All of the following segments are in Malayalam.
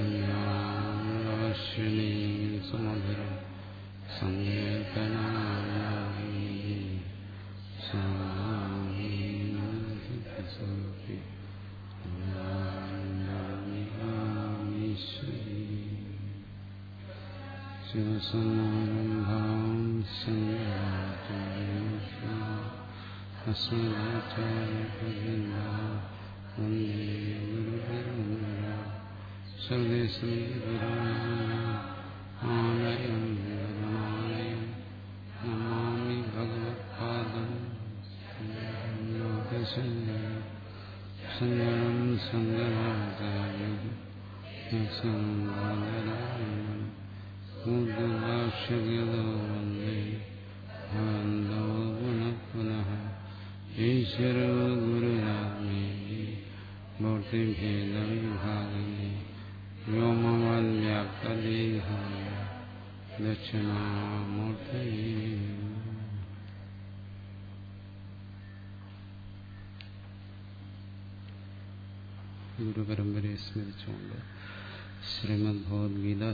സംജ്ഞാശ്വിനി സുമധുരം സങ്കീർത്തനായി സ്വാമി ശിവസമാരംഭാം അസ്മദാചാര്യപര്യന്ത വന്ദേ ഗുരുപരമ്പര സർവേശ്വരീപുരാണാലയം ഗുരുനാലയം നമാമി ഭഗവത്പാദം ലോകശങ്കരം സങ്കരം സങ്കരാചാര്യം സങ്കരായണം മുദ്രാക്ഷഗതോ വന്ദേ ഭവന്തോ പുനഃ പുനഃ ഈശ്വരോ ഗുരുരാത്മേതി ഭക്തിഭേദവിഭാഗേ വ്യോമവദ്വ്യാപ്തദേഹായ ദക്ഷിണാമൂർത്തയേ ഗുരുപരമ്പരയെ സ്മരിച്ചുകൊണ്ട് ശ്രീമദ് ഭഗവത്ഗീത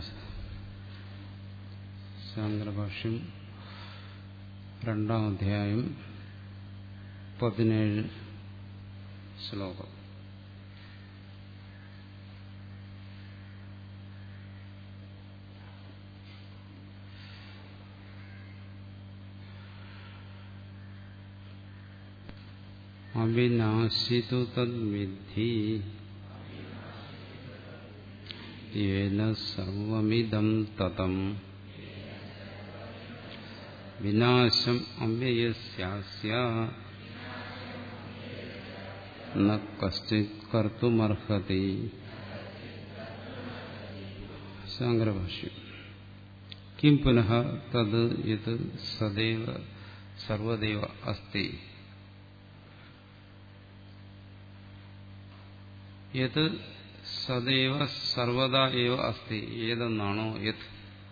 ശാങ്കരഭാഷ്യം രണ്ടാം അധ്യായം പതിനേഴ് ശ്ലോകം അവിനാശിതു തദ്വിദ്ധി യേന സർവമിദം തതം വിനാശം അവ്യയസ്യാസ്യ ന കശ്ചിത് കർത്തുമർഹതി ശാങ്കരഭാഷ്യം കിം പുനഃ തത് യത് സദൈവ സർവദൈവ അസ്തി യത് സദൈവ സർവദാ ഏവ അസ്തി ഏതെന്നാണോ യത്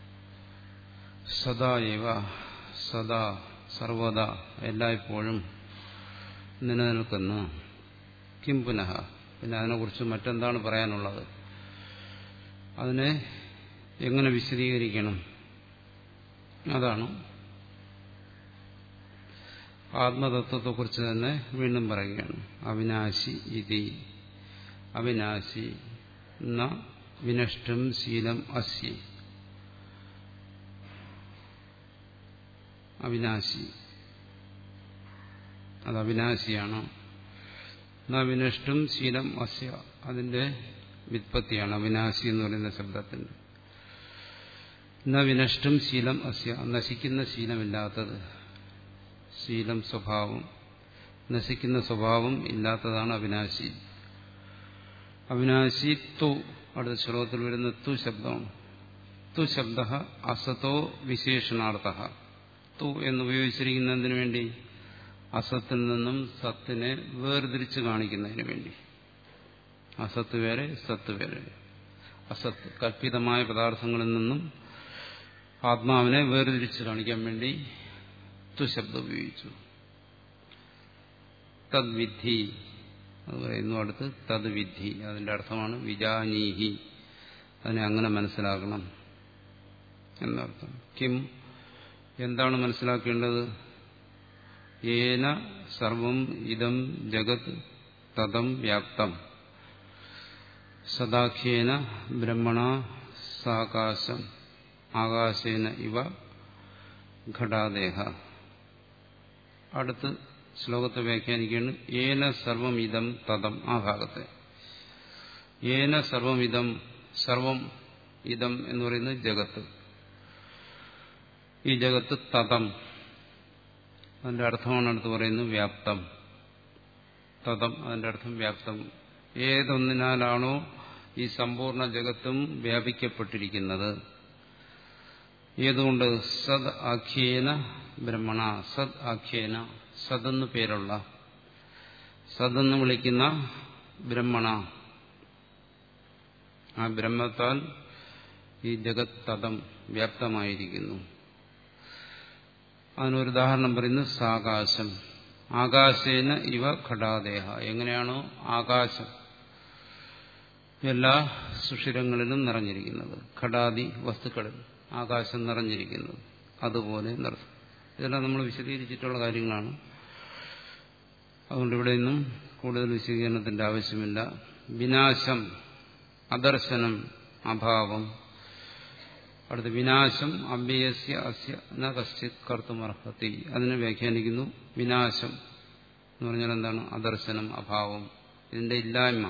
സദാ ഏവ സദാ സർവദാ എല്ലായ്പ്പോഴും നിലനിൽക്കുന്ന കിം പുനഃ പിന്നെ അതിനെക്കുറിച്ച് മറ്റെന്താണ് പറയാനുള്ളത് അതിനെ എങ്ങനെ വിശദീകരിക്കണം അതാണ് ആത്മതത്വത്തെക്കുറിച്ച് തന്നെ വീണ്ടും പറയുകയാണ് അവിനാശി ഇതി അവിനാശി ന വിനഷ്ടം ശീലം അസ്യ അവിനാശി അത് അവിനാശിയാണ് ന വിനഷ്ടം ശീലം അസ്യ അതിന്റെ വിത്പത്തിയാണ് അവിനാശി എന്ന് പറയുന്ന ശബ്ദത്തിന്റെ ന വിനഷ്ടം ശീലം അസ്യ നശിക്കുന്ന ശീലമില്ലാത്തത് ശീലം സ്വഭാവം നശിക്കുന്ന സ്വഭാവം ഇല്ലാത്തതാണ് അവിനാശി അവിനാശി തു അടുത്ത ശ്ലോകത്തിൽ വരുന്ന തു ശബ്ദമാണ് തു ശബ്ദ അസത്തോ വിശേഷണാർത്ഥ തു എന്നുപയോഗിച്ചിരിക്കുന്നതിന് വേണ്ടി അസത്തിൽ നിന്നും സത്തിനെ വേർതിരിച്ച് കാണിക്കുന്നതിന് വേണ്ടി അസത്ത് വേറെ സത്ത് വേറെ അസത്ത് കൽപ്പിതമായ പദാർത്ഥങ്ങളിൽ നിന്നും ആത്മാവിനെ വേർതിരിച്ച് കാണിക്കാൻ വേണ്ടി തു ശബ്ദം ഉപയോഗിച്ചു തദ്വിധി അത് പറയുന്നു അടുത്ത് തദ്വിധി അതിന്റെ അർത്ഥമാണ് വിജാനീഹി അതിനെ അങ്ങനെ മനസ്സിലാക്കണം എന്നർത്ഥം കിം എന്താണ് മനസ്സിലാക്കേണ്ടത് ഏന സർവം ഇതം ജഗത് തതം വ്യാപ്തം സദാഖ്യേന ബ്രഹ്മണ സാകാശം ആകാശേന ഇവ ഘടാദേഹ അടുത്ത് ശ്ലോകത്തെ വ്യാഖ്യാനിക്കുകയാണ് ഏന സർവം ഇതം തതം ആ ഭാഗത്തെ ഏന സർവം ഇതം സർവം ഇതം എന്ന് പറയുന്നത് ജഗത്ത് ഈ ജഗത്ത് തതം അതിന്റെ അർത്ഥമാണ് അടുത്ത് പറയുന്നത് വ്യാപ്തം തതം അതിന്റെ അർത്ഥം വ്യാപ്തം ഏതൊന്നിനാലാണോ ഈ സമ്പൂർണ്ണ ജഗത്തും വ്യാപിക്കപ്പെട്ടിരിക്കുന്നത് ഏതുകൊണ്ട് സദ് ആഖ്യേന ബ്രഹ്മണ സദ് ആഖ്യേന സതെന്ന് പേരുള്ള സതെന്ന് വിളിക്കുന്ന ബ്രഹ്മണ ആ ബ്രഹ്മത്താൽ ഈ ജഗത് തതം വ്യാപ്തമായിരിക്കുന്നു അതിനൊരു ഉദാഹരണം പറയുന്നത് സാകാശം ആകാശേന ഇവ ഘടാദേഹ എങ്ങനെയാണോ ആകാശം എല്ലാ സുഷിരങ്ങളിലും നിറഞ്ഞിരിക്കുന്നത് ഘടാദി വസ്തുക്കളിൽ ആകാശം നിറഞ്ഞിരിക്കുന്നത് അതുപോലെ നടത്തും ഇതെല്ലാം നമ്മൾ വിശദീകരിച്ചിട്ടുള്ള കാര്യങ്ങളാണ് അതുകൊണ്ട് ഇവിടെ നിന്നും കൂടുതൽ വിശദീകരണത്തിന്റെ ആവശ്യമില്ല വിനാശം അദർശനം അഭാവം അടുത്ത വിനാശം അഭ്യസ്യ അസ്യ ന കശ്ചിത് കർത്തുമർഹത്തി അതിനെ വ്യാഖ്യാനിക്കുന്നു വിനാശം എന്ന് പറഞ്ഞാൽ എന്താണ് അദർശനം അഭാവം ഇതിന്റെ ഇല്ലായ്മ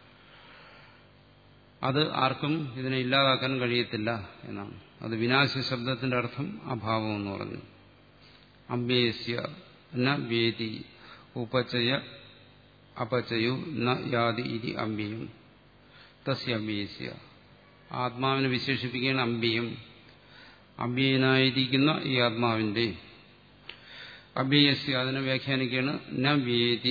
അത് ആർക്കും ഇതിനെ ഇല്ലാതാക്കാൻ കഴിയത്തില്ല എന്നാണ് അത് വിനാശ ശബ്ദത്തിന്റെ അർത്ഥം അഭാവം എന്ന് പറഞ്ഞു അഭ്യസ്യ ന വേദി ഉപചയ അപചയു ന യാതി ഇതി അമ്പിയും തസ്യ അഭ്യസ്യ ആത്മാവിനെ വിശേഷിപ്പിക്കുകയാണ് അമ്പിയും അമ്പിയനായിരിക്കുന്ന ഈ ആത്മാവിന്റെ അഭ്യസ്യ അതിനെ വ്യാഖ്യാനിക്കുകയാണ് ന വേദി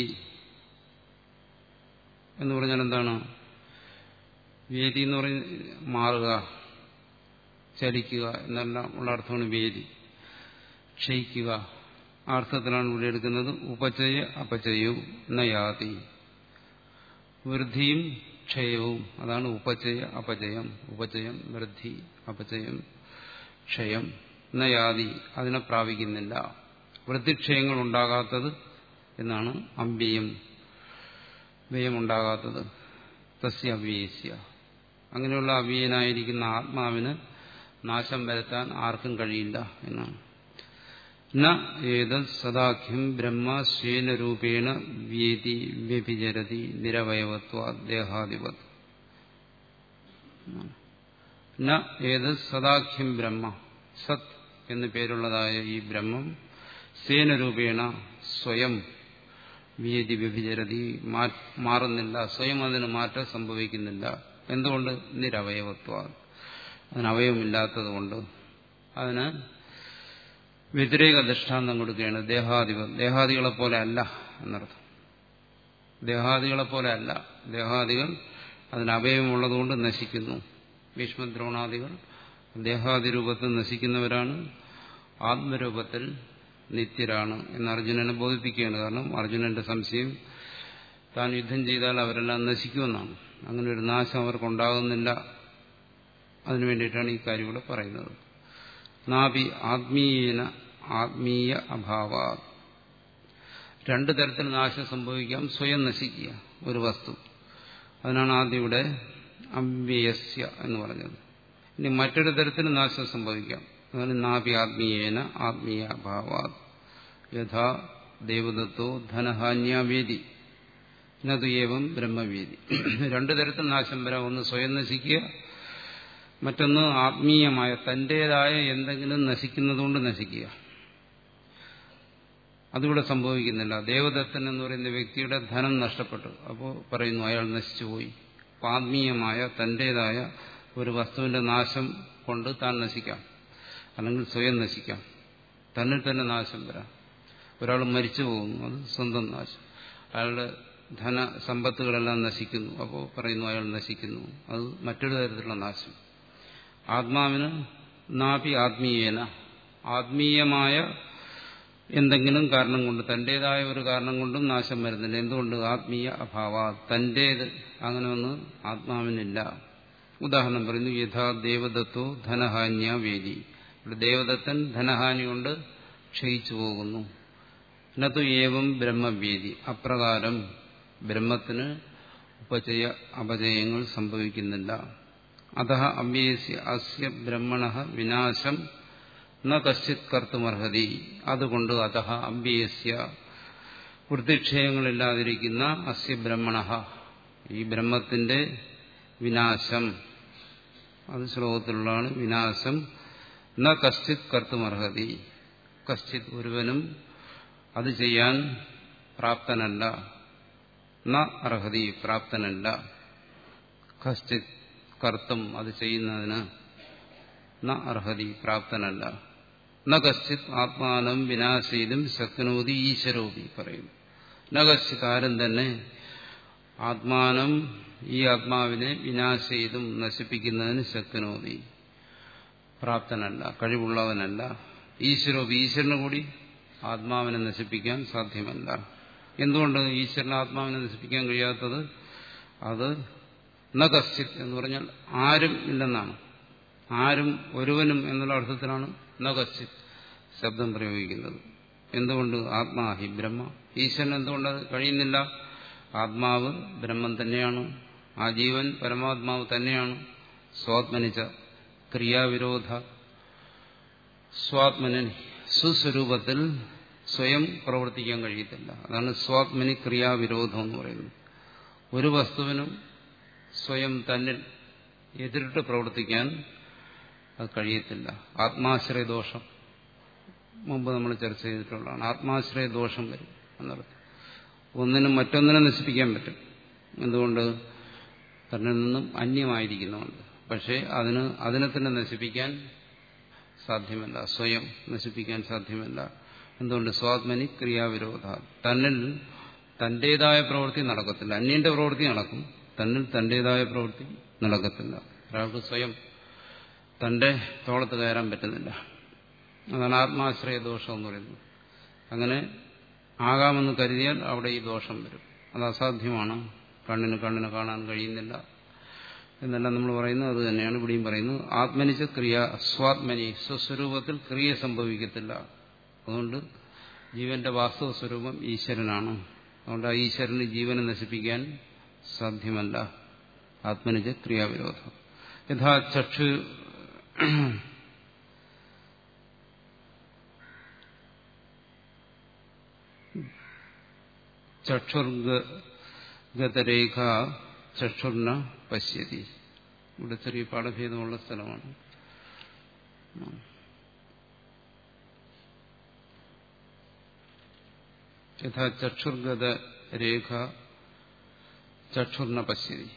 എന്ന് പറഞ്ഞാൽ എന്താണ് വേദി എന്ന് പറയുന്നത് മാറുക ചലിക്കുക എന്നെല്ലാം ഉള്ള അർത്ഥമാണ് വേദി ക്ഷയിക്കുക ആ അർത്ഥത്തിലാണ് ഇവിടെ എടുക്കുന്നത് ഉപചയ അപചയവും നയാതി വൃദ്ധിയും ക്ഷയവും അതാണ് ഉപചയ അപചയം ഉപചയം വൃദ്ധി അപചയം ക്ഷയം നയാതി അതിനെ പ്രാപിക്കുന്നില്ല വൃദ്ധിക്ഷയങ്ങൾ ഉണ്ടാകാത്തത് എന്നാണ് അമ്പിയും വ്യയമുണ്ടാകാത്തത് തസ്യ അവ്യസ്യ അങ്ങനെയുള്ള അവ്യയനായിരിക്കുന്ന ആത്മാവിന് നാശം വരുത്താൻ ആർക്കും കഴിയില്ല എന്നാണ് ന ഏതത് സദാഖ്യം ബ്രഹ്മ ശേനരൂപേണ വ്യേതി വ്യഭിചരതി നിരവയവത്വ ദേഹാധിപത് ന ഏതത് സദാഖ്യം ബ്രഹ്മ സത് എന്നു പേരുള്ളതായ ഈ ബ്രഹ്മം സേനരൂപേണ സ്വയം വ്യേതി വ്യഭിചരതി മാറുന്നില്ല സ്വയം അതിന് മാറ്റം സംഭവിക്കുന്നില്ല എന്തുകൊണ്ട് നിരവയവത്വ അതിന് അവയവമില്ലാത്തതുകൊണ്ട് അതിന് വ്യതിരേക ദൃഷ്ടാന്തം കൊടുക്കുകയാണ് ദേഹാദിപ ദേഹാദികളെ പോലെ അല്ല എന്നർത്ഥം ദേഹാദികളെ പോലെ അല്ല ദേഹാദികൾ അതിന് അവയവമുള്ളതുകൊണ്ട് നശിക്കുന്നു ഭീഷ്മദ്രോണാദികൾ ദേഹാദി രൂപത്തിൽ നശിക്കുന്നവരാണ് ആത്മരൂപത്തിൽ നിത്യരാണ് എന്ന് അർജുനനെ ബോധിപ്പിക്കുകയാണ് കാരണം അർജുനന്റെ സംശയം താൻ യുദ്ധം ചെയ്താൽ അവരെല്ലാം നശിക്കുമെന്നാണ് അങ്ങനെ ഒരു നാശം അവർക്കുണ്ടാകുന്നില്ല അതിനു വേണ്ടിയിട്ടാണ് ഈ കാര്യം ഇവിടെ പറയുന്നത് നാഭി ആത്മീയന ആത്മീയ അഭാവ രണ്ടു തരത്തിൽ നാശം സംഭവിക്കാം സ്വയം നശിക്കുക ഒരു വസ്തു അതിനാണ് ആദ്യം ഇവിടെ അവ്യയസ്യ എന്ന് പറഞ്ഞത് ഇനി മറ്റൊരു തരത്തിൽ നാശം സംഭവിക്കാം അതാണ് നാഭി ആത്മീയേന ആത്മീയ അഭാവ യഥാ ദേവദത്തോ ധനഹാന്യാവേദി എന്നത് ഏവം ബ്രഹ്മവേദി രണ്ടു തരത്തിൽ നാശം വരാം ഒന്ന് സ്വയം നശിക്കുക മറ്റൊന്ന് ആത്മീയമായ തന്റേതായ എന്തെങ്കിലും നശിക്കുന്നതുകൊണ്ട് നശിക്കുക അതിവിടെ സംഭവിക്കുന്നില്ല ദേവദത്തൻ എന്ന് പറയുന്ന വ്യക്തിയുടെ ധനം നഷ്ടപ്പെട്ടു അപ്പോൾ പറയുന്നു അയാൾ നശിച്ചുപോയി ആത്മീയമായ തന്റേതായ ഒരു വസ്തുവിന്റെ നാശം കൊണ്ട് താൻ നശിക്കാം അല്ലെങ്കിൽ സ്വയം നശിക്കാം തന്നിൽ തന്നെ നാശം വരാം ഒരാൾ മരിച്ചു പോകുന്നു അത് സ്വന്തം നാശം അയാളുടെ ധന സമ്പത്തുകളെല്ലാം നശിക്കുന്നു അപ്പോൾ പറയുന്നു അയാൾ നശിക്കുന്നു അത് മറ്റൊരു തരത്തിലുള്ള നാശം ആത്മാവിന് നാപി ആത്മീയേന ആത്മീയമായ എന്തെങ്കിലും കാരണം കൊണ്ട് തന്റേതായ ഒരു കാരണം കൊണ്ടും നാശം വരുന്നില്ല എന്തുകൊണ്ട് ആത്മീയ അഭാവ തന്റേത് അങ്ങനെ ഒന്ന് ആത്മാവിനില്ല ഉദാഹരണം പറയുന്നു യഥാ ദേവദത്തോ ധനഹാന്യ വേദി ഇവിടെ ദേവദത്തൻ ധനഹാനി കൊണ്ട് ക്ഷയിച്ചു പോകുന്നു നതു ഏവം ബ്രഹ്മവേദി അപ്രകാരം ബ്രഹ്മത്തിന് ഉപചയ അപചയങ്ങൾ സംഭവിക്കുന്നില്ല അത അവ്യസ്യ അസ്യ ബ്രഹ്മണ വിനാശം ന കശ്ചിത് കർത്തുമർഹതി അതുകൊണ്ട് അത അവ്യസ്യ വൃത്തിക്ഷയങ്ങളില്ലാതിരിക്കുന്ന അസ്യ ബ്രഹ്മണ ഈ ബ്രഹ്മത്തിന്റെ വിനാശം അത് ശ്ലോകത്തിലുള്ളതാണ് വിനാശം ന കശ്ചിത് കർത്തുമർഹതി കശ്ചിത് ഒരുവനും അത് ചെയ്യാൻ പ്രാപ്തനല്ല ന അർഹതി പ്രാപ്തനല്ല കശ്ചിത് കർത്തം അത് ചെയ്യുന്നതിന് ന അർഹതി പ്രാപ്തനല്ല ന കശ്ചിത് ആത്മാനം വിനാശയിലും ശക്നോതി ഈശ്വരോപി പറയും ന കശ്ചിത് ആരും തന്നെ ആത്മാനം ഈ ആത്മാവിനെ വിനാശയിലും നശിപ്പിക്കുന്നതിന് ശക്നോതി പ്രാപ്തനല്ല കഴിവുള്ളവനല്ല ഈശ്വരോപി ഈശ്വരന് കൂടി ആത്മാവിനെ നശിപ്പിക്കാൻ സാധ്യമല്ല എന്തുകൊണ്ട് ഈശ്വരന് ആത്മാവിനെ നശിപ്പിക്കാൻ കഴിയാത്തത് അത് ന കശ്ചിത് എന്ന് പറഞ്ഞാൽ ആരും ഇല്ലെന്നാണ് ആരും ഒരുവനും എന്നുള്ള അർത്ഥത്തിലാണ് ന കശ്ചിത് ശബ്ദം പ്രയോഗിക്കുന്നത് എന്തുകൊണ്ട് ആത്മാഹി ബ്രഹ്മ ഈശ്വരൻ എന്തുകൊണ്ട് അത് കഴിയുന്നില്ല ആത്മാവ് ബ്രഹ്മം തന്നെയാണ് ആ ജീവൻ പരമാത്മാവ് തന്നെയാണ് സ്വാത്മനിച്ച ക്രിയാവിരോധ സ്വാത്മനൻ സുസ്വരൂപത്തിൽ സ്വയം പ്രവർത്തിക്കാൻ കഴിയത്തില്ല അതാണ് സ്വാത്മനി ക്രിയാവിരോധം എന്ന് പറയുന്നത് ഒരു വസ്തുവിനും സ്വയം തന്നിൽ എതിരിട്ട് പ്രവർത്തിക്കാൻ അത് കഴിയത്തില്ല ആത്മാശ്രയ ദോഷം മുമ്പ് നമ്മൾ ചർച്ച ചെയ്തിട്ടുള്ളതാണ് ആത്മാശ്രയ ദോഷം വരും എന്നർത്ഥം ഒന്നിനും മറ്റൊന്നിനെ നശിപ്പിക്കാൻ പറ്റും എന്തുകൊണ്ട് തന്നിൽ നിന്നും അന്യമായിരിക്കുന്നുണ്ട് പക്ഷേ അതിന് അതിനെ തന്നെ നശിപ്പിക്കാൻ സാധ്യമല്ല സ്വയം നശിപ്പിക്കാൻ സാധ്യമല്ല എന്തുകൊണ്ട് സ്വാത്മനി ക്രിയാവിരോധ തന്നിൽ തന്റേതായ പ്രവൃത്തി നടക്കത്തില്ല അന്യന്റെ പ്രവൃത്തി നടക്കും തന്നിൽ തന്റേതായ പ്രവൃത്തി നടക്കത്തില്ല ഒരാൾക്ക് സ്വയം തന്റെ തോളത്ത് കയറാൻ പറ്റുന്നില്ല അതാണ് ആത്മാശ്രയ ദോഷം എന്ന് പറയുന്നത് അങ്ങനെ ആകാമെന്ന് കരുതിയാൽ അവിടെ ഈ ദോഷം വരും അത് അസാധ്യമാണ് കണ്ണിന് കണ്ണിന് കാണാൻ കഴിയുന്നില്ല എന്നെല്ലാം നമ്മൾ പറയുന്നത് അത് തന്നെയാണ് ഇവിടെയും പറയുന്നത് ആത്മനിച്ച ക്രിയ സ്വാത്മനി സ്വസ്വരൂപത്തിൽ ക്രിയ സംഭവിക്കത്തില്ല അതുകൊണ്ട് ജീവന്റെ വാസ്തവ സ്വരൂപം ഈശ്വരനാണ് അതുകൊണ്ട് ആ ഈശ്വരന് ജീവനെ നശിപ്പിക്കാൻ സാധ്യമല്ല ആത്മനിജ ക്രിയാവിരോധം യഥാ ചക്ഷു ചക്ഷുർഗതരേഖ ചക്ഷുർന പശ്യതി ഇവിടെ ചെറിയ പാഠഭേദമുള്ള സ്ഥലമാണ് യഥാ ചക്ഷുർഗത രേഖ ചക്ഷുർന പശ്യതി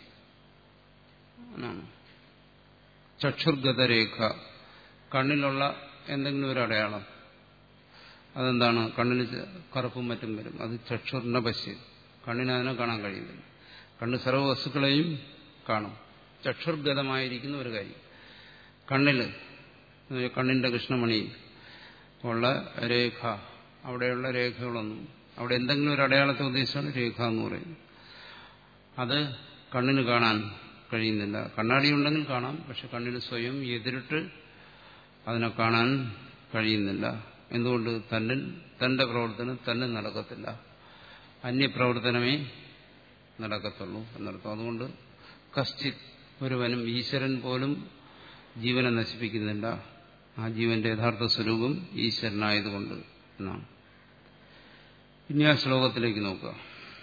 ചക്ഷുർഗത രേഖ കണ്ണിലുള്ള എന്തെങ്കിലും ഒരു അടയാളം അതെന്താണ് കണ്ണിന് കറുപ്പും മറ്റും വരും അത് ചക്ഷുർന പശ്യതി കണ്ണിന് അതിനെ കാണാൻ കഴിയുന്നില്ല കണ്ണ് സർവ്വ വസ്തുക്കളെയും കാണും ചക്ഷുർഗതമായിരിക്കുന്ന ഒരു കാര്യം കണ്ണിൽ കണ്ണിന്റെ കൃഷ്ണമണി ഉള്ള രേഖ അവിടെയുള്ള രേഖകളൊന്നും അവിടെ എന്തെങ്കിലും ഒരു അടയാളത്തെ ഉദ്ദേശിച്ചാണ് രേഖ എന്ന് പറയുന്നത് അത് കണ്ണിന് കാണാൻ കഴിയുന്നില്ല കണ്ണാടി ഉണ്ടെങ്കിൽ കാണാം പക്ഷെ കണ്ണിന് സ്വയം എതിരിട്ട് അതിനെ കാണാൻ കഴിയുന്നില്ല എന്തുകൊണ്ട് തന്നിൽ തന്റെ പ്രവർത്തനം തന്നെ നടക്കത്തില്ല അന്യപ്രവർത്തനമേ നടക്കത്തുള്ളൂ എന്നർത്ഥം അതുകൊണ്ട് കശ്ചിത് ഒരുവനും ഈശ്വരൻ പോലും ജീവനെ നശിപ്പിക്കുന്നില്ല ആ ജീവന്റെ യഥാർത്ഥ സ്വരൂപം ഈശ്വരനായതുകൊണ്ട് എന്നാണ് ഇനി ആ ശ്ലോകത്തിലേക്ക് നോക്കുക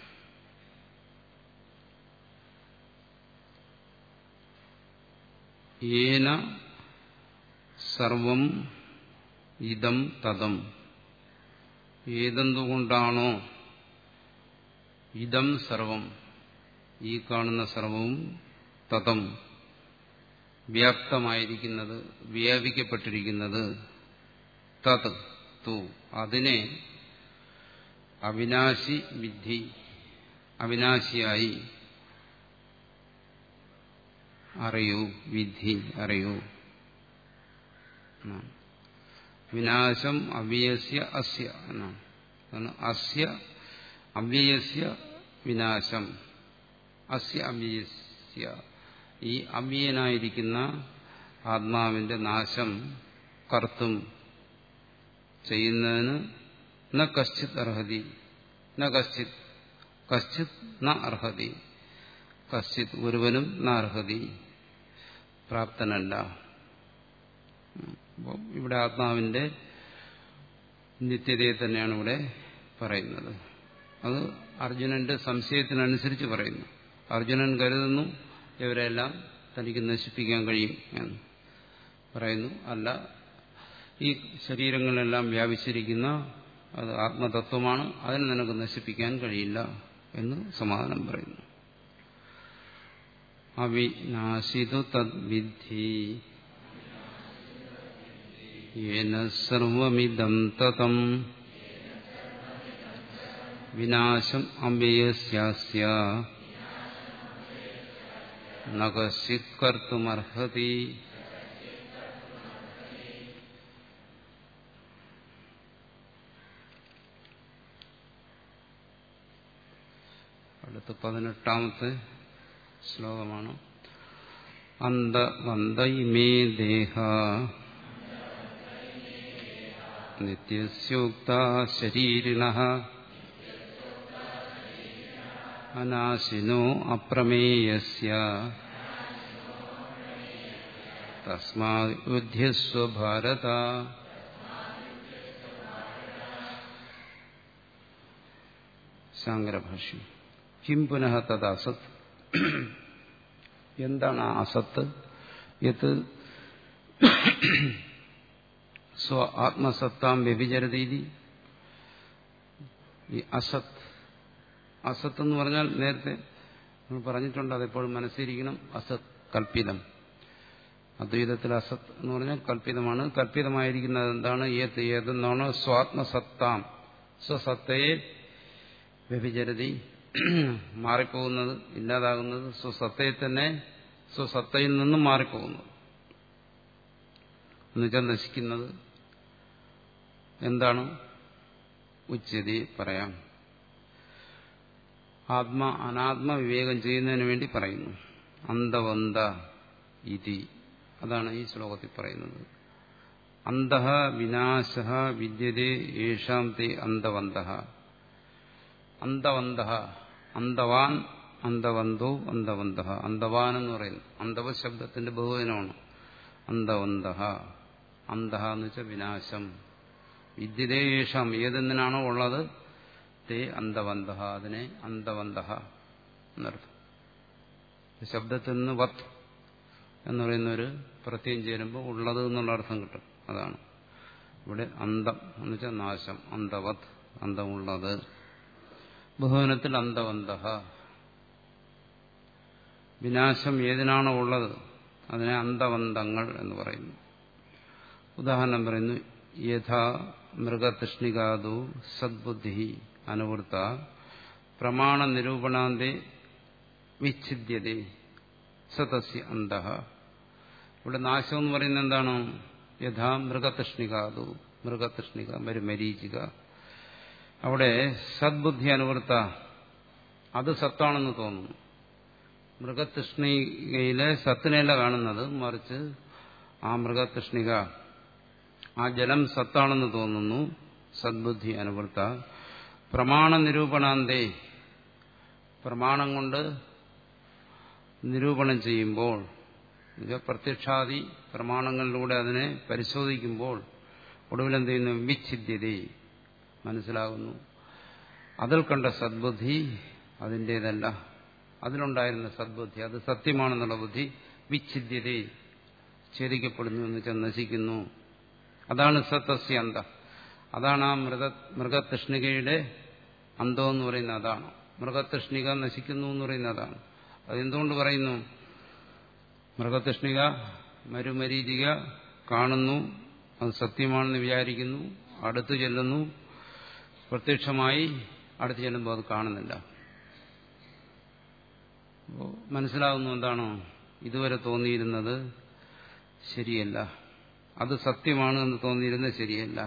ഏന സർവം ഇതം തതം ഏതെന്തുകൊണ്ടാണോ ഇതം സർവം ഈ കാണുന്ന സർവവും തതം വ്യാപ്തമായിരിക്കുന്നത് വ്യാപിക്കപ്പെട്ടിരിക്കുന്നത് തത് തു അതിനെ അവിനാശി വിദ്ധി അവിനാശിയായി അറിയൂ വിധി അറിയൂ വിനാശം അവ്യയസ്യ അസ്യ എന്നാണ് അസ്യ അവ്യയസ്യ വിനാശം അസ്യ അവ്യയസ്യ ഈ അവ്യയനായിരിക്കുന്ന ആത്മാവിന്റെ നാശം കർത്തും ചെയ്യുന്നതിന് ന കശ്ചിത് അർഹതി ന കശ്ചിത് കശ്ചിത് ന അർഹതി കശ്ചിത് ഒരുവനും ന അർഹതി പ്രാപ്തനല്ല അപ്പം ഇവിടെ ആത്മാവിന്റെ നിത്യതയെ തന്നെയാണ് ഇവിടെ പറയുന്നത് അത് അർജുനന്റെ സംശയത്തിനനുസരിച്ച് പറയുന്നു അർജുനൻ കരുതുന്നു ഇവരെല്ലാം തനിക്ക് നശിപ്പിക്കാൻ കഴിയും എന്ന് പറയുന്നു അല്ല ഈ ശരീരങ്ങളെല്ലാം വ്യാപിച്ചിരിക്കുന്ന അത് ആത്മതത്വമാണ് അതിനെ നിനക്ക് നശിപ്പിക്കാൻ കഴിയില്ല എന്ന് സമാധാനം പറയുന്നു അവിനാശിതു തദ്വിധി യേന സർവമിദം തതം വിനാശം അമ്പയസ്യാസ്യ നകശിത് കർത്തുമർഹതി അടുത്ത പതിനെട്ടാമത്തെ ശ്ലോകമാണ് അന്തവന്ത ഇമേ ദേഹ നിത്യസ്യോക്ത ശരീരിണ അനാശിനോ അപ്രമേയസ്യ തസ്മാദ്യുധ്യസ്വ ഭാരത ശാങ്കരഭാഷ്യം കിം പുനഃ തത് അസത് എന്താണ് ആ അസത്ത് യത് സ്വ ആത്മസത്താം വ്യഭിചരതീതി ഈ അസത്ത് അസത്ത് എന്ന് പറഞ്ഞാൽ നേരത്തെ നമ്മൾ പറഞ്ഞിട്ടുണ്ട് അതെപ്പോഴും മനസ്സിരിക്കണം അസത് കൽപ്പിതം അദ്വൈതത്തിൽ അസത്ത് എന്ന് പറഞ്ഞാൽ കൽപ്പിതമാണ് കൽപ്പിതമായിരിക്കുന്നത് എന്താണ് ഏത് ഏതെന്നാണ് സ്വാത്മസത്താം സ്വസത്തയെ വ്യഭിചരതി മാറിപ്പോകുന്നത് ഇല്ലാതാകുന്നത് സ്വസത്തയെ തന്നെ സ്വസത്തയിൽ നിന്നും മാറിപ്പോകുന്നത് എന്നുവെച്ചാൽ നശിക്കുന്നത് എന്താണ് ഉച്ചതി പറയാം ആത്മ അനാത്മ വിവേകം ചെയ്യുന്നതിന് വേണ്ടി പറയുന്നു അന്തവന്ത ഇതി അതാണ് ഈ ശ്ലോകത്തിൽ പറയുന്നത് അന്തഃ വിനാശ വിദ്യതേ യേഷാം തേ അന്തവന്ത അന്തവന്ത അന്തവാൻ അന്തവന്തോ അന്തവന്ത അന്തവാൻ എന്ന് പറയുന്നു അന്തവ ശബ്ദത്തിന്റെ ബഹുവചനമാണ് അന്തവന്ത അന്തഹ എന്ന് വെച്ചാൽ വിനാശം വിദ്യതേ യേഷാം ഏതെന്നിനാണോ ഉള്ളത് തേ അന്തവന്ത അതിനെ അന്തവന്ത എന്നർത്ഥം ശബ്ദത്തിൽ നിന്ന് വത്ത് എന്ന് പറയുന്ന ഒരു പ്രത്യം ചേരുമ്പോൾ ഉള്ളത് എന്നുള്ള അർത്ഥം കിട്ടും അതാണ് ഇവിടെ അന്തം എന്ന് വെച്ചാൽ നാശം അന്തവത് അന്തമുള്ളത് ബഹുവനത്തിൽ അന്തവന്ത വിനാശം ഏതിനാണോ ഉള്ളത് അതിനെ അന്തവന്തങ്ങൾ എന്ന് പറയുന്നു ഉദാഹരണം പറയുന്നു യഥാ മൃഗതൃഷ്ണികാതു സദ്ബുദ്ധി അനുവൃത്ത പ്രമാണ നിരൂപണാന്തേ വിച്ഛിദ്യതേ സതസ്യ അന്ത ഇവിടെ നാശം എന്ന് പറയുന്നത് എന്താണ് യഥാ മൃഗതൃഷ്ണികാതു മൃഗതൃഷ്ണിക മരുമരീചിക അവിടെ സദ്ബുദ്ധി അനുവൃത്ത അത് സത്താണെന്ന് തോന്നുന്നു മൃഗതൃഷ്ണികയിലെ സത്തിനെയല്ല കാണുന്നത് മറിച്ച് ആ മൃഗതൃഷ്ണിക ആ ജലം സത്താണെന്ന് തോന്നുന്നു സദ്ബുദ്ധി അനുവൃത്ത പ്രമാണ നിരൂപണാന്തേ പ്രമാണം കൊണ്ട് നിരൂപണം ചെയ്യുമ്പോൾ പ്രത്യക്ഷാദി പ്രമാണങ്ങളിലൂടെ അതിനെ പരിശോധിക്കുമ്പോൾ ഒടുവിൽ എന്ത് ചെയ്യുന്നു വിച്ഛിദ്യത മനസ്സിലാകുന്നു അതിൽ കണ്ട സദ്ബുദ്ധി അതിൻ്റേതല്ല അതിലുണ്ടായിരുന്ന സദ്ബുദ്ധി അത് സത്യമാണെന്നുള്ള ബുദ്ധി വിച്ഛിദ്യത ഛേദിക്കപ്പെടുന്നു എന്ന് വെച്ചാൽ നശിക്കുന്നു അതാണ് സത്തസ്യ അന്ത അതാണ് ആ മൃഗ മൃഗതൃഷ്ണികയുടെ അന്തം എന്ന് പറയുന്നത് അതാണ് മൃഗതൃഷ്ണിക നശിക്കുന്നു എന്ന് പറയുന്നത് അതാണ് അതെന്തുകൊണ്ട് പറയുന്നു മൃഗതൃഷ്ണിക മരുമരീചിക കാണുന്നു അത് സത്യമാണെന്ന് വിചാരിക്കുന്നു അടുത്തു ചെല്ലുന്നു പ്രത്യക്ഷമായി അടുത്ത് ചെല്ലുമ്പോൾ അത് കാണുന്നില്ല അപ്പോൾ മനസ്സിലാകുന്നു എന്താണോ ഇതുവരെ തോന്നിയിരുന്നത് ശരിയല്ല അത് സത്യമാണ് എന്ന് തോന്നിയിരുന്നത് ശരിയല്ല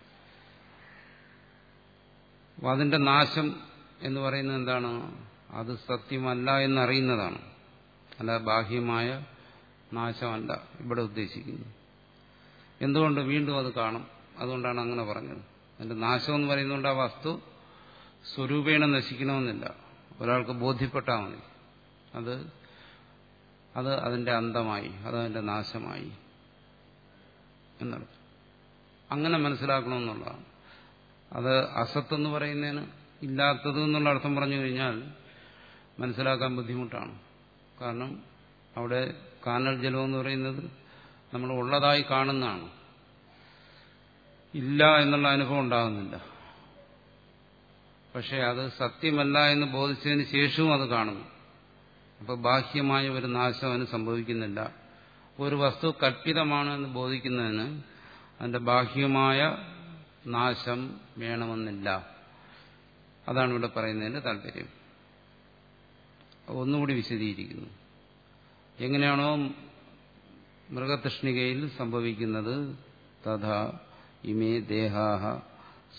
അതിന്റെ നാശം എന്ന് പറയുന്നത് എന്താണ് അത് സത്യമല്ല എന്നറിയുന്നതാണ് അല്ല ബാഹ്യമായ നാശമല്ല ഇവിടെ ഉദ്ദേശിക്കുന്നത് എന്തുകൊണ്ട് വീണ്ടും അത് കാണും അതുകൊണ്ടാണ് അങ്ങനെ പറഞ്ഞത് അതിന്റെ നാശം എന്ന് പറയുന്നതുകൊണ്ട് ആ വസ്തു സ്വരൂപേണ നശിക്കണമെന്നില്ല ഒരാൾക്ക് ബോധ്യപ്പെട്ടാൽ മതി അത് അത് അതിന്റെ അന്തമായി അത് അതിന്റെ നാശമായി എന്നർത്ഥം അങ്ങനെ മനസ്സിലാക്കണമെന്നുള്ളതാണ് അത് അസത്തെന്ന് പറയുന്നതിന് ഇല്ലാത്തത് എന്നുള്ള അർത്ഥം പറഞ്ഞു കഴിഞ്ഞാൽ മനസ്സിലാക്കാൻ ബുദ്ധിമുട്ടാണ് കാരണം അവിടെ കാനൽ ജലം എന്ന് പറയുന്നത് നമ്മൾ ഉള്ളതായി കാണുന്നതാണ് ഇല്ല എന്നുള്ള അനുഭവം ഉണ്ടാകുന്നില്ല പക്ഷെ അത് സത്യമല്ല എന്ന് ബോധിച്ചതിന് ശേഷവും അത് കാണുന്നു അപ്പോൾ ബാഹ്യമായ ഒരു നാശം അതിന് സംഭവിക്കുന്നില്ല ഒരു വസ്തു കൽപ്പിതമാണ് എന്ന് ബോധിക്കുന്നതിന് അതിന്റെ ബാഹ്യമായ നാശം വേണമെന്നില്ല അതാണ് ഇവിടെ പറയുന്നതിന്റെ താല്പര്യം ഒന്നുകൂടി വിശദീകരിക്കുന്നു എങ്ങനെയാണോ മൃഗതൃഷ്ണികയിൽ സംഭവിക്കുന്നത് തഥാ ഇമേ ദേഹാഹ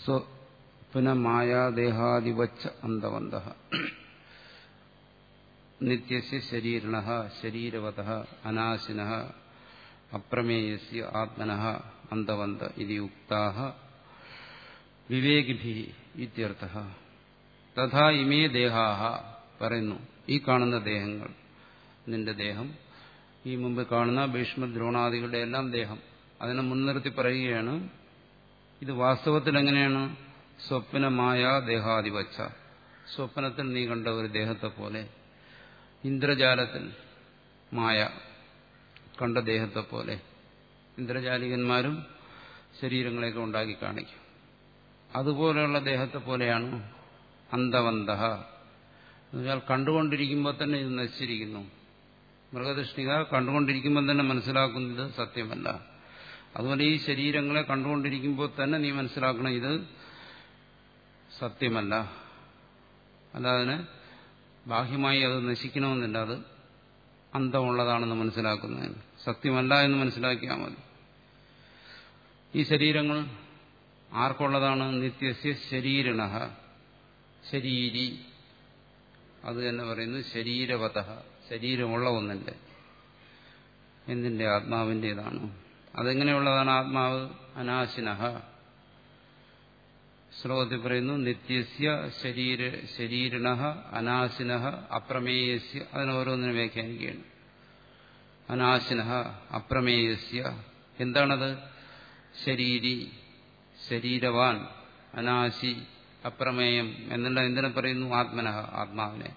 സ്വപ്നമായാദേഹാദിവച്ച അന്തവന്ത നിത്യസ്യ ശരീരണ ശരീരവത അനാശിന അപ്രമേയസ്യ ആത്മന അന്തവന്ത ഇതി ഉക്താഹ വിവേകിഭി ഇത്യർത്ഥ തഥാ ഇമേ ദേഹാഹ പറയുന്നു ഈ കാണുന്ന ദേഹങ്ങൾ നിന്റെ ദേഹം ഈ മുമ്പ് കാണുന്ന ഭീഷ്മ ദ്രോണാദികളുടെ എല്ലാം ദേഹം അതിനെ മുൻനിർത്തി പറയുകയാണ് ഇത് വാസ്തവത്തിൽ എങ്ങനെയാണ് സ്വപ്നമായ ദേഹാധിപച്ച സ്വപ്നത്തിൽ നീ കണ്ട ഒരു ദേഹത്തെ പോലെ ഇന്ദ്രജാലത്തിൽ മായ കണ്ട ദേഹത്തെ പോലെ ഇന്ദ്രജാലികന്മാരും ശരീരങ്ങളെയൊക്കെ ഉണ്ടാക്കി കാണിക്കും അതുപോലെയുള്ള ദേഹത്തെ പോലെയാണ് അന്തവന്ത എന്നുവെച്ചാൽ കണ്ടുകൊണ്ടിരിക്കുമ്പോൾ തന്നെ ഇത് നശിച്ചിരിക്കുന്നു മൃഗദൃഷ്ണിക കണ്ടുകൊണ്ടിരിക്കുമ്പോൾ തന്നെ മനസ്സിലാക്കുന്നത് സത്യമല്ല അതുപോലെ ഈ ശരീരങ്ങളെ കണ്ടുകൊണ്ടിരിക്കുമ്പോൾ തന്നെ നീ മനസ്സിലാക്കണം ഇത് സത്യമല്ല അല്ലാതെ ബാഹ്യമായി അത് നശിക്കണമെന്നില്ല അത് അന്തമുള്ളതാണെന്ന് മനസ്സിലാക്കുന്നതിന് സത്യമല്ല എന്ന് മനസ്സിലാക്കിയാൽ മതി ഈ ശരീരങ്ങൾ ആർക്കുള്ളതാണ് നിത്യസ്യ ശരീരണ ശരീരി അത് തന്നെ പറയുന്നു ശരീരവത ശരീരമുള്ള ഒന്നിന്റെ എന്തിന്റെ ആത്മാവിൻ്റെതാണ് അതെങ്ങനെയുള്ളതാണ് ആത്മാവ് അനാശിനഹ ശ്ലോകത്തിൽ പറയുന്നു നിത്യസ്യ ശരീര ശരീരണ അനാശിന അപ്രമേയസ്യ അതിന് ഓരോന്നിനും വ്യാഖ്യാനിക്കുകയാണ് അനാശിന അപ്രമേയസ്യ എന്താണത് ശരീരി ശരീരവാൻ അനാശി അപ്രമേയം എന്നുള്ള എന്തിനെ പറയുന്നു ആത്മന ആത്മാവിനെ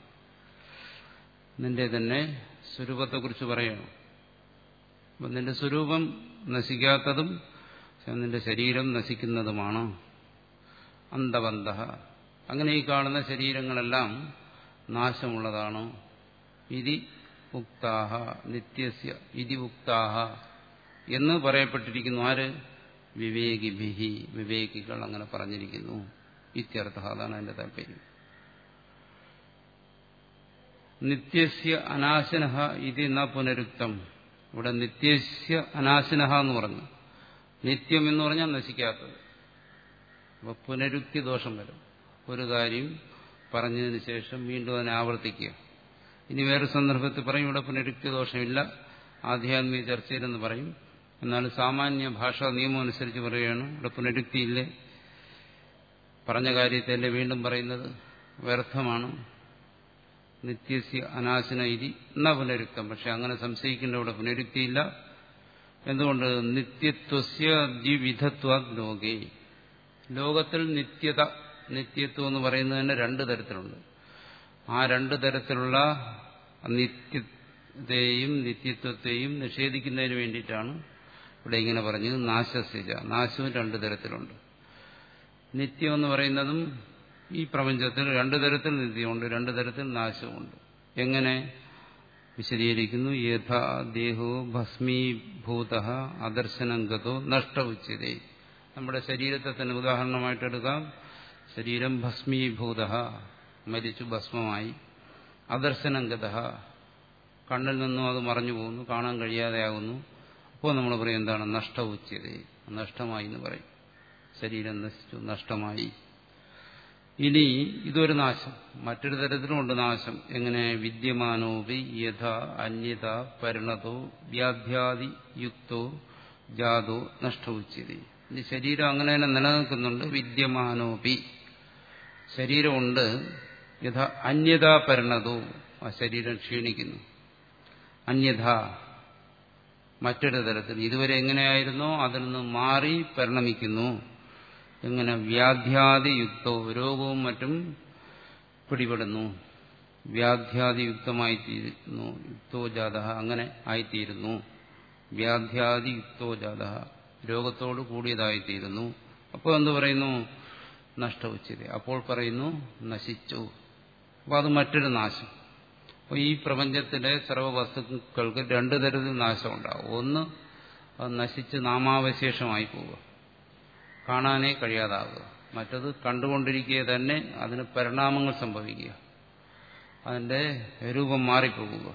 നിന്റെ തന്നെ സ്വരൂപത്തെക്കുറിച്ച് പറയണം അപ്പം നിന്റെ സ്വരൂപം നശിക്കാത്തതും നിന്റെ ശരീരം നശിക്കുന്നതുമാണ് അന്തബന്ധ അങ്ങനെ ഈ കാണുന്ന ശരീരങ്ങളെല്ലാം നാശമുള്ളതാണ് ഇതി ഉക്താഹ നിത്യസ്യ ഇതി ഉക്താഹ എന്ന് പറയപ്പെട്ടിരിക്കുന്നു ആര് വിവേകിഭിഹി വിവേകികൾ അങ്ങനെ പറഞ്ഞിരിക്കുന്നു ഇത്യർത്ഥ അതാണ് അതിന്റെ താല്പര്യം നിത്യസ്യ അനാശനഹ ഇത് ന പുനരുക്തം ഇവിടെ നിത്യസ്യ അനാശനഹ എന്ന് പറഞ്ഞു നിത്യം എന്ന് പറഞ്ഞാൽ നശിക്കാത്തത് അപ്പൊ പുനരുക്തി ദോഷം വരും ഒരു കാര്യം പറഞ്ഞതിന് ശേഷം വീണ്ടും അതിനെ ആവർത്തിക്കുക ഇനി വേറെ സന്ദർഭത്തിൽ പറയും ഇവിടെ പുനരുക്തി ദോഷമില്ല ആധ്യാത്മിക ചർച്ചയിലെന്ന് പറയും എന്നാൽ സാമാന്യ ഭാഷാ നിയമം അനുസരിച്ച് പറയുകയാണ് ഇവിടെ പുനരുക്തിയില്ലേ പറഞ്ഞ കാര്യത്തെയല്ലേ വീണ്ടും പറയുന്നത് വ്യർത്ഥമാണ് നിത്യസ്യ അനാശന ഇതി എന്നാ പുനരുക്തം പക്ഷെ അങ്ങനെ സംശയിക്കേണ്ട ഇവിടെ പുനരുക്തിയില്ല എന്തുകൊണ്ട് നിത്യത്വസ്യ ദ്വിവിധത്വ ലോകേ ലോകത്തിൽ നിത്യത നിത്യത്വം എന്ന് പറയുന്നതിന് രണ്ട് തരത്തിലുണ്ട് ആ രണ്ട് തരത്തിലുള്ള നിത്യത്തെയും നിത്യത്വത്തെയും നിഷേധിക്കുന്നതിന് വേണ്ടിയിട്ടാണ് ഇവിടെ ഇങ്ങനെ പറഞ്ഞത് നാശസിജ നാശവും രണ്ട് തരത്തിലുണ്ട് നിത്യം എന്ന് പറയുന്നതും ഈ പ്രപഞ്ചത്തിൽ രണ്ടു തരത്തിൽ നിത്യമുണ്ട് രണ്ടു തരത്തിൽ നാശമുണ്ട് എങ്ങനെ വിശദീകരിക്കുന്നു യഥാ ദേഹോ ഭസ്മീഭൂത അദർശനം ഗതോ നഷ്ടവുച്യതേ നമ്മുടെ ശരീരത്തെ തന്നെ ഉദാഹരണമായിട്ടെടുക്കാം ശരീരം ഭസ്മീഭൂത മരിച്ചു ഭസ്മമായി അദർശനം ഗത കണ്ണിൽ നിന്നും അത് മറഞ്ഞു പോകുന്നു കാണാൻ കഴിയാതെയാകുന്നു അപ്പോൾ നമ്മൾ പറയും എന്താണ് നഷ്ടവുച്യതേ നഷ്ടമായി എന്ന് പറയും ശരീരം നശിച്ചു നഷ്ടമായി ഇനി ഇതൊരു നാശം മറ്റൊരു തരത്തിലുമുണ്ട് നാശം എങ്ങനെ വിദ്യമാനോപി യഥ അന്യത പരിണതോ വ്യാധ്യാദി യുക്തോ ജാതോ നഷ്ടവുച്യതേ ഇനി ശരീരം അങ്ങനെ തന്നെ നിലനിൽക്കുന്നുണ്ട് വിദ്യമാനോപി ശരീരമുണ്ട് യഥ അന്യത പരിണതോ ആ ശരീരം ക്ഷീണിക്കുന്നു അന്യഥ മറ്റൊരു തരത്തിൽ ഇതുവരെ എങ്ങനെയായിരുന്നോ അതിൽ നിന്ന് മാറി പരിണമിക്കുന്നു എങ്ങനെ വ്യാധ്യാദിയുക്തോ രോഗവും മറ്റും പിടിപെടുന്നു വ്യാധ്യാദിയുക്തമായിത്തീരുന്നു യുക്തോ ജാത അങ്ങനെ ആയിത്തീരുന്നു വ്യാധ്യാദിയുക്തോ ജാത രോഗത്തോട് കൂടിയതായിത്തീരുന്നു അപ്പോൾ എന്ത് പറയുന്നു നഷ്ടവുച്ചത് അപ്പോൾ പറയുന്നു നശിച്ചു അപ്പോൾ അത് മറ്റൊരു നാശം അപ്പോൾ ഈ പ്രപഞ്ചത്തിലെ സർവ്വവസ്തുക്കൾക്ക് രണ്ടു തരത്തിൽ നാശം ഉണ്ടാവും ഒന്ന് അത് നശിച്ച് നാമാവശേഷമായി പോവുക കാണാനേ കഴിയാതാവുക മറ്റത് കണ്ടുകൊണ്ടിരിക്കുക തന്നെ അതിന് പരിണാമങ്ങൾ സംഭവിക്കുക അതിന്റെ രൂപം മാറിപ്പോകുക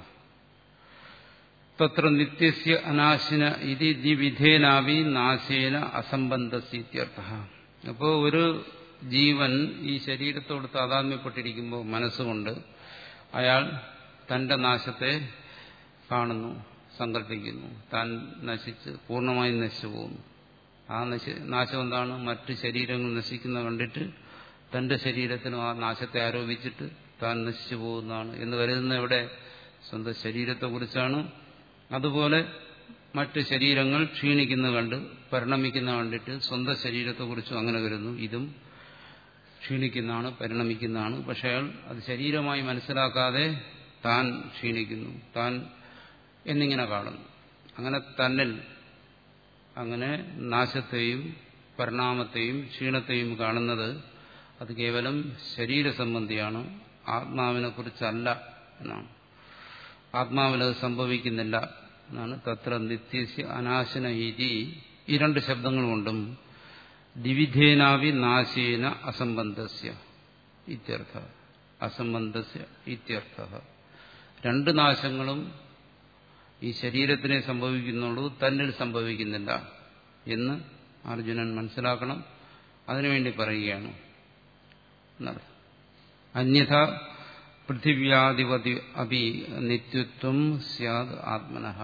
തത്ര നിത്യസ്യ അനാശിന ഇതി ദ്വിവിധേനാവി നാശേന അസംബന്ധസ്യർത്ഥ അപ്പോൾ ഒരു ജീവൻ ഈ ശരീരത്തോട് താതാത്മ്യപ്പെട്ടിരിക്കുമ്പോൾ മനസ്സുകൊണ്ട് അയാൾ തന്റെ നാശത്തെ കാണുന്നു സങ്കല്പിക്കുന്നു താൻ നശിച്ച് പൂർണ്ണമായും നശിച്ചു പോകുന്നു ആ നശി നാശം എന്താണ് മറ്റ് ശരീരങ്ങൾ നശിക്കുന്ന കണ്ടിട്ട് തന്റെ ശരീരത്തിനും ആ നാശത്തെ ആരോപിച്ചിട്ട് താൻ നശിച്ചു പോകുന്നതാണ് എന്ന് കരുതുന്ന എവിടെ സ്വന്തം ശരീരത്തെക്കുറിച്ചാണ് അതുപോലെ മറ്റ് ശരീരങ്ങൾ ക്ഷീണിക്കുന്ന കണ്ട് പരിണമിക്കുന്ന കണ്ടിട്ട് സ്വന്തം ശരീരത്തെക്കുറിച്ചും അങ്ങനെ കരുതുന്നു ഇതും ക്ഷീണിക്കുന്നതാണ് പരിണമിക്കുന്നതാണ് പക്ഷെ അയാൾ അത് ശരീരമായി മനസ്സിലാക്കാതെ താൻ ക്ഷീണിക്കുന്നു താൻ എന്നിങ്ങനെ കാണുന്നു അങ്ങനെ തന്നിൽ അങ്ങനെ നാശത്തെയും പരിണാമത്തെയും ക്ഷീണത്തെയും കാണുന്നത് അത് കേവലം ശരീര സംബന്ധിയാണ് ആത്മാവിനെ കുറിച്ചല്ല എന്നാണ് ആത്മാവിലത് സംഭവിക്കുന്നില്ല എന്നാണ് തത്ര നിത്യസ്യ അനാശന ഇതി ഈ രണ്ട് ശബ്ദങ്ങളുകൊണ്ടും ദ്വിവിധേനാവി നാശേന അസംബന്ധസ്യ ഇത്യർത്ഥ അസംബന്ധസ്യ ഇത്യർത്ഥ രണ്ട് നാശങ്ങളും ഈ ശരീരത്തിനെ സംഭവിക്കുന്നുള്ളൂ തന്നിൽ സംഭവിക്കുന്നില്ല എന്ന് അർജുനൻ മനസ്സിലാക്കണം അതിനുവേണ്ടി പറയുകയാണ് എന്നർത്ഥം അന്യഥ പൃഥിവ്യാധിപതി അപി നിത്യത്വം സ്യാദ് ആത്മനഃ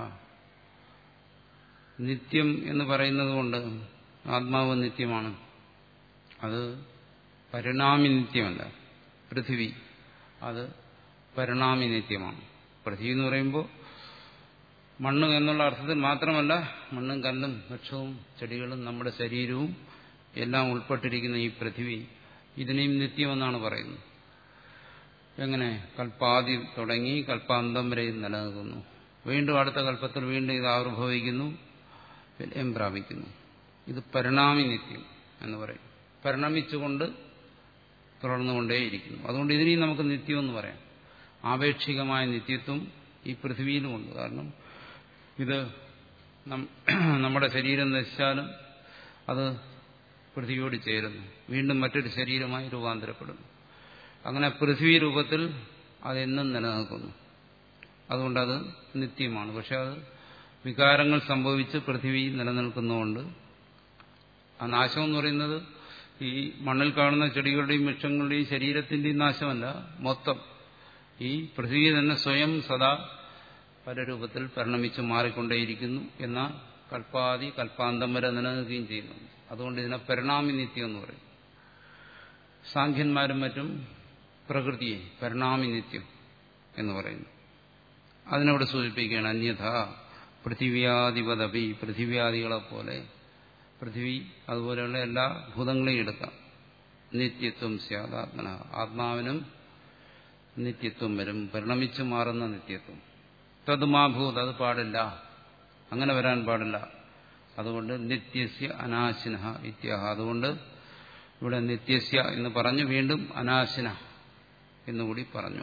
നിത്യം എന്ന് പറയുന്നത് കൊണ്ട് ആത്മാവ് നിത്യമാണ് അത് പരിണാമി നിത്യമല്ല പൃഥിവി അത് പരിണാമി നിത്യമാണ് പൃഥ്വി എന്ന് പറയുമ്പോൾ മണ്ണ് എന്നുള്ള അർത്ഥത്തിൽ മാത്രമല്ല മണ്ണും കല്ലും വൃക്ഷവും ചെടികളും നമ്മുടെ ശരീരവും എല്ലാം ഉൾപ്പെട്ടിരിക്കുന്ന ഈ പൃഥിവി ഇതിനെയും നിത്യമെന്നാണ് പറയുന്നത് എങ്ങനെ കൽപ്പാതി തുടങ്ങി കൽപ്പാന്തം വരെ ഇത് നിലനിൽക്കുന്നു വീണ്ടും അടുത്ത കൽപ്പത്തിൽ വീണ്ടും ഇത് ആവിർഭവിക്കുന്നു വിലയം പ്രാപിക്കുന്നു ഇത് പരിണാമി നിത്യം എന്ന് പറയും പരിണമിച്ചുകൊണ്ട് തുടർന്നുകൊണ്ടേയിരിക്കുന്നു അതുകൊണ്ട് ഇതിനെയും നമുക്ക് നിത്യം എന്ന് പറയാം ആപേക്ഷികമായ നിത്യത്വം ഈ പൃഥ്വിയിലുമുണ്ട് കാരണം ഇത് നമ്മുടെ ശരീരം നശിച്ചാലും അത് പൃഥ്വിയോട് ചേരുന്നു വീണ്ടും മറ്റൊരു ശരീരമായി രൂപാന്തരപ്പെടുന്നു അങ്ങനെ പൃഥ്വി രൂപത്തിൽ അതെന്നും നിലനിൽക്കുന്നു അതുകൊണ്ടത് നിത്യമാണ് പക്ഷെ അത് വികാരങ്ങൾ സംഭവിച്ച് പൃഥ്വി നിലനിൽക്കുന്നതുകൊണ്ട് ആ നാശം എന്ന് പറയുന്നത് ഈ മണ്ണിൽ കാണുന്ന ചെടികളുടെയും വൃക്ഷങ്ങളുടെയും ശരീരത്തിന്റെയും നാശമല്ല മൊത്തം ഈ പൃഥ്വി തന്നെ സ്വയം സദാ പല രൂപത്തിൽ പരിണമിച്ച് മാറിക്കൊണ്ടേയിരിക്കുന്നു എന്നാൽ കൽപ്പാതി കൽപ്പാന്തം വരെ നിലനിൽക്കുകയും ചെയ്യുന്നു അതുകൊണ്ട് ഇതിനെ പരിണാമി നിത്യം എന്ന് പറയും സാഖ്യന്മാരും മറ്റും പ്രകൃതിയെ പരിണാമി നിത്യം എന്ന് പറയുന്നു അതിനവിടെ സൂചിപ്പിക്കുകയാണ് അന്യഥ പൃഥിവ്യാധിപതപി പൃഥിവ്യാദികളെ പോലെ പൃഥിവി അതുപോലെയുള്ള എല്ലാ ഭൂതങ്ങളെയും എടുക്കാം നിത്യത്വം സ്യാദാത്മന ആത്മാവിനും നിത്യത്വം വരും പരിണമിച്ചു മാറുന്ന നിത്യത്വം തതുമാഭൂത് അത് പാടില്ല അങ്ങനെ വരാൻ പാടില്ല അതുകൊണ്ട് നിത്യസ്യ അനാശിന ഇത്യാഹ അതുകൊണ്ട് ഇവിടെ നിത്യസ്യ എന്ന് പറഞ്ഞു വീണ്ടും അനാശിന എന്നുകൂടി പറഞ്ഞു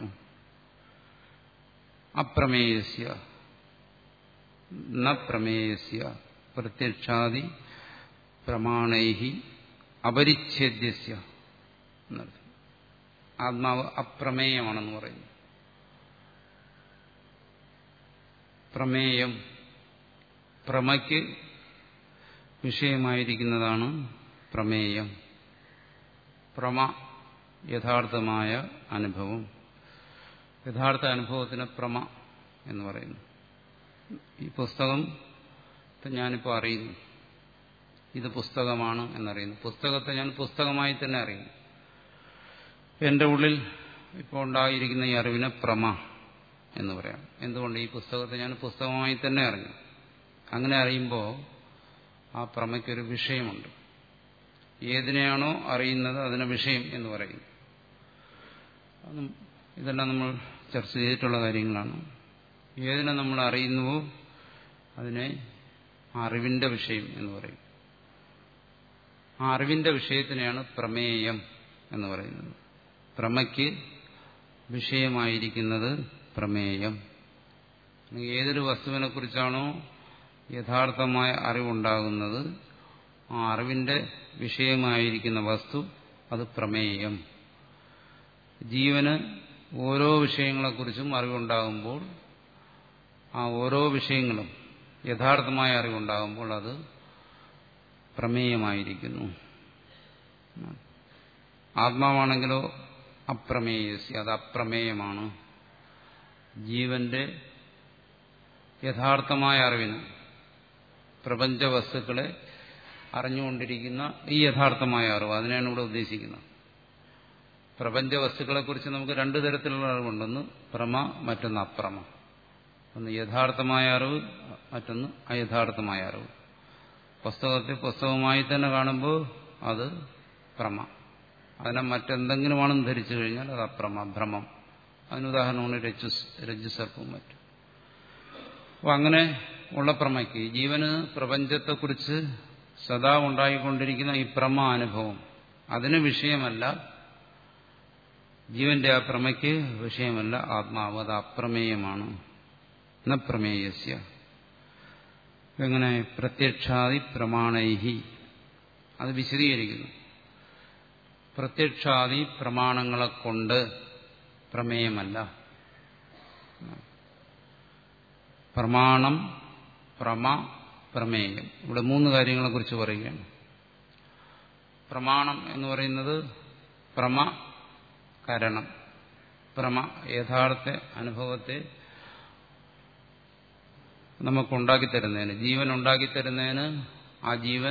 അപ്രമേയസ്യ ന പ്രമേയസ്യ പ്രത്യക്ഷാദി പ്രമാണൈ അപരിച്ഛേദ്യസ്യ എന്നർത്ഥം ആത്മാവ് അപ്രമേയമാണെന്ന് പറയുന്നു പ്രമേയം പ്രമയ്ക്ക് വിഷയമായിരിക്കുന്നതാണ് പ്രമേയം പ്രമ യഥാർത്ഥമായ അനുഭവം യഥാർത്ഥ അനുഭവത്തിന് പ്രമ എന്ന് പറയുന്നു ഈ പുസ്തകം ഞാനിപ്പോൾ അറിയുന്നു ഇത് പുസ്തകമാണ് എന്നറിയുന്നു പുസ്തകത്തെ ഞാൻ പുസ്തകമായി തന്നെ അറിയുന്നു എന്റെ ഉള്ളിൽ ഇപ്പോൾ ഉണ്ടായിരിക്കുന്ന ഈ അറിവിനെ പ്രമ എന്ന് പറയാം എന്തുകൊണ്ട് ഈ പുസ്തകത്തെ ഞാൻ പുസ്തകമായി തന്നെ അറിഞ്ഞു അങ്ങനെ അറിയുമ്പോൾ ആ പ്രമയ്ക്കൊരു വിഷയമുണ്ട് ഏതിനെയാണോ അറിയുന്നത് അതിനെ വിഷയം എന്ന് പറയും ഇതെല്ലാം നമ്മൾ ചർച്ച ചെയ്തിട്ടുള്ള കാര്യങ്ങളാണ് ഏതിനെ നമ്മൾ അറിയുന്നുവോ അതിനെ അറിവിന്റെ വിഷയം എന്ന് പറയും ആ അറിവിന്റെ വിഷയത്തിനെയാണ് പ്രമേയം എന്ന് പറയുന്നത് പ്രമയ്ക്ക് വിഷയമായിരിക്കുന്നത് പ്രമേയം ഏതൊരു വസ്തുവിനെ കുറിച്ചാണോ യഥാർത്ഥമായ അറിവുണ്ടാകുന്നത് ആ അറിവിന്റെ വിഷയമായിരിക്കുന്ന വസ്തു അത് പ്രമേയം ജീവന് ഓരോ വിഷയങ്ങളെക്കുറിച്ചും അറിവുണ്ടാകുമ്പോൾ ആ ഓരോ വിഷയങ്ങളും യഥാർത്ഥമായ അറിവുണ്ടാകുമ്പോൾ അത് പ്രമേയമായിരിക്കുന്നു ആത്മാവാണെങ്കിലോ അപ്രമേയസി അത് അപ്രമേയമാണ് ജീവന്റെ യഥാർത്ഥമായ അറിവിന് പ്രപഞ്ച വസ്തുക്കളെ അറിഞ്ഞുകൊണ്ടിരിക്കുന്ന ഈ യഥാർത്ഥമായ അറിവ് അതിനെയാണ് ഇവിടെ ഉദ്ദേശിക്കുന്നത് പ്രപഞ്ച വസ്തുക്കളെക്കുറിച്ച് നമുക്ക് രണ്ടു തരത്തിലുള്ള അറിവുണ്ടെന്ന് പ്രമ മറ്റൊന്ന് അപ്രമ ഒന്ന് യഥാർത്ഥമായ അറിവ് മറ്റൊന്ന് അയഥാർത്ഥമായ അറിവ് പുസ്തകത്തെ പുസ്തകമായി തന്നെ കാണുമ്പോൾ അത് പ്രമ അതിനെ മറ്റെന്തെങ്കിലുമാണെന്ന് ധരിച്ചു കഴിഞ്ഞാൽ അത് അപ്രമ ഭ്രമം അതിനുദാഹരണമാണ് രജ്ജു രജ്ജുസർപ്പവും മറ്റും അപ്പോൾ അങ്ങനെ ഉള്ള പ്രമയ്ക്ക് ജീവന് പ്രപഞ്ചത്തെക്കുറിച്ച് സദാ ഉണ്ടായിക്കൊണ്ടിരിക്കുന്ന ഈ പ്രമ അനുഭവം അതിന് വിഷയമല്ല ജീവന്റെ ആ പ്രമയ്ക്ക് വിഷയമല്ല ആത്മാവ് അത് അപ്രമേയമാണ് ന പ്രമേയസ്യ എങ്ങനെ പ്രത്യക്ഷാദി പ്രമാണൈഹി അത് വിശദീകരിക്കുന്നു പ്രത്യക്ഷാദി പ്രമാണങ്ങളെ കൊണ്ട് പ്രമേയമല്ല പ്രമാണം പ്രമ പ്രമേയം ഇവിടെ മൂന്ന് കാര്യങ്ങളെക്കുറിച്ച് പറയുകയാണ് പ്രമാണം എന്ന് പറയുന്നത് പ്രമ കരണം പ്രമ യഥാർത്ഥ അനുഭവത്തെ നമുക്കുണ്ടാക്കി തരുന്നതിന് ജീവൻ ഉണ്ടാക്കി തരുന്നതിന് ആ ജീവൻ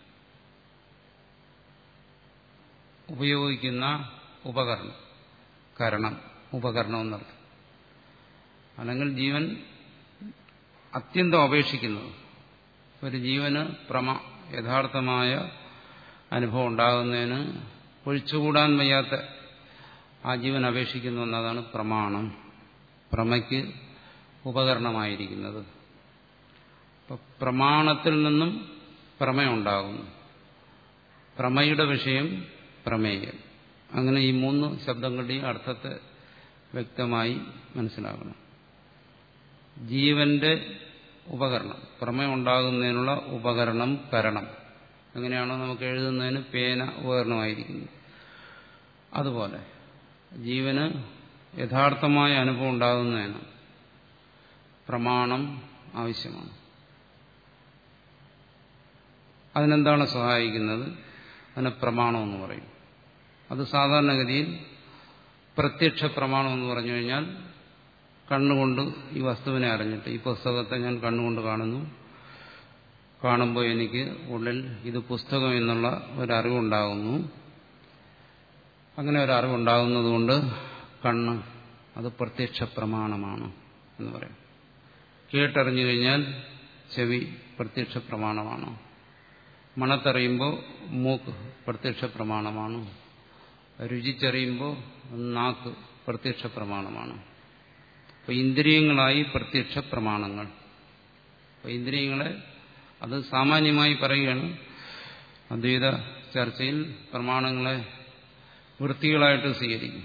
ഉപയോഗിക്കുന്ന ഉപകരണം കരണം ഉപകരണം എന്നർത്ഥം അല്ലെങ്കിൽ ജീവൻ അത്യന്തം അപേക്ഷിക്കുന്നത് ഒരു ജീവന് പ്രമ യഥാർത്ഥമായ അനുഭവം ഉണ്ടാകുന്നതിന് ഒഴിച്ചുകൂടാൻ വയ്യാത്ത ആ ജീവൻ അപേക്ഷിക്കുന്നു എന്നതാണ് പ്രമാണം പ്രമയ്ക്ക് ഉപകരണമായിരിക്കുന്നത് പ്രമാണത്തിൽ നിന്നും പ്രമയുണ്ടാകുന്നു പ്രമയുടെ വിഷയം പ്രമേയം അങ്ങനെ ഈ മൂന്ന് ശബ്ദങ്ങളുടെയും അർത്ഥത്തെ വ്യക്തമായി മനസ്സിലാക്കണം ജീവന്റെ ഉപകരണം പ്രമയുണ്ടാകുന്നതിനുള്ള ഉപകരണം കരണം എങ്ങനെയാണോ നമുക്ക് എഴുതുന്നതിന് പേന ഉപകരണമായിരിക്കുന്നത് അതുപോലെ ജീവന് യഥാർത്ഥമായ അനുഭവം ഉണ്ടാകുന്നതിന് പ്രമാണം ആവശ്യമാണ് അതിനെന്താണ് സഹായിക്കുന്നത് അതിനെ പ്രമാണം എന്ന് പറയും അത് സാധാരണഗതിയിൽ പ്രത്യക്ഷ പ്രമാണം എന്ന് പറഞ്ഞു കഴിഞ്ഞാൽ കണ്ണുകൊണ്ട് ഈ വസ്തുവിനെ അറിഞ്ഞിട്ട് ഈ പുസ്തകത്തെ ഞാൻ കണ്ണുകൊണ്ട് കാണുന്നു കാണുമ്പോൾ എനിക്ക് ഉള്ളിൽ ഇത് പുസ്തകം എന്നുള്ള ഒരറിവുണ്ടാകുന്നു അങ്ങനെ ഒരറിവുണ്ടാകുന്നതുകൊണ്ട് കണ്ണ് അത് പ്രത്യക്ഷ പ്രമാണമാണ് എന്ന് പറയും കേട്ടറിഞ്ഞു കഴിഞ്ഞാൽ ചെവി പ്രത്യക്ഷ പ്രമാണമാണ് മണത്തറിയുമ്പോൾ മൂക്ക് പ്രത്യക്ഷ പ്രമാണമാണ് രുചിച്ചറിയുമ്പോൾ നാക്ക് പ്രത്യക്ഷ പ്രമാണമാണ് അപ്പോൾ ഇന്ദ്രിയങ്ങളായി പ്രത്യക്ഷ പ്രമാണങ്ങൾ അപ്പോൾ ഇന്ദ്രിയങ്ങളെ അത് സാമാന്യമായി പറയുകയാണ് അദ്വൈത ചർച്ചയിൽ പ്രമാണങ്ങളെ വൃത്തികളായിട്ട് സ്വീകരിക്കും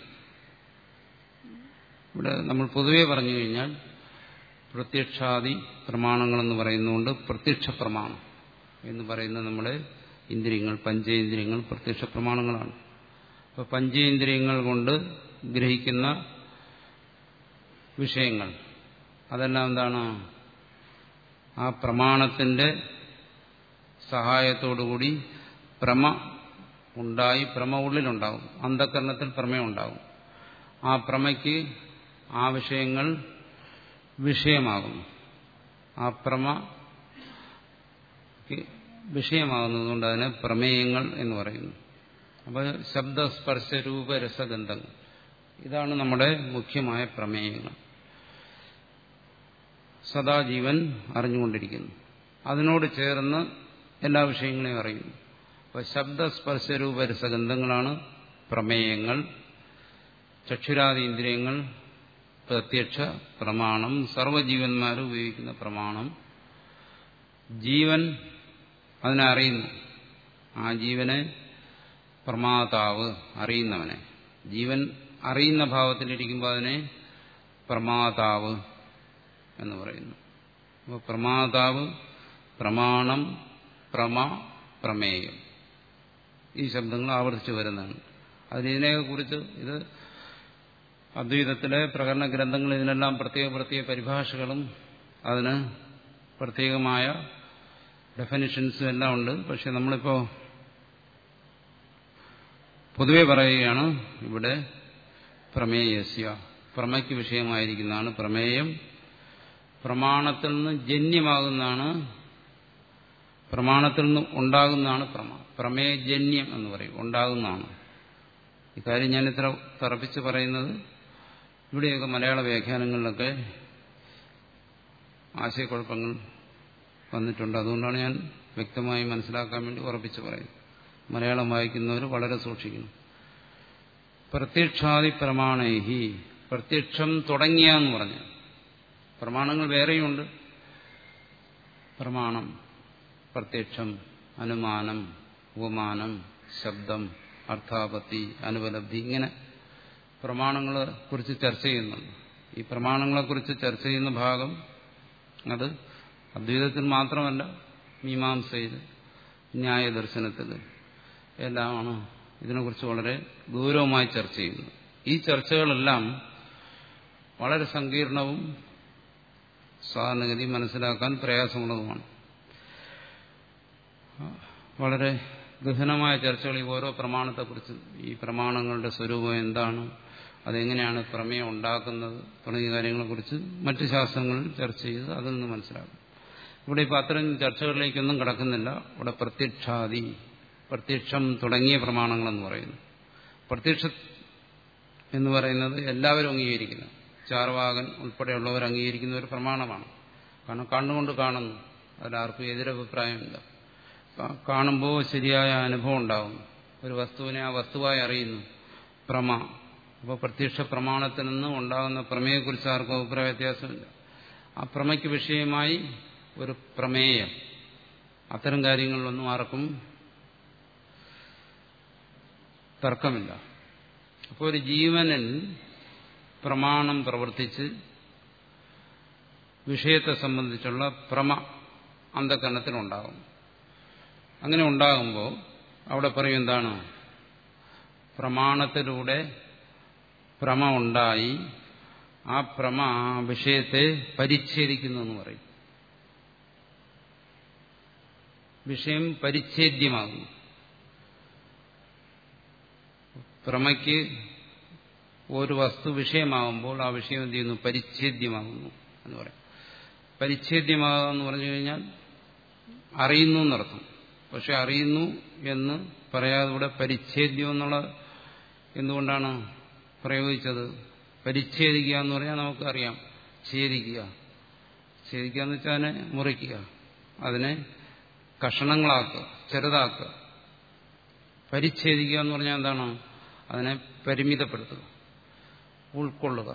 ഇവിടെ നമ്മൾ പൊതുവെ പറഞ്ഞു കഴിഞ്ഞാൽ പ്രത്യക്ഷാദി പ്രമാണങ്ങളെന്ന് പറയുന്നതുകൊണ്ട് പ്രത്യക്ഷ പ്രമാണം എന്ന് പറയുന്നത് നമ്മുടെ ഇന്ദ്രിയങ്ങൾ പഞ്ചേന്ദ്രിയങ്ങൾ പ്രത്യക്ഷ പ്രമാണങ്ങളാണ് അപ്പോൾ പഞ്ചേന്ദ്രിയങ്ങൾ കൊണ്ട് ഗ്രഹിക്കുന്ന വിഷയങ്ങൾ അതെല്ലാം എന്താണ് ആ പ്രമാണത്തിന്റെ സഹായത്തോടുകൂടി പ്രമ ഉണ്ടായി പ്രമ ഉള്ളിലുണ്ടാവും അന്ധകരണത്തിൽ പ്രമയുണ്ടാകും ആ പ്രമയ്ക്ക് ആ വിഷയങ്ങൾ വിഷയമാകുന്നു ആ പ്രമ വിഷയമാകുന്നതുകൊണ്ട് അതിനെ പ്രമേയങ്ങൾ എന്ന് പറയുന്നു അപ്പോൾ ശബ്ദസ്പർശ രൂപ രസഗന്ധങ്ങൾ ഇതാണ് നമ്മുടെ മുഖ്യമായ പ്രമേയങ്ങൾ സദാ ജീവൻ അറിഞ്ഞുകൊണ്ടിരിക്കുന്നു അതിനോട് ചേർന്ന് എല്ലാ വിഷയങ്ങളെയും അറിയുന്നു അപ്പോൾ ശബ്ദസ്പർശരൂപ രസഗന്ധങ്ങളാണ് പ്രമേയങ്ങൾ ചക്ഷുരാദി ഇന്ദ്രിയങ്ങൾ പ്രത്യക്ഷ പ്രമാണം സർവ്വജീവന്മാർ ഉപയോഗിക്കുന്ന പ്രമാണം ജീവൻ അതിനെ അറിയുന്നു ആ ജീവനെ പ്രമാതാവ് അറിയുന്നവനെ ജീവൻ അറിയുന്ന ഭാവത്തിലിരിക്കുമ്പോൾ അതിനെ പ്രമാതാവ് എന്ന് പറയുന്നു അപ്പോൾ പ്രമാതാവ് പ്രമാണം പ്രമ പ്രമേയം ഈ ശബ്ദങ്ങൾ ആവർത്തിച്ചു വരുന്നതാണ് അതിനെക്കുറിച്ച് ഇത് അദ്വൈതത്തിലെ പ്രകടന ഗ്രന്ഥങ്ങൾ ഇതിനെല്ലാം പ്രത്യേക പ്രത്യേക പരിഭാഷകളും അതിന് പ്രത്യേകമായ ഡെഫിനിഷൻസും എല്ലാം ഉണ്ട് പക്ഷെ നമ്മളിപ്പോൾ പൊതുവെ പറയുകയാണ് ഇവിടെ പ്രമേയസ്യ പ്രമയ്ക്ക് വിഷയമായിരിക്കുന്നതാണ് പ്രമേയം പ്രമാണത്തിൽ നിന്ന് ജന്യമാകുന്നതാണ് പ്രമാണത്തിൽ നിന്ന് ഉണ്ടാകുന്നതാണ് പ്രമ പ്രമേയജന്യം എന്ന് പറയും ഉണ്ടാകുന്നതാണ് ഇക്കാര്യം ഞാൻ ഇത്ര തറപ്പിച്ച് പറയുന്നത് ഇവിടെയൊക്കെ മലയാള വ്യാഖ്യാനങ്ങളിലൊക്കെ ആശയക്കുഴപ്പങ്ങൾ വന്നിട്ടുണ്ട് അതുകൊണ്ടാണ് ഞാൻ വ്യക്തമായി മനസ്സിലാക്കാൻ വേണ്ടി ഉറപ്പിച്ച് പറയുന്നത് മലയാളം വായിക്കുന്നവർ വളരെ സൂക്ഷിക്കണം പ്രത്യക്ഷാദി പ്രമാണേഹി പ്രത്യക്ഷം തുടങ്ങിയ എന്ന് പറഞ്ഞു പ്രമാണങ്ങൾ വേറെയുണ്ട് പ്രമാണം പ്രത്യക്ഷം അനുമാനം ഉപമാനം ശബ്ദം അർത്ഥാപത്തി അനുപലബ്ധി ഇങ്ങനെ പ്രമാണങ്ങളെ കുറിച്ച് ചർച്ച ചെയ്യുന്നുണ്ട് ഈ പ്രമാണങ്ങളെക്കുറിച്ച് ചർച്ച ചെയ്യുന്ന ഭാഗം അത് അദ്വൈതത്തിൽ മാത്രമല്ല മീമാംസയിൽ ന്യായദർശനത്തിൽ എല്ലാമാണ് ഇതിനെക്കുറിച്ച് വളരെ ഗൗരവമായി ചർച്ച ചെയ്യുന്നത് ഈ ചർച്ചകളെല്ലാം വളരെ സങ്കീർണവും സാധാരണഗതി മനസ്സിലാക്കാൻ പ്രയാസമുള്ളതുമാണ് വളരെ ഗഹനമായ ചർച്ചകൾ ഈ ഓരോ പ്രമാണത്തെക്കുറിച്ച് ഈ പ്രമാണങ്ങളുടെ സ്വരൂപം എന്താണ് അതെങ്ങനെയാണ് പ്രമേയം ഉണ്ടാക്കുന്നത് തുടങ്ങിയ കാര്യങ്ങളെക്കുറിച്ച് മറ്റ് ശാസ്ത്രങ്ങളിൽ ചർച്ച ചെയ്ത് അതിൽ നിന്ന് മനസ്സിലാക്കും ഇവിടെ ഇപ്പോൾ അത്തരം ചർച്ചകളിലേക്കൊന്നും കിടക്കുന്നില്ല ഇവിടെ പ്രത്യക്ഷാദി പ്രത്യക്ഷം തുടങ്ങിയ പ്രമാണങ്ങളെന്ന് പറയുന്നു പ്രത്യക്ഷ എന്ന് പറയുന്നത് എല്ലാവരും അംഗീകരിക്കുന്നു ചാർവാകൻ ഉൾപ്പെടെയുള്ളവർ അംഗീകരിക്കുന്ന ഒരു പ്രമാണമാണ് കാരണം കണ്ണുകൊണ്ട് കാണുന്നു അതിലാർക്കും എതിരഭിപ്രായമില്ല കാണുമ്പോൾ ശരിയായ അനുഭവം ഉണ്ടാകുന്നു ഒരു വസ്തുവിനെ ആ വസ്തുവായി അറിയുന്നു പ്രമ അപ്പോൾ പ്രത്യക്ഷ പ്രമാണത്തിൽ നിന്ന് ഉണ്ടാകുന്ന പ്രമേയെക്കുറിച്ച് ആർക്കും അഭിപ്രായ വ്യത്യാസമില്ല ആ പ്രമയ്ക്ക് വിഷയമായി ഒരു പ്രമേയം അത്തരം കാര്യങ്ങളിലൊന്നും ആർക്കും തർക്കമില്ല അപ്പോൾ ഒരു ജീവനിൽ പ്രമാണം പ്രവർത്തിച്ച് വിഷയത്തെ സംബന്ധിച്ചുള്ള പ്രമ അന്ധകരണത്തിലുണ്ടാകും അങ്ങനെ ഉണ്ടാകുമ്പോൾ അവിടെ പറയും എന്താണ് പ്രമാണത്തിലൂടെ പ്രമ ഉണ്ടായി ആ പ്രമ ആ വിഷയത്തെ പരിച്ഛേദിക്കുന്നു എന്ന് പറയും വിഷയം പരിച്ഛേദ്യമാകുന്നു പ്രമയ്ക്ക് ഒരു വസ്തു വിഷയമാകുമ്പോൾ ആ വിഷയം എന്ത് ചെയ്യുന്നു പരിച്ഛേദ്യമാകുന്നു എന്ന് പറയും പരിച്ഛേദ്യമാകുക എന്ന് പറഞ്ഞു കഴിഞ്ഞാൽ അറിയുന്നു എന്നർത്ഥം പക്ഷെ അറിയുന്നു എന്ന് പറയാതെ ഇവിടെ പരിച്ഛേദ്യം എന്നുള്ള എന്തുകൊണ്ടാണ് പ്രയോഗിച്ചത് പരിച്ഛേദിക്കുക എന്ന് പറഞ്ഞാൽ നമുക്കറിയാം ഛേദിക്കുക ഛേദിക്കുക എന്ന് വെച്ചാൽ അതിനെ മുറിക്കുക അതിനെ കഷണങ്ങളാക്കുക ചെറുതാക്കുക പരിച്ഛേദിക്കുക എന്ന് പറഞ്ഞാൽ എന്താണ് അതിനെ പരിമിതപ്പെടുത്തുക ഉൾക്കൊള്ളുക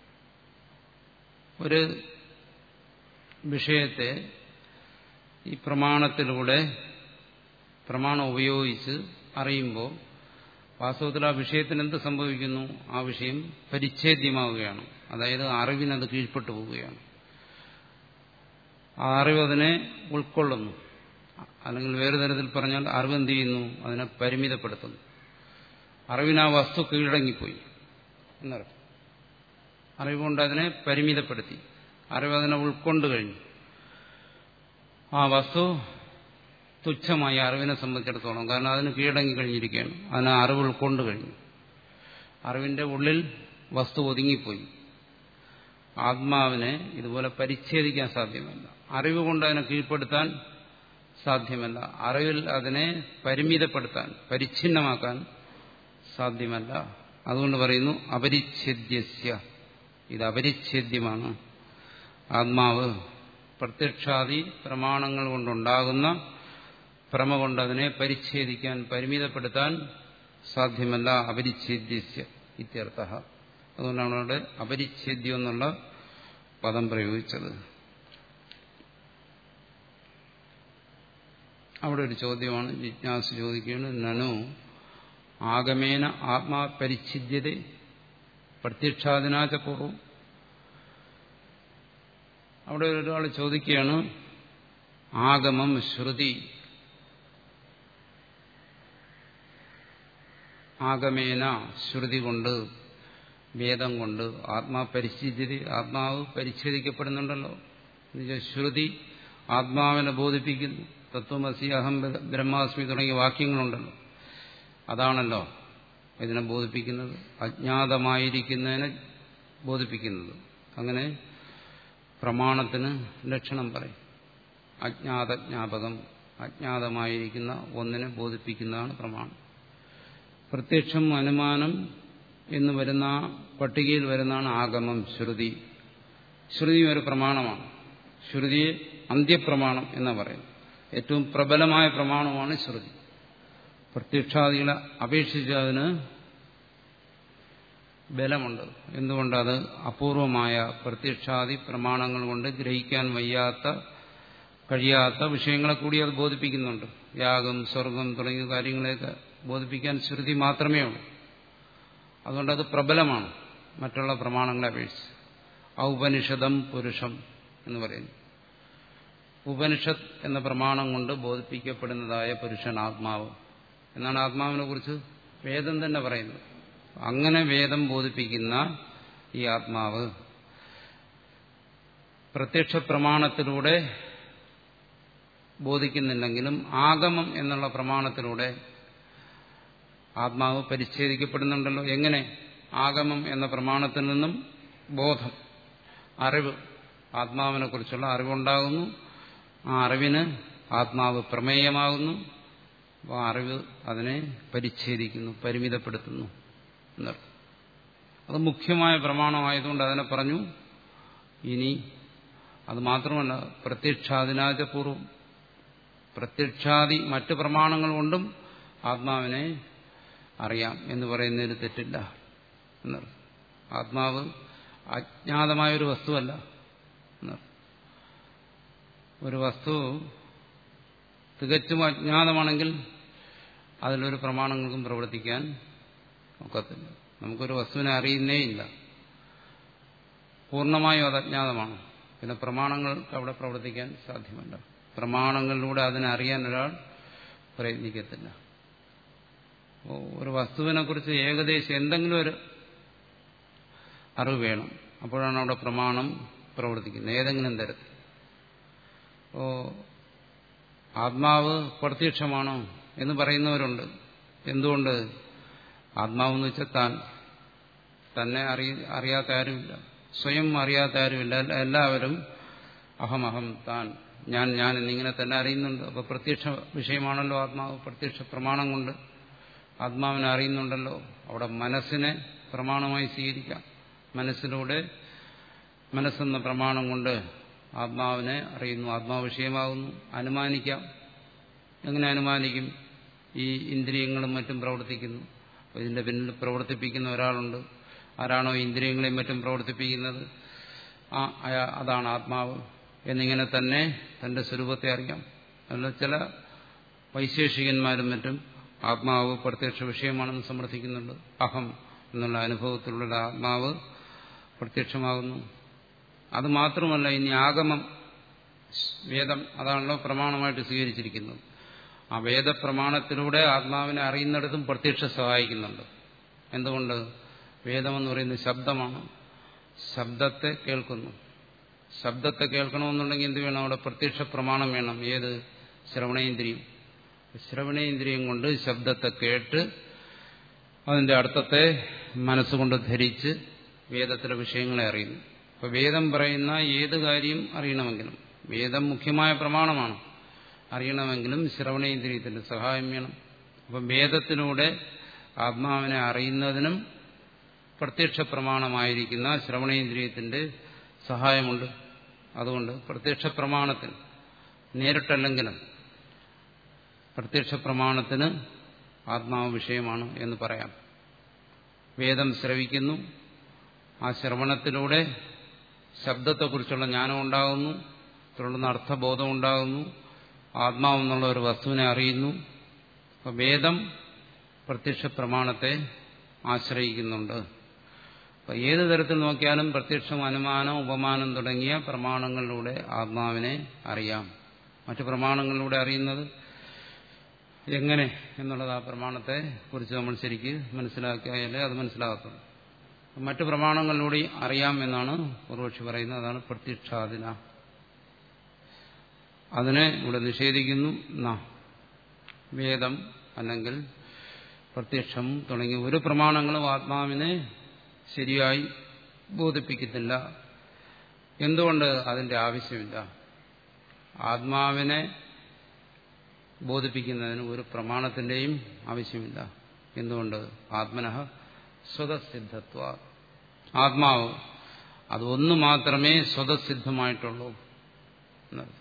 ഒരു വിഷയത്തെ ഈ പ്രമാണത്തിലൂടെ പ്രമാണം ഉപയോഗിച്ച് അറിയുമ്പോൾ വാസ്തവത്തിൽ ആ വിഷയത്തിന് എന്ത് സംഭവിക്കുന്നു ആ വിഷയം പരിച്ഛേദ്യമാവുകയാണ് അതായത് അറിവിനത് കീഴ്പ്പെട്ടു പോവുകയാണ് ആ അറിവ് അതിനെ ഉൾക്കൊള്ളുന്നു അല്ലെങ്കിൽ വേറെ തരത്തിൽ പറഞ്ഞാൽ അറിവ് എന്ത് ചെയ്യുന്നു അതിനെ പരിമിതപ്പെടുത്തുന്നു അറിവിന് ആ വസ്തു കീഴടങ്ങിപ്പോയി എന്നർത്ഥം അറിവുകൊണ്ട് അതിനെ പരിമിതപ്പെടുത്തി അറിവ് അതിനെ ഉൾക്കൊണ്ട് കഴിഞ്ഞു ആ വസ്തു തുച്ഛമായി അറിവിനെ സംബന്ധിച്ചിടത്തോളം കാരണം അതിന് കീഴടങ്ങി കഴിഞ്ഞിരിക്കുകയാണ് അതിന് അറിവ് ഉൾക്കൊണ്ട് കഴിഞ്ഞു അറിവിന്റെ ഉള്ളിൽ വസ്തു ഒതുങ്ങിപ്പോയി ആത്മാവിനെ ഇതുപോലെ പരിച്ഛേദിക്കാൻ സാധ്യമല്ല അറിവ് കൊണ്ട് അതിനെ കീഴ്പ്പെടുത്താൻ സാധ്യമല്ല അറിവിൽ അതിനെ പരിമിതപ്പെടുത്താൻ പരിച്ഛിന്നമാക്കാൻ സാധ്യമല്ല അതുകൊണ്ട് പറയുന്നു അപരിച്ഛേദ്യസ്യ ഇത് അപരിച്ഛേദ്യമാണ് ആത്മാവ് പ്രത്യക്ഷാദി പ്രമാണങ്ങൾ കൊണ്ടുണ്ടാകുന്ന ഭ്രമ കൊണ്ട് അതിനെ പരിച്ഛേദിക്കാൻ പരിമിതപ്പെടുത്താൻ സാധ്യമല്ല അപരിച്ഛേദ്യസ്യ ഇത്യർത്ഥ അതുകൊണ്ടാണ് അവിടെ അപരിച്ഛേദ്യം എന്നുള്ള പദം പ്രയോഗിച്ചത് അവിടെ ഒരു ചോദ്യമാണ് ജിജ്ഞാസ് ചോദിക്കുകയാണ് നനു ആഗമേന ആത്മാ പരിച്ഛിദ്യത പ്രത്യക്ഷാദിനാച്ച പൂർവം അവിടെ ഒരാൾ ചോദിക്കുകയാണ് ആഗമം ശ്രുതി ആഗമേന ശ്രുതി കൊണ്ട് വേദം കൊണ്ട് ആത്മാ പരിച്ഛിദ്യത ആത്മാവ് പരിച്ഛേദിക്കപ്പെടുന്നുണ്ടല്ലോ എന്നുവെച്ചാൽ ശ്രുതി ആത്മാവിനെ ബോധിപ്പിക്കുന്നു തത്വമസി അഹം ബ്രഹ്മാസ്മി തുടങ്ങിയ വാക്യങ്ങളുണ്ടല്ലോ അതാണല്ലോ ഇതിനെ ബോധിപ്പിക്കുന്നത് അജ്ഞാതമായിരിക്കുന്നതിനെ ബോധിപ്പിക്കുന്നത് അങ്ങനെ പ്രമാണത്തിന് ലക്ഷണം പറയും അജ്ഞാതജ്ഞാപകം അജ്ഞാതമായിരിക്കുന്ന ഒന്നിനെ ബോധിപ്പിക്കുന്നതാണ് പ്രമാണം പ്രത്യക്ഷം അനുമാനം എന്ന് വരുന്ന പട്ടികയിൽ വരുന്നതാണ് ആഗമം ശ്രുതി ശ്രുതി ഒരു പ്രമാണമാണ് ശ്രുതിയെ അന്ത്യപ്രമാണം എന്ന് പറയും ഏറ്റവും പ്രബലമായ പ്രമാണമാണ് ശ്രുതി പ്രത്യക്ഷാദികളെ അപേക്ഷിച്ച് അതിന് ബലമുണ്ട് എന്തുകൊണ്ടത് അപൂർവമായ പ്രത്യക്ഷാദി പ്രമാണങ്ങൾ കൊണ്ട് ഗ്രഹിക്കാൻ വയ്യാത്ത കഴിയാത്ത വിഷയങ്ങളെ കൂടി അത് ബോധിപ്പിക്കുന്നുണ്ട് യാഗം സ്വർഗം തുടങ്ങിയ കാര്യങ്ങളെയൊക്കെ ബോധിപ്പിക്കാൻ ശ്രുതി മാത്രമേ ഉള്ളൂ അതുകൊണ്ട് അത് പ്രബലമാണ് മറ്റുള്ള പ്രമാണങ്ങളെ അപേക്ഷിച്ച് ഔപനിഷദം പുരുഷം എന്ന് പറയുന്നു ഉപനിഷത്ത് എന്ന പ്രമാണം കൊണ്ട് ബോധിപ്പിക്കപ്പെടുന്നതായ പുരുഷൻ ആത്മാവ് എന്നാണ് ആത്മാവിനെ കുറിച്ച് വേദം തന്നെ പറയുന്നത് അങ്ങനെ വേദം ബോധിപ്പിക്കുന്ന ഈ ആത്മാവ് പ്രത്യക്ഷ പ്രമാണത്തിലൂടെ ബോധിക്കുന്നില്ലെങ്കിലും ആഗമം എന്നുള്ള പ്രമാണത്തിലൂടെ ആത്മാവ് പരിച്ഛേദിക്കപ്പെടുന്നുണ്ടല്ലോ എങ്ങനെ ആഗമം എന്ന പ്രമാണത്തിൽ നിന്നും ബോധം അറിവ് ആത്മാവിനെ കുറിച്ചുള്ള അറിവുണ്ടാകുന്നു ആ അറിവിന് ആത്മാവ് പ്രമേയമാകുന്നു അപ്പോൾ അറിവ് അതിനെ പരിച്ഛേദിക്കുന്നു പരിമിതപ്പെടുത്തുന്നു എന്നർത്ഥം അത് മുഖ്യമായ പ്രമാണമായതുകൊണ്ട് അതിനെ പറഞ്ഞു ഇനി അത് മാത്രമല്ല പ്രത്യക്ഷാദിനാച പൂർവം പ്രത്യക്ഷാദി മറ്റ് പ്രമാണങ്ങൾ കൊണ്ടും ആത്മാവിനെ അറിയാം എന്ന് പറയുന്നതിന് തെറ്റില്ല എന്നർത്ഥം ആത്മാവ് അജ്ഞാതമായൊരു വസ്തുവല്ല എന്നർത്ഥം ഒരു വസ്തു തികച്ചും അജ്ഞാതമാണെങ്കിൽ അതിലൊരു പ്രമാണങ്ങൾക്കും പ്രവർത്തിക്കാൻ ഒക്കത്തില്ല നമുക്കൊരു വസ്തുവിനെ അറിയുന്നേ ഇല്ല പൂർണ്ണമായും അത് അജ്ഞാതമാണ് പിന്നെ പ്രമാണങ്ങൾക്ക് അവിടെ പ്രവർത്തിക്കാൻ സാധ്യമല്ല പ്രമാണങ്ങളിലൂടെ അതിനെ അറിയാൻ ഒരാൾ പ്രയത്നിക്കത്തില്ല ഒരു വസ്തുവിനെ കുറിച്ച് ഏകദേശം എന്തെങ്കിലും ഒരു അറിവ് വേണം അപ്പോഴാണ് അവിടെ പ്രമാണം പ്രവർത്തിക്കുന്നത് ഏതെങ്കിലും തരത്തിൽ ഓ ആത്മാവ് പ്രത്യക്ഷമാണോ എന്ന് പറയുന്നവരുണ്ട് എന്തുകൊണ്ട് ആത്മാവെന്ന് വെച്ചാൽ താൻ തന്നെ അറിയ അറിയാത്ത ആരുമില്ല സ്വയം അറിയാത്ത ആരുമില്ല എല്ലാവരും അഹമഹം താൻ ഞാൻ ഞാൻ എന്നിങ്ങനെ തന്നെ അറിയുന്നുണ്ട് അപ്പോൾ പ്രത്യക്ഷ വിഷയമാണല്ലോ ആത്മാവ് പ്രത്യക്ഷ പ്രമാണം കൊണ്ട് ആത്മാവിനെ അറിയുന്നുണ്ടല്ലോ അവിടെ മനസ്സിനെ പ്രമാണമായി സ്വീകരിക്കാം മനസ്സിലൂടെ മനസ്സെന്ന പ്രമാണം കൊണ്ട് ആത്മാവിനെ അറിയുന്നു ആത്മാവ് വിഷയമാകുന്നു അനുമാനിക്കാം എങ്ങനെ അനുമാനിക്കും ഈ ഇന്ദ്രിയങ്ങളും മറ്റും പ്രവർത്തിക്കുന്നു അപ്പോൾ ഇതിന്റെ പിന്നിൽ പ്രവർത്തിപ്പിക്കുന്ന ഒരാളുണ്ട് ആരാണോ ഇന്ദ്രിയങ്ങളെയും മറ്റും പ്രവർത്തിപ്പിക്കുന്നത് ആ അതാണ് ആത്മാവ് എന്നിങ്ങനെ തന്നെ തന്റെ സ്വരൂപത്തെ അറിയാം അല്ല ചില വൈശേഷികന്മാരും മറ്റും ആത്മാവ് പ്രത്യക്ഷ വിഷയമാണെന്ന് സമർത്ഥിക്കുന്നുണ്ട് അഹം എന്നുള്ള അനുഭവത്തിലുള്ള ആത്മാവ് പ്രത്യക്ഷമാകുന്നു അത് മാത്രമല്ല ഇനി ആഗമം വേദം അതാണല്ലോ പ്രമാണമായിട്ട് സ്വീകരിച്ചിരിക്കുന്നത് ആ വേദപ്രമാണത്തിലൂടെ ആത്മാവിനെ അറിയുന്നിടത്തും പ്രത്യക്ഷ സഹായിക്കുന്നുണ്ട് എന്തുകൊണ്ട് വേദമെന്ന് പറയുന്നത് ശബ്ദമാണ് ശബ്ദത്തെ കേൾക്കുന്നു ശബ്ദത്തെ കേൾക്കണമെന്നുണ്ടെങ്കിൽ എന്ത് വേണം അവിടെ പ്രത്യക്ഷ പ്രമാണം വേണം ഏത് ശ്രവണേന്ദ്രിയം ശ്രവണേന്ദ്രിയം കൊണ്ട് ശബ്ദത്തെ കേട്ട് അതിന്റെ അർത്ഥത്തെ മനസ്സുകൊണ്ട് ധരിച്ച് വേദത്തിലെ വിഷയങ്ങളെ അറിയുന്നു അപ്പൊ വേദം പറയുന്ന ഏത് കാര്യം അറിയണമെങ്കിലും വേദം മുഖ്യമായ പ്രമാണമാണ് അറിയണമെങ്കിലും ശ്രവണേന്ദ്രിയത്തിന്റെ സഹായം വേണം അപ്പം വേദത്തിലൂടെ ആത്മാവിനെ അറിയുന്നതിനും പ്രത്യക്ഷ പ്രമാണമായിരിക്കുന്ന ശ്രവണേന്ദ്രിയത്തിന്റെ സഹായമുണ്ട് അതുകൊണ്ട് പ്രത്യക്ഷ പ്രമാണത്തിൽ നേരിട്ടല്ലെങ്കിലും പ്രത്യക്ഷ പ്രമാണത്തിന് ആത്മാവ് വിഷയമാണ് എന്ന് പറയാം വേദം ശ്രവിക്കുന്നു ആ ശ്രവണത്തിലൂടെ ശബ്ദത്തെക്കുറിച്ചുള്ള ജ്ഞാനം ഉണ്ടാകുന്നു തുടർന്ന് അർത്ഥബോധം ഉണ്ടാകുന്നു ആത്മാവെന്നുള്ള ഒരു വസ്തുവിനെ അറിയുന്നു അപ്പോൾ വേദം പ്രത്യക്ഷ പ്രമാണത്തെ ആശ്രയിക്കുന്നുണ്ട് അപ്പോൾ ഏത് തരത്തിൽ നോക്കിയാലും പ്രത്യക്ഷം അനുമാനം ഉപമാനം തുടങ്ങിയ പ്രമാണങ്ങളിലൂടെ ആത്മാവിനെ അറിയാം മറ്റു പ്രമാണങ്ങളിലൂടെ അറിയുന്നത് എങ്ങനെ എന്നുള്ളത് ആ പ്രമാണത്തെ കുറിച്ച് നമ്മൾ ശരിക്ക് മനസ്സിലാക്കിയാലേ അത് മനസ്സിലാകത്തുള്ളൂ മറ്റു പ്രമാണങ്ങളിലൂടെ അറിയാം എന്നാണ് പൂർവക്ഷി പറയുന്നത് അതാണ് പ്രത്യക്ഷാദിന അതിനെ ഇവിടെ നിഷേധിക്കുന്നു ന വേദം അല്ലെങ്കിൽ പ്രത്യക്ഷം തുടങ്ങിയ ഒരു പ്രമാണങ്ങളും ആത്മാവിനെ ശരിയായി ബോധിപ്പിക്കുന്നില്ല എന്തുകൊണ്ട് അതിന്റെ ആവശ്യമില്ല ആത്മാവിനെ ബോധിപ്പിക്കുന്നതിന് ഒരു പ്രമാണത്തിന്റെയും ആവശ്യമില്ല എന്തുകൊണ്ട് ആത്മനഃ സ്വതസിദ്ധത്വ ആത്മാവ് അത് ഒന്ന് മാത്രമേ സ്വതസിദ്ധമായിട്ടുള്ളൂ എന്നർത്ഥം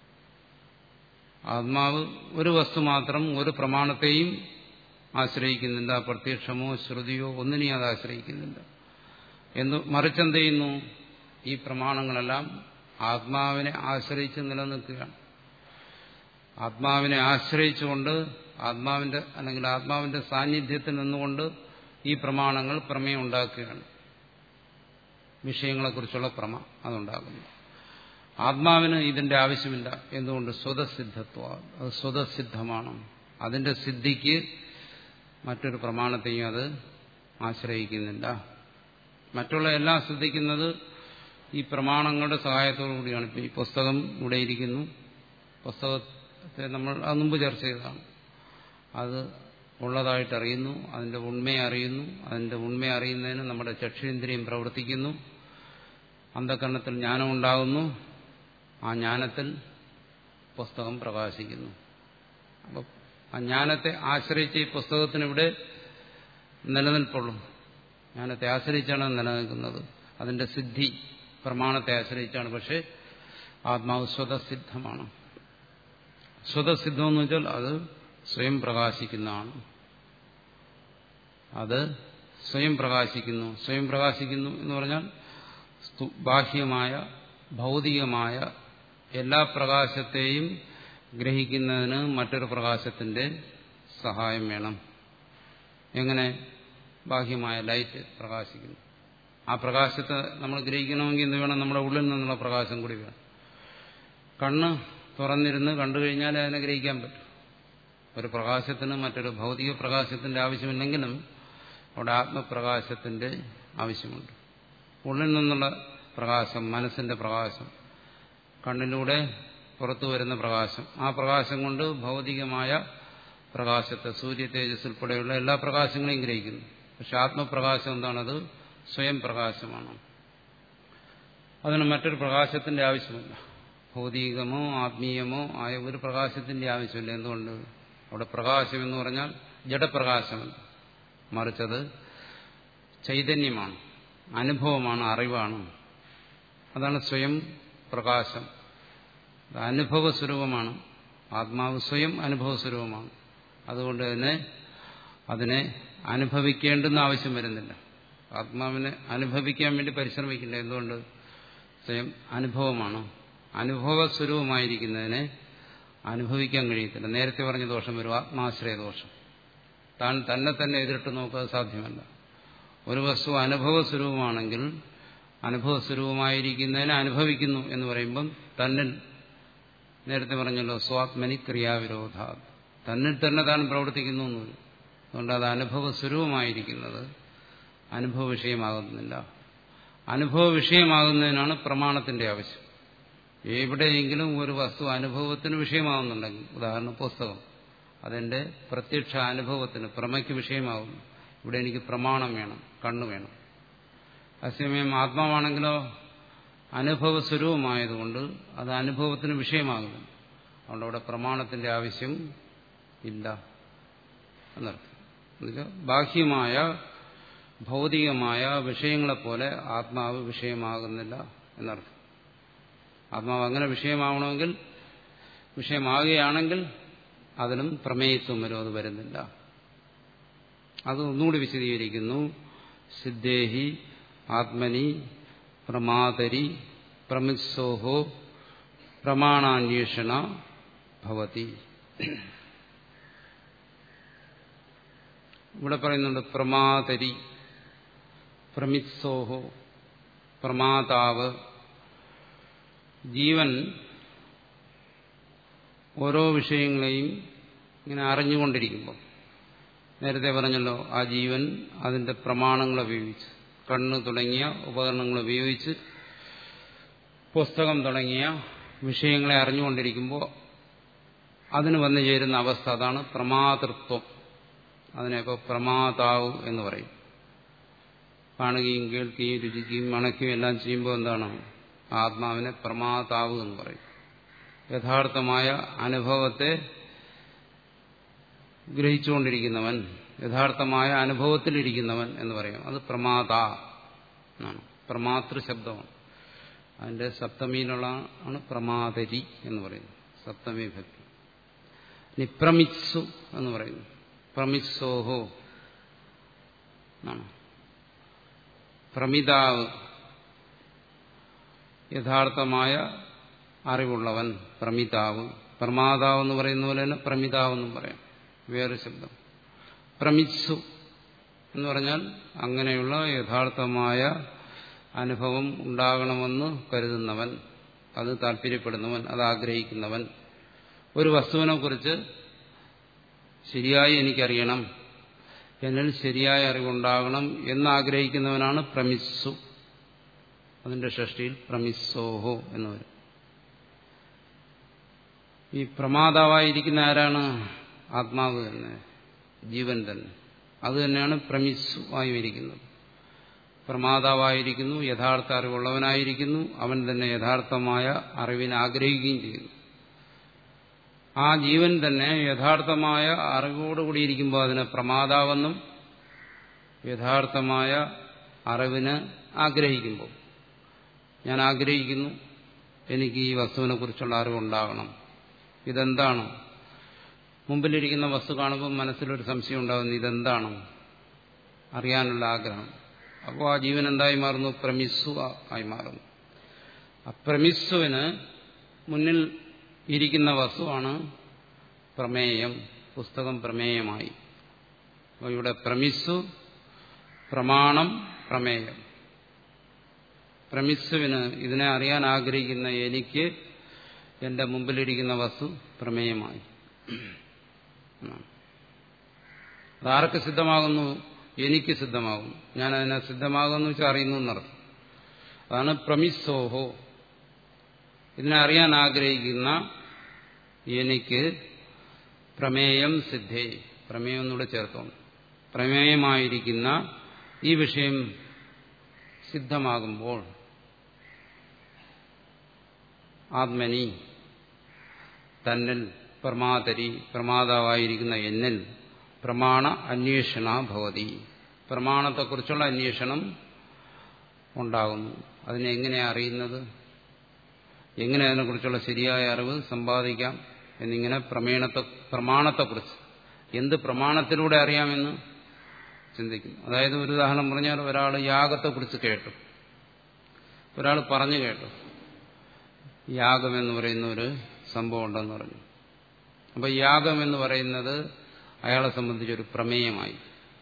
ആത്മാവ് ഒരു വസ്തു മാത്രം ഒരു പ്രമാണത്തെയും ആശ്രയിക്കുന്നില്ല പ്രത്യക്ഷമോ ശ്രുതിയോ ഒന്നിനെയും അത് ആശ്രയിക്കുന്നില്ല എന്ന് മറിച്ചെന്ത് ചെയ്യുന്നു ഈ പ്രമാണങ്ങളെല്ലാം ആത്മാവിനെ ആശ്രയിച്ച് നിലനിൽക്കുകയാണ് ആത്മാവിനെ ആശ്രയിച്ചുകൊണ്ട് ആത്മാവിന്റെ അല്ലെങ്കിൽ ആത്മാവിന്റെ സാന്നിധ്യത്തിൽ നിന്നുകൊണ്ട് ഈ പ്രമാണങ്ങൾ പ്രമേയം ഉണ്ടാക്കുകയാണ് വിഷയങ്ങളെക്കുറിച്ചുള്ള പ്രമ അതുണ്ടാകുന്നു ആത്മാവിന് ഇതിന്റെ ആവശ്യമില്ല എന്തുകൊണ്ട് സ്വതസിദ്ധത്വ അത് സ്വതസിദ്ധമാണ് അതിന്റെ സിദ്ധിക്ക് മറ്റൊരു പ്രമാണത്തെയും അത് ആശ്രയിക്കുന്നില്ല മറ്റുള്ള എല്ലാം ശ്രദ്ധിക്കുന്നത് ഈ പ്രമാണങ്ങളുടെ സഹായത്തോടു കൂടിയാണ് ഇപ്പം ഈ പുസ്തകം ഇവിടെ ഇരിക്കുന്നു പുസ്തകത്തെ നമ്മൾ അത് മുമ്പ് ചർച്ച ചെയ്തതാണ് അത് ഉള്ളതായിട്ട് അറിയുന്നു അതിന്റെ ഉണ്മയെ അറിയുന്നു അതിന്റെ ഉണ്മയെ അറിയുന്നതിന് നമ്മുടെ ചക്ഷുരേന്ദ്രിയം പ്രവർത്തിക്കുന്നു അന്ധകരണത്തിൽ ജ്ഞാനം ഉണ്ടാകുന്നു ആ ജ്ഞാനത്തിൽ പുസ്തകം പ്രകാശിക്കുന്നു അപ്പം ആ ജ്ഞാനത്തെ ആശ്രയിച്ച് ഈ പുസ്തകത്തിനിവിടെ നിലനിൽപ്പുള്ളൂ ജ്ഞാനത്തെ ആശ്രയിച്ചാണ് നിലനിൽക്കുന്നത് അതിന്റെ സിദ്ധി പ്രമാണത്തെ ആശ്രയിച്ചാണ് പക്ഷേ ആത്മാവ് സ്വതസിദ്ധമാണ് സ്വതസിദ്ധം എന്ന് വെച്ചാൽ അത് സ്വയം പ്രകാശിക്കുന്നതാണ് അത് സ്വയം പ്രകാശിക്കുന്നു സ്വയം പ്രകാശിക്കുന്നു എന്ന് പറഞ്ഞാൽ ബാഹ്യമായ ഭൗതികമായ എല്ലാ പ്രകാശത്തെയും ഗ്രഹിക്കുന്നതിന് മറ്റൊരു പ്രകാശത്തിന്റെ സഹായം വേണം എങ്ങനെ ബാഹ്യമായ ലൈറ്റ് പ്രകാശിക്കുന്നു ആ പ്രകാശത്തെ നമ്മൾ ഗ്രഹിക്കണമെങ്കിൽ എന്ത് വേണം നമ്മുടെ ഉള്ളിൽ നിന്നുള്ള പ്രകാശം കൂടി വേണം കണ്ണ് തുറന്നിരുന്ന് കണ്ടു കഴിഞ്ഞാൽ അതിനെ ഗ്രഹിക്കാൻ പറ്റും ഒരു പ്രകാശത്തിന് മറ്റൊരു ഭൗതിക പ്രകാശത്തിന്റെ ആവശ്യമില്ലെങ്കിലും അവിടെ ആത്മപ്രകാശത്തിന്റെ ആവശ്യമുണ്ട് ഉള്ളിൽ നിന്നുള്ള പ്രകാശം മനസ്സിന്റെ പ്രകാശം കണ്ണിലൂടെ പുറത്തു വരുന്ന പ്രകാശം ആ പ്രകാശം കൊണ്ട് ഭൗതികമായ പ്രകാശത്തെ സൂര്യ തേജസ് ഉൾപ്പെടെയുള്ള എല്ലാ പ്രകാശങ്ങളെയും ഗ്രഹിക്കുന്നു പക്ഷെ ആത്മപ്രകാശം എന്താണത് സ്വയം പ്രകാശമാണ് അതിന് മറ്റൊരു പ്രകാശത്തിന്റെ ആവശ്യമില്ല ഭൗതികമോ ആത്മീയമോ ആയ ഒരു പ്രകാശത്തിന്റെ ആവശ്യമില്ല എന്തുകൊണ്ട് അവിടെ പ്രകാശം എന്ന് പറഞ്ഞാൽ ജഡപ്രകാശമല്ല മറിച്ചത് ചൈതന്യമാണ് അനുഭവമാണ് അറിവാണ് അതാണ് സ്വയം പ്രകാശം അനുഭവ സ്വരൂപമാണ് ആത്മാവ് സ്വയം അനുഭവ സ്വരൂപമാണ് അതുകൊണ്ട് തന്നെ അതിനെ അനുഭവിക്കേണ്ടെന്ന് ആവശ്യം വരുന്നില്ല ആത്മാവിനെ അനുഭവിക്കാൻ വേണ്ടി പരിശ്രമിക്കില്ല എന്തുകൊണ്ട് സ്വയം അനുഭവമാണ് അനുഭവ സ്വരൂപമായിരിക്കുന്നതിനെ അനുഭവിക്കാൻ കഴിയത്തില്ല നേരത്തെ പറഞ്ഞ ദോഷം വരും ആത്മാശ്രയ ദോഷം താൻ തന്നെ തന്നെ എതിരിട്ട് നോക്കുക സാധ്യമല്ല ഒരു വസ്തു അനുഭവ സ്വരൂപമാണെങ്കിൽ അനുഭവ സ്വരൂപമായിരിക്കുന്നതിനെ അനുഭവിക്കുന്നു എന്ന് പറയുമ്പം തന്നിൽ നേരത്തെ പറഞ്ഞല്ലോ സ്വാത്മനി ക്രിയാവിരോധ തന്നിൽ തന്നെ താൻ പ്രവർത്തിക്കുന്നു എന്ന് വരും അതുകൊണ്ട് അത് അനുഭവ സ്വരൂപമായിരിക്കുന്നത് അനുഭവ വിഷയമാകുന്നില്ല അനുഭവ വിഷയമാകുന്നതിനാണ് പ്രമാണത്തിന്റെ ആവശ്യം എവിടെയെങ്കിലും ഒരു വസ്തു അനുഭവത്തിന് വിഷയമാകുന്നുണ്ടെങ്കിൽ ഉദാഹരണം പുസ്തകം അതെന്റെ പ്രത്യക്ഷ അനുഭവത്തിന് പ്രമയ്ക്ക് വിഷയമാകുന്നു ഇവിടെ എനിക്ക് പ്രമാണം വേണം കണ്ണു വേണം അതേസമയം ആത്മാവാണെങ്കിലോ അനുഭവ സ്വരൂപമായതുകൊണ്ട് അത് അനുഭവത്തിന് വിഷയമാകുന്നു അതുകൊണ്ട് അവിടെ പ്രമാണത്തിന്റെ ആവശ്യം ഇല്ല എന്നർത്ഥം എന്നുവെച്ചാൽ ബാഹ്യമായ ഭൗതികമായ വിഷയങ്ങളെപ്പോലെ ആത്മാവ് വിഷയമാകുന്നില്ല എന്നർത്ഥം ആത്മാവ് അങ്ങനെ വിഷയമാവണമെങ്കിൽ വിഷയമാകുകയാണെങ്കിൽ അതിനും പ്രമേയത്വം വരും അത് വരുന്നില്ല അത് ഒന്നുകൂടി വിശദീകരിക്കുന്നു സിദ്ധേഹി ആത്മനി പ്രമാതരി പ്രമിത്സോഹോ പ്രമാണാന്വേഷണ ഭവതി ഇവിടെ പറയുന്നുണ്ട് പ്രമാതരി പ്രമിത്സോഹോ പ്രമാതാവ് ജീവൻ ഓരോ വിഷയങ്ങളെയും ഇങ്ങനെ അറിഞ്ഞുകൊണ്ടിരിക്കുമ്പോൾ നേരത്തെ പറഞ്ഞല്ലോ ആ ജീവൻ അതിന്റെ പ്രമാണങ്ങൾ ഉപയോഗിച്ച് കണ്ണ് തുടങ്ങിയ ഉപകരണങ്ങൾ ഉപയോഗിച്ച് പുസ്തകം തുടങ്ങിയ വിഷയങ്ങളെ അറിഞ്ഞുകൊണ്ടിരിക്കുമ്പോൾ അതിന് വന്നു ചേരുന്ന അവസ്ഥ അതാണ് പ്രമാതൃത്വം അതിനെ ഇപ്പോൾ പ്രമാതാവ് എന്ന് പറയും കാണുകയും കേൾക്കുകയും രുചിക്കുകയും മണക്കുകയും എല്ലാം ചെയ്യുമ്പോൾ എന്താണ് ആത്മാവിനെ പ്രമാതാവ് എന്ന് പറയും യഥാർത്ഥമായ അനുഭവത്തെ ഗ്രഹിച്ചുകൊണ്ടിരിക്കുന്നവൻ യഥാർത്ഥമായ അനുഭവത്തിലിരിക്കുന്നവൻ എന്ന് പറയാം അത് പ്രമാത എന്നാണ് പ്രമാതൃ ശബ്ദമാണ് അതിന്റെ സപ്തമിയിലുള്ള ആണ് പ്രമാതരി എന്ന് പറയുന്നത് സപ്തമി ഭക്തി നിപ്രമിത്സു എന്ന് പറയുന്നു പ്രമിത്സോഹോ എന്നാണ് പ്രമിതാവ് യഥാർത്ഥമായ അറിവുള്ളവൻ പ്രമിതാവ് പ്രമാതാവ് എന്ന് പറയുന്ന പോലെ തന്നെ പ്രമിതാവ് എന്നും പറയാം വേറെ ശബ്ദം പ്രമിത്സു എന്ന് പറഞ്ഞാൽ അങ്ങനെയുള്ള യഥാർത്ഥമായ അനുഭവം ഉണ്ടാകണമെന്ന് കരുതുന്നവൻ അത് താല്പര്യപ്പെടുന്നവൻ അത് ആഗ്രഹിക്കുന്നവൻ ഒരു വസ്തുവിനെ കുറിച്ച് ശരിയായി എനിക്കറിയണം എന്നിൽ ശരിയായ അറിവുണ്ടാകണം എന്നാഗ്രഹിക്കുന്നവനാണ് പ്രമിസ്സു അതിന്റെ ഷഷ്ടിയിൽ പ്രമിസ്സോഹോ എന്ന് വരും ഈ പ്രമാതാവായിരിക്കുന്ന ആരാണ് ആത്മാവ് തന്നെ ജീവൻ തന്നെ അത് തന്നെയാണ് പ്രമിസ്സു ആയി ഇരിക്കുന്നത് പ്രമാതാവായിരിക്കുന്നു യഥാർത്ഥ അറിവുള്ളവനായിരിക്കുന്നു അവൻ തന്നെ യഥാർത്ഥമായ അറിവിനെ ആഗ്രഹിക്കുകയും ചെയ്യുന്നു ആ ജീവൻ തന്നെ യഥാർത്ഥമായ അറിവോടുകൂടിയിരിക്കുമ്പോൾ അതിനെ പ്രമാതാവെന്നും യഥാർത്ഥമായ അറിവിന് ആഗ്രഹിക്കുമ്പോൾ ഞാൻ ആഗ്രഹിക്കുന്നു എനിക്ക് ഈ വസ്തുവിനെ കുറിച്ചുള്ള അറിവുണ്ടാകണം ഇതെന്താണ് മുമ്പിലിരിക്കുന്ന വസ്തു കാണുമ്പോൾ മനസ്സിലൊരു സംശയം ഉണ്ടാകുന്നു ഇതെന്താണ് അറിയാനുള്ള ആഗ്രഹം അപ്പോൾ ആ ജീവൻ എന്തായി മാറുന്നു പ്രമിസ്സു ആയി മാറുന്നു ആ പ്രമിസ്സുവിന് മുന്നിൽ ഇരിക്കുന്ന വസ്തുവാണ് പ്രമേയം പുസ്തകം പ്രമേയമായി അപ്പോൾ ഇവിടെ പ്രമിസ്സു പ്രമാണം പ്രമേയം പ്രമിസ്സുവിന് ഇതിനെ അറിയാൻ ആഗ്രഹിക്കുന്ന എനിക്ക് എന്റെ മുമ്പിലിരിക്കുന്ന വസ്തു പ്രമേയമായി അതാർക്ക് സിദ്ധമാകുന്നു എനിക്ക് സിദ്ധമാകുന്നു ഞാൻ അതിനെ സിദ്ധമാകുന്നു വെച്ചാൽ അറിയുന്നു എന്നർത്ഥം അതാണ് പ്രമിസ്സോഹോ ഇതിനെ അറിയാൻ ആഗ്രഹിക്കുന്ന എനിക്ക് പ്രമേയം സിദ്ധേ പ്രമേയം എന്നൂടെ ചേർത്തോണം പ്രമേയമായിരിക്കുന്ന ഈ വിഷയം സിദ്ധമാകുമ്പോൾ ആത്മനി തന്നിൽ പ്രമാതരി പ്രമാതാവായിരിക്കുന്ന എന്നിൽ പ്രമാണ അന്വേഷണ ഭവതി പ്രമാണത്തെക്കുറിച്ചുള്ള അന്വേഷണം ഉണ്ടാകുന്നു അതിനെ എങ്ങനെ അറിയുന്നത് എങ്ങനെ അതിനെക്കുറിച്ചുള്ള ശരിയായ അറിവ് സമ്പാദിക്കാം എന്നിങ്ങനെ പ്രമേണത്തെ പ്രമാണത്തെക്കുറിച്ച് എന്ത് പ്രമാണത്തിലൂടെ അറിയാമെന്ന് ചിന്തിക്കുന്നു അതായത് ഒരു ഉദാഹരണം പറഞ്ഞാൽ ഒരാൾ യാഗത്തെക്കുറിച്ച് കേട്ടു ഒരാൾ പറഞ്ഞു കേട്ടു യാഗം എന്ന് പറയുന്ന ഒരു സംഭവം ഉണ്ടെന്ന് പറഞ്ഞു അപ്പൊ യാഗം എന്ന് പറയുന്നത് അയാളെ സംബന്ധിച്ചൊരു പ്രമേയമായി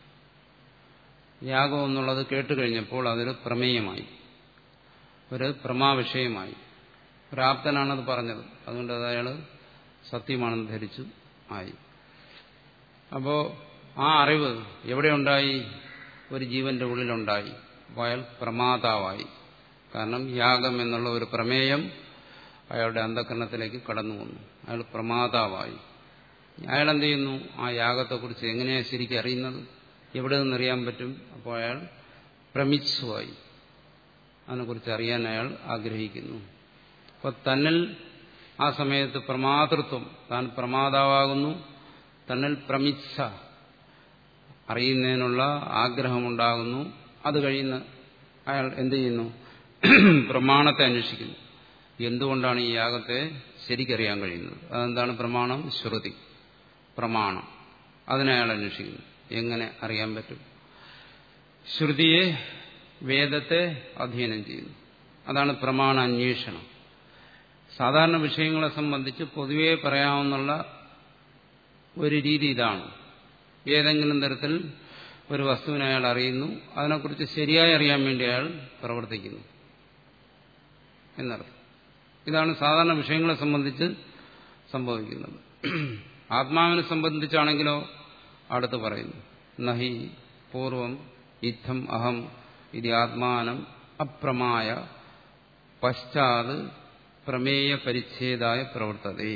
യാഗം എന്നുള്ളത് കേട്ടുകഴിഞ്ഞപ്പോൾ അതൊരു പ്രമേയമായി ഒരു പ്രമാവിഷയമായി പ്രാപ്തനാണത് പറഞ്ഞത് അതുകൊണ്ട് അത് അയാൾ സത്യമാണെന്ന് ധരിച്ചു ആയി അപ്പോ ആ അറിവ് എവിടെയുണ്ടായി ഒരു ജീവന്റെ ഉള്ളിലുണ്ടായി അപ്പോൾ അയാൾ പ്രമാതാവായി കാരണം യാഗം എന്നുള്ള ഒരു പ്രമേയം അയാളുടെ അന്ധകരണത്തിലേക്ക് കടന്നു വന്നു അയാൾ പ്രമാതാവായി അയാൾ എന്ത് ചെയ്യുന്നു ആ യാഗത്തെക്കുറിച്ച് എങ്ങനെയാണ് ശരിക്കും അറിയുന്നത് എവിടെ നിന്നറിയാൻ പറ്റും അപ്പോൾ അയാൾ പ്രമിച്ചുവായി അതിനെക്കുറിച്ച് അറിയാൻ അയാൾ ആഗ്രഹിക്കുന്നു അപ്പോൾ തന്നിൽ ആ സമയത്ത് പ്രമാതൃത്വം താൻ പ്രമാതാവാകുന്നു തന്നിൽ പ്രമിച്ച അറിയുന്നതിനുള്ള ആഗ്രഹമുണ്ടാകുന്നു അത് കഴിയുന്ന അയാൾ എന്ത് ചെയ്യുന്നു പ്രമാണത്തെ അന്വേഷിക്കുന്നു എന്തുകൊണ്ടാണ് ഈ യാഗത്തെ ശരിക്കറിയാൻ കഴിയുന്നത് അതെന്താണ് പ്രമാണം ശ്രുതി പ്രമാണം അതിനെ അയാൾ അന്വേഷിക്കുന്നു എങ്ങനെ അറിയാൻ പറ്റും ശ്രുതിയെ വേദത്തെ അധ്യയനം ചെയ്യുന്നു അതാണ് പ്രമാണ അന്വേഷണം സാധാരണ വിഷയങ്ങളെ സംബന്ധിച്ച് പൊതുവേ പറയാവുന്ന ഒരു രീതി ഇതാണ് ഏതെങ്കിലും തരത്തിൽ ഒരു വസ്തുവിനെ അയാൾ അറിയുന്നു അതിനെക്കുറിച്ച് ശരിയായി അറിയാൻ വേണ്ടി അയാൾ പ്രവർത്തിക്കുന്നു എന്നർത്ഥം ഇതാണ് സാധാരണ വിഷയങ്ങളെ സംബന്ധിച്ച് സംഭവിക്കുന്നത് ആത്മാവിനെ സംബന്ധിച്ചാണെങ്കിലോ അടുത്ത് പറയുന്നു നഹി പൂർവം ഇത്തം അഹം ഇത് ആത്മാനം അപ്രമായ പശ്ചാത് പ്രമേയ പരിച്ഛേദായ പ്രവർത്തതേ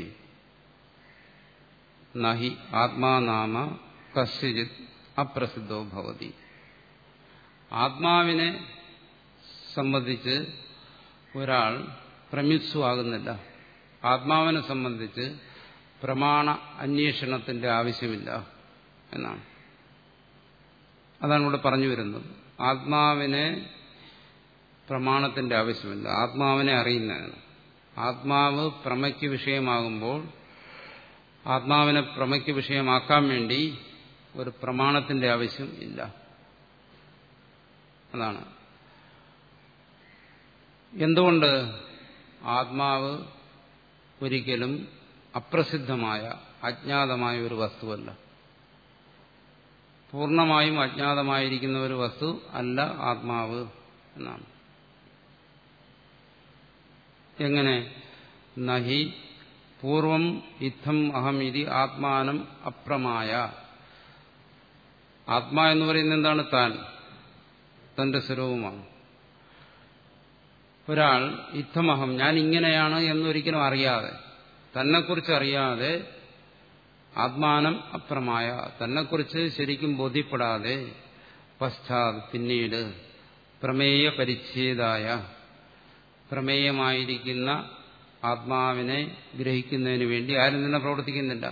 നഹി ആത്മാനാമ കസ്യജിത് അപ്രസിദ്ധോ ഭവതി ആത്മാവിനെ സംബന്ധിച്ച് ഒരാൾ പ്രമിത്സു ആകുന്നില്ല ആത്മാവിനെ സംബന്ധിച്ച് പ്രമാണ അന്വേഷണത്തിന്റെ ആവശ്യമില്ല എന്നാണ് അതാണ് ഇവിടെ പറഞ്ഞു വരുന്നത് ആത്മാവിനെ പ്രമാണത്തിന്റെ ആവശ്യമില്ല ആത്മാവിനെ അറിയുന്നതിന് ആത്മാവ് പ്രമയ്ക്ക് വിഷയമാകുമ്പോൾ ആത്മാവിനെ പ്രമയ്ക്ക് വിഷയമാക്കാൻ വേണ്ടി ഒരു പ്രമാണത്തിന്റെ ആവശ്യം ഇല്ല അതാണ് എന്തുകൊണ്ട് ആത്മാവ് ഒരിക്കലും അപ്രസിദ്ധമായ അജ്ഞാതമായ ഒരു വസ്തുവല്ല പൂർണ്ണമായും അജ്ഞാതമായിരിക്കുന്ന ഒരു വസ്തു അല്ല ആത്മാവ് എന്നാണ് എങ്ങനെ നഹി പൂർവം ഇത്തം അഹം ഇതി ആത്മാനം അപ്രമായ ആത്മാ എന്ന് പറയുന്നത് എന്താണ് താൻ തന്റെ സ്വരൂപമാണ് ഒരാൾ ഇത്തമഹം ഞാൻ ഇങ്ങനെയാണ് എന്നൊരിക്കലും അറിയാതെ തന്നെക്കുറിച്ച് അറിയാതെ ആത്മാനം അപ്രമായ തന്നെക്കുറിച്ച് ശരിക്കും ബോധ്യപ്പെടാതെ പശ്ചാത് പിന്നീട് പ്രമേയ പരിച്ഛേദായ പ്രമേയമായിരിക്കുന്ന ആത്മാവിനെ ഗ്രഹിക്കുന്നതിന് വേണ്ടി ആരും തന്നെ പ്രവർത്തിക്കുന്നില്ല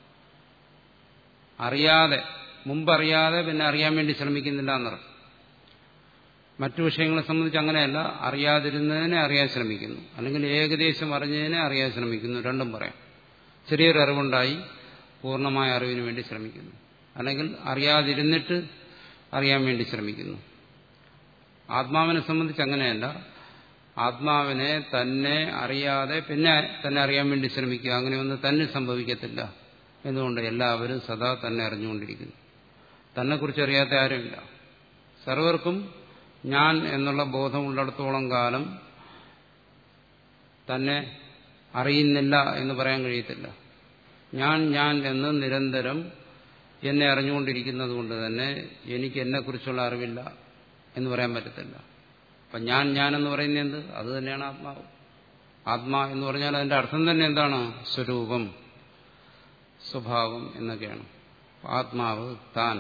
അറിയാതെ മുമ്പറിയാതെ പിന്നെ അറിയാൻ വേണ്ടി ശ്രമിക്കുന്നില്ല എന്നർത്ഥം മറ്റു വിഷയങ്ങളെ സംബന്ധിച്ച് അങ്ങനെയല്ല അറിയാതിരുന്നതിനെ അറിയാൻ ശ്രമിക്കുന്നു അല്ലെങ്കിൽ ഏകദേശം അറിഞ്ഞതിനെ അറിയാൻ ശ്രമിക്കുന്നു രണ്ടും പറയാം ചെറിയൊരു അറിവുണ്ടായി പൂർണ്ണമായ അറിവിന് വേണ്ടി ശ്രമിക്കുന്നു അല്ലെങ്കിൽ അറിയാതിരുന്നിട്ട് അറിയാൻ വേണ്ടി ശ്രമിക്കുന്നു ആത്മാവിനെ സംബന്ധിച്ച് അങ്ങനെയല്ല ആത്മാവിനെ തന്നെ അറിയാതെ പിന്നെ തന്നെ അറിയാൻ വേണ്ടി ശ്രമിക്കുക അങ്ങനെയൊന്നും തന്നെ സംഭവിക്കത്തില്ല എന്തുകൊണ്ട് എല്ലാവരും സദാ തന്നെ അറിഞ്ഞുകൊണ്ടിരിക്കുന്നു തന്നെക്കുറിച്ച് അറിയാത്ത ആരുമില്ല സർവർക്കും ഞാൻ എന്നുള്ള ബോധമുള്ളിടത്തോളം കാലം തന്നെ അറിയുന്നില്ല എന്ന് പറയാൻ കഴിയത്തില്ല ഞാൻ ഞാൻ എന്ന് നിരന്തരം എന്നെ അറിഞ്ഞുകൊണ്ടിരിക്കുന്നത് കൊണ്ട് തന്നെ എനിക്ക് എന്നെക്കുറിച്ചുള്ള അറിവില്ല എന്ന് പറയാൻ പറ്റത്തില്ല അപ്പം ഞാൻ ഞാൻ എന്ന് പറയുന്നത് എന്ത് അത് തന്നെയാണ് ആത്മാവ് ആത്മാ എന്ന് പറഞ്ഞാൽ അതിന്റെ അർത്ഥം തന്നെ എന്താണ് സ്വരൂപം സ്വഭാവം എന്നൊക്കെയാണ് ആത്മാവ് താൻ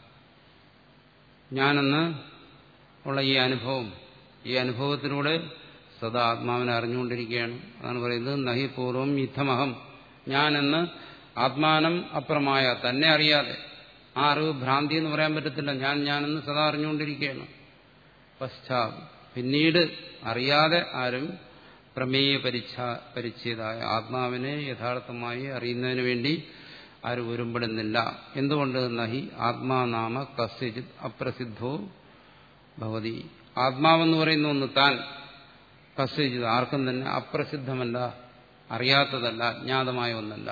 ഞാനെന്ന് ഉള്ള ഈ അനുഭവം ഈ അനുഭവത്തിലൂടെ സദാ ആത്മാവിനെ അറിഞ്ഞുകൊണ്ടിരിക്കുകയാണ് അതാണ് പറയുന്നത് നഹി പൂർവം യുദ്ധമഹം ഞാനെന്ന് ആത്മാനം അപ്രമായ തന്നെ അറിയാതെ ആ അറിവ് ഭ്രാന്തി എന്ന് പറയാൻ പറ്റത്തില്ല ഞാൻ ഞാനെന്ന് സദാ അറിഞ്ഞുകൊണ്ടിരിക്കുകയാണ് പശ്ചാത് പിന്നീട് അറിയാതെ ആരും പ്രമേയ പരിച്ഛ പരിച്ഛേദായ ആത്മാവിനെ യഥാർത്ഥമായി അറിയുന്നതിന് വേണ്ടി ആരും ഒരുമ്പെടുന്നില്ല എന്തുകൊണ്ട് നഹി ആത്മാനാമ കസ്യജിത് അപ്രസിദ്ധോ ഭവതി ആത്മാവെന്ന് പറയുന്ന ഒന്ന് താൻ കസ്യജിത് ആർക്കും തന്നെ അപ്രസിദ്ധമല്ല അറിയാത്തതല്ല അജ്ഞാതമായ ഒന്നല്ല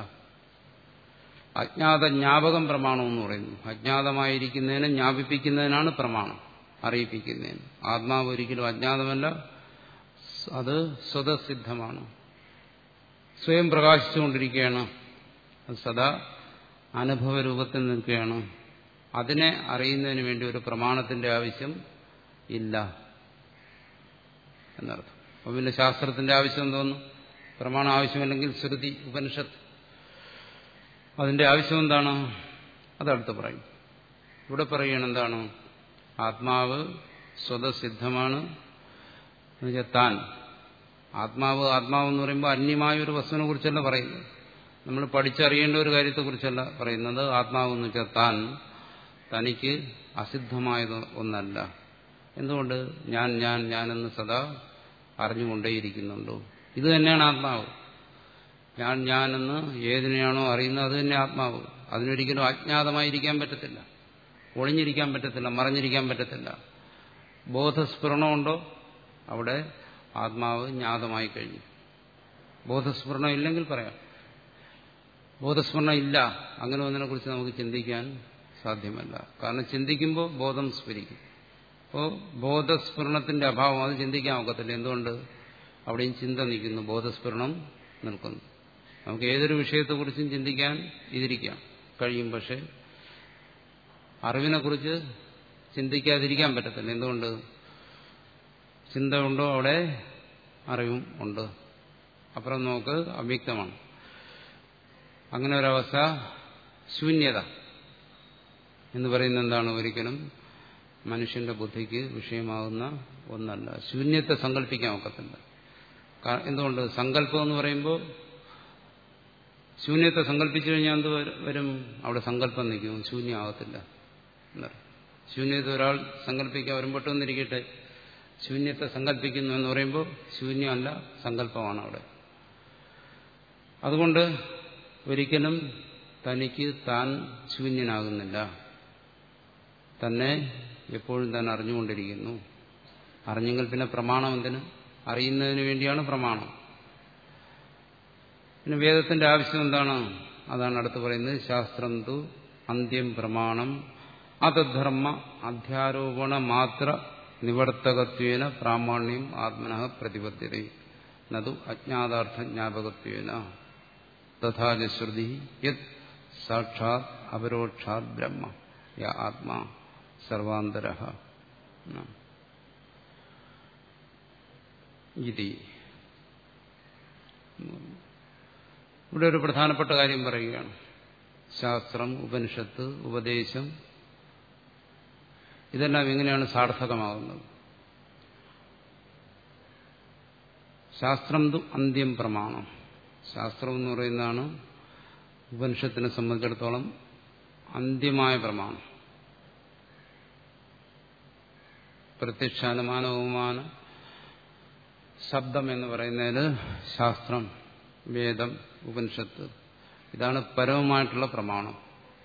അജ്ഞാത ജ്ഞാപകം പ്രമാണം എന്ന് പറയുന്നു അജ്ഞാതമായിരിക്കുന്നതിനെ ജ്ഞാപിപ്പിക്കുന്നതിനാണ് പ്രമാണം അറിയിപ്പിക്കുന്നതിന് ആത്മാവ് ഒരിക്കലും അജ്ഞാതമല്ല അത് സ്വതസിദ്ധമാണ് സ്വയം പ്രകാശിച്ചുകൊണ്ടിരിക്കുകയാണ് അത് സദാ അനുഭവ രൂപത്തിൽ നിൽക്കുകയാണ് അതിനെ അറിയുന്നതിന് വേണ്ടി ഒരു പ്രമാണത്തിന്റെ ആവശ്യം ഇല്ല എന്നർത്ഥം അപ്പോൾ പിന്നെ ശാസ്ത്രത്തിന്റെ ആവശ്യം എന്തോന്നു പ്രമാണം ആവശ്യമില്ലെങ്കിൽ ശ്രുതി ഉപനിഷത്ത് അതിന്റെ ആവശ്യം എന്താണ് അതടുത്ത് പറയും ഇവിടെ പറയുകയാണ് എന്താണ് ആത്മാവ് സ്വതസിദ്ധമാണ് എന്നുവെച്ചാൽ താൻ ആത്മാവ് ആത്മാവ് എന്ന് പറയുമ്പോൾ അന്യമായ ഒരു വസ്തുവിനെ കുറിച്ചല്ല പറയുന്നത് നമ്മൾ പഠിച്ചറിയേണ്ട ഒരു കാര്യത്തെക്കുറിച്ചല്ല പറയുന്നത് ആത്മാവ് എന്ന് വെച്ചാൽ താൻ തനിക്ക് അസിദ്ധമായത് ഒന്നല്ല എന്തുകൊണ്ട് ഞാൻ ഞാൻ ഞാനെന്ന് സദാ അറിഞ്ഞുകൊണ്ടേയിരിക്കുന്നുണ്ടോ ഇത് തന്നെയാണ് ആത്മാവ് ഞാൻ ഞാനെന്ന് ഏതിനെയാണോ അറിയുന്നത് അത് തന്നെ ആത്മാവ് അതിനൊരിക്കലും അജ്ഞാതമായിരിക്കാൻ പറ്റത്തില്ല ഒളിഞ്ഞിരിക്കാൻ പറ്റത്തില്ല മറഞ്ഞിരിക്കാൻ പറ്റത്തില്ല ബോധസ്ഫുരണമുണ്ടോ അവിടെ ആത്മാവ് ജ്ഞാതമായി കഴിഞ്ഞു ബോധസ്ഫുരണം ഇല്ലെങ്കിൽ പറയാം ബോധസ്മരണം ഇല്ല അങ്ങനെ ഒന്നിനെ കുറിച്ച് നമുക്ക് ചിന്തിക്കാൻ സാധ്യമല്ല കാരണം ചിന്തിക്കുമ്പോൾ ബോധം സ്ഫുരിക്കും അപ്പോൾ ബോധസ്ഫുരണത്തിന്റെ അഭാവം അത് ചിന്തിക്കാൻ ഒക്കത്തില്ല എന്തുകൊണ്ട് അവിടെയും ചിന്ത നിൽക്കുന്നു ബോധസ്ഫുരണം നിൽക്കുന്നു നമുക്ക് ഏതൊരു വിഷയത്തെക്കുറിച്ചും ചിന്തിക്കാൻ ഇതിരിക്കാം കഴിയും പക്ഷെ അറിവിനെക്കുറിച്ച് ചിന്തിക്കാതിരിക്കാൻ പറ്റത്തില്ല എന്തുകൊണ്ട് ചിന്ത ഉണ്ടോ അവിടെ അറിവും ഉണ്ട് അപ്പുറം നമുക്ക് അവ്യക്തമാണ് അങ്ങനെ ഒരവസ്ഥ ശൂന്യത എന്ന് പറയുന്നത് എന്താണ് ഒരിക്കലും മനുഷ്യന്റെ ബുദ്ധിക്ക് വിഷയമാകുന്ന ഒന്നല്ല ശൂന്യത്തെ സങ്കല്പിക്കാൻ ഒക്കത്തില്ല എന്തുകൊണ്ട് സങ്കല്പം എന്ന് പറയുമ്പോൾ ശൂന്യത്തെ സങ്കല്പിച്ചു കഴിഞ്ഞാൽ എന്ത് വരും അവിടെ സങ്കല്പം നിൽക്കും ശൂന്യമാകത്തില്ല ശൂന്യത ഒരാൾ സങ്കല്പിക്കാൻ വരുമ്പോട്ടെന്നിരിക്കട്ടെ ശൂന്യത്തെ സങ്കല്പിക്കുന്നു എന്ന് പറയുമ്പോൾ ശൂന്യമല്ല സങ്കല്പമാണ് അവിടെ അതുകൊണ്ട് ഒരിക്കലും തനിക്ക് താൻ ശൂന്യനാകുന്നില്ല തന്നെ എപ്പോഴും താൻ അറിഞ്ഞുകൊണ്ടിരിക്കുന്നു അറിഞ്ഞെങ്കിൽ പിന്നെ പ്രമാണം എന്തിന് അറിയുന്നതിന് വേണ്ടിയാണ് പ്രമാണം പിന്നെ വേദത്തിന്റെ ആവശ്യം എന്താണ് അതാണ് അടുത്ത് പറയുന്നത് ശാസ്ത്രം തു അന്ത്യം പ്രമാണം അതധർമ്മ അധ്യാരോപണ മാത്ര നിവർത്തകത്വേന പ്രാമാണ്യം ആത്മന പ്രതിപദ്ധ്യത നതു അജ്ഞാതാർത്ഥ ജ്ഞാപകത്വേന തഥാച ശ്രുതി യത് സാക്ഷാത് അപരോക്ഷാത് ബ്രഹ്മ യ ആത്മാ സർവാന്തര ഇതി ഇവിടെ ഒരു പ്രധാനപ്പെട്ട കാര്യം പറയുകയാണ് ശാസ്ത്രം ഉപനിഷത്ത് ഉപദേശം ഇതെല്ലാം എങ്ങനെയാണ് സാർത്ഥകമാകുന്നത് ശാസ്ത്രം തു അന്ത്യം പ്രമാണം ശാസ്ത്രം എന്ന് പറയുന്നതാണ് ഉപനിഷത്തിനെ സംബന്ധിച്ചിടത്തോളം അന്ത്യമായ പ്രമാണം പ്രത്യക്ഷാനുമാന ഉപമാന ശബ്ദം എന്ന് പറയുന്നതിൽ ശാസ്ത്രം വേദം ഉപനിഷത്ത് ഇതാണ് പരമമായിട്ടുള്ള പ്രമാണം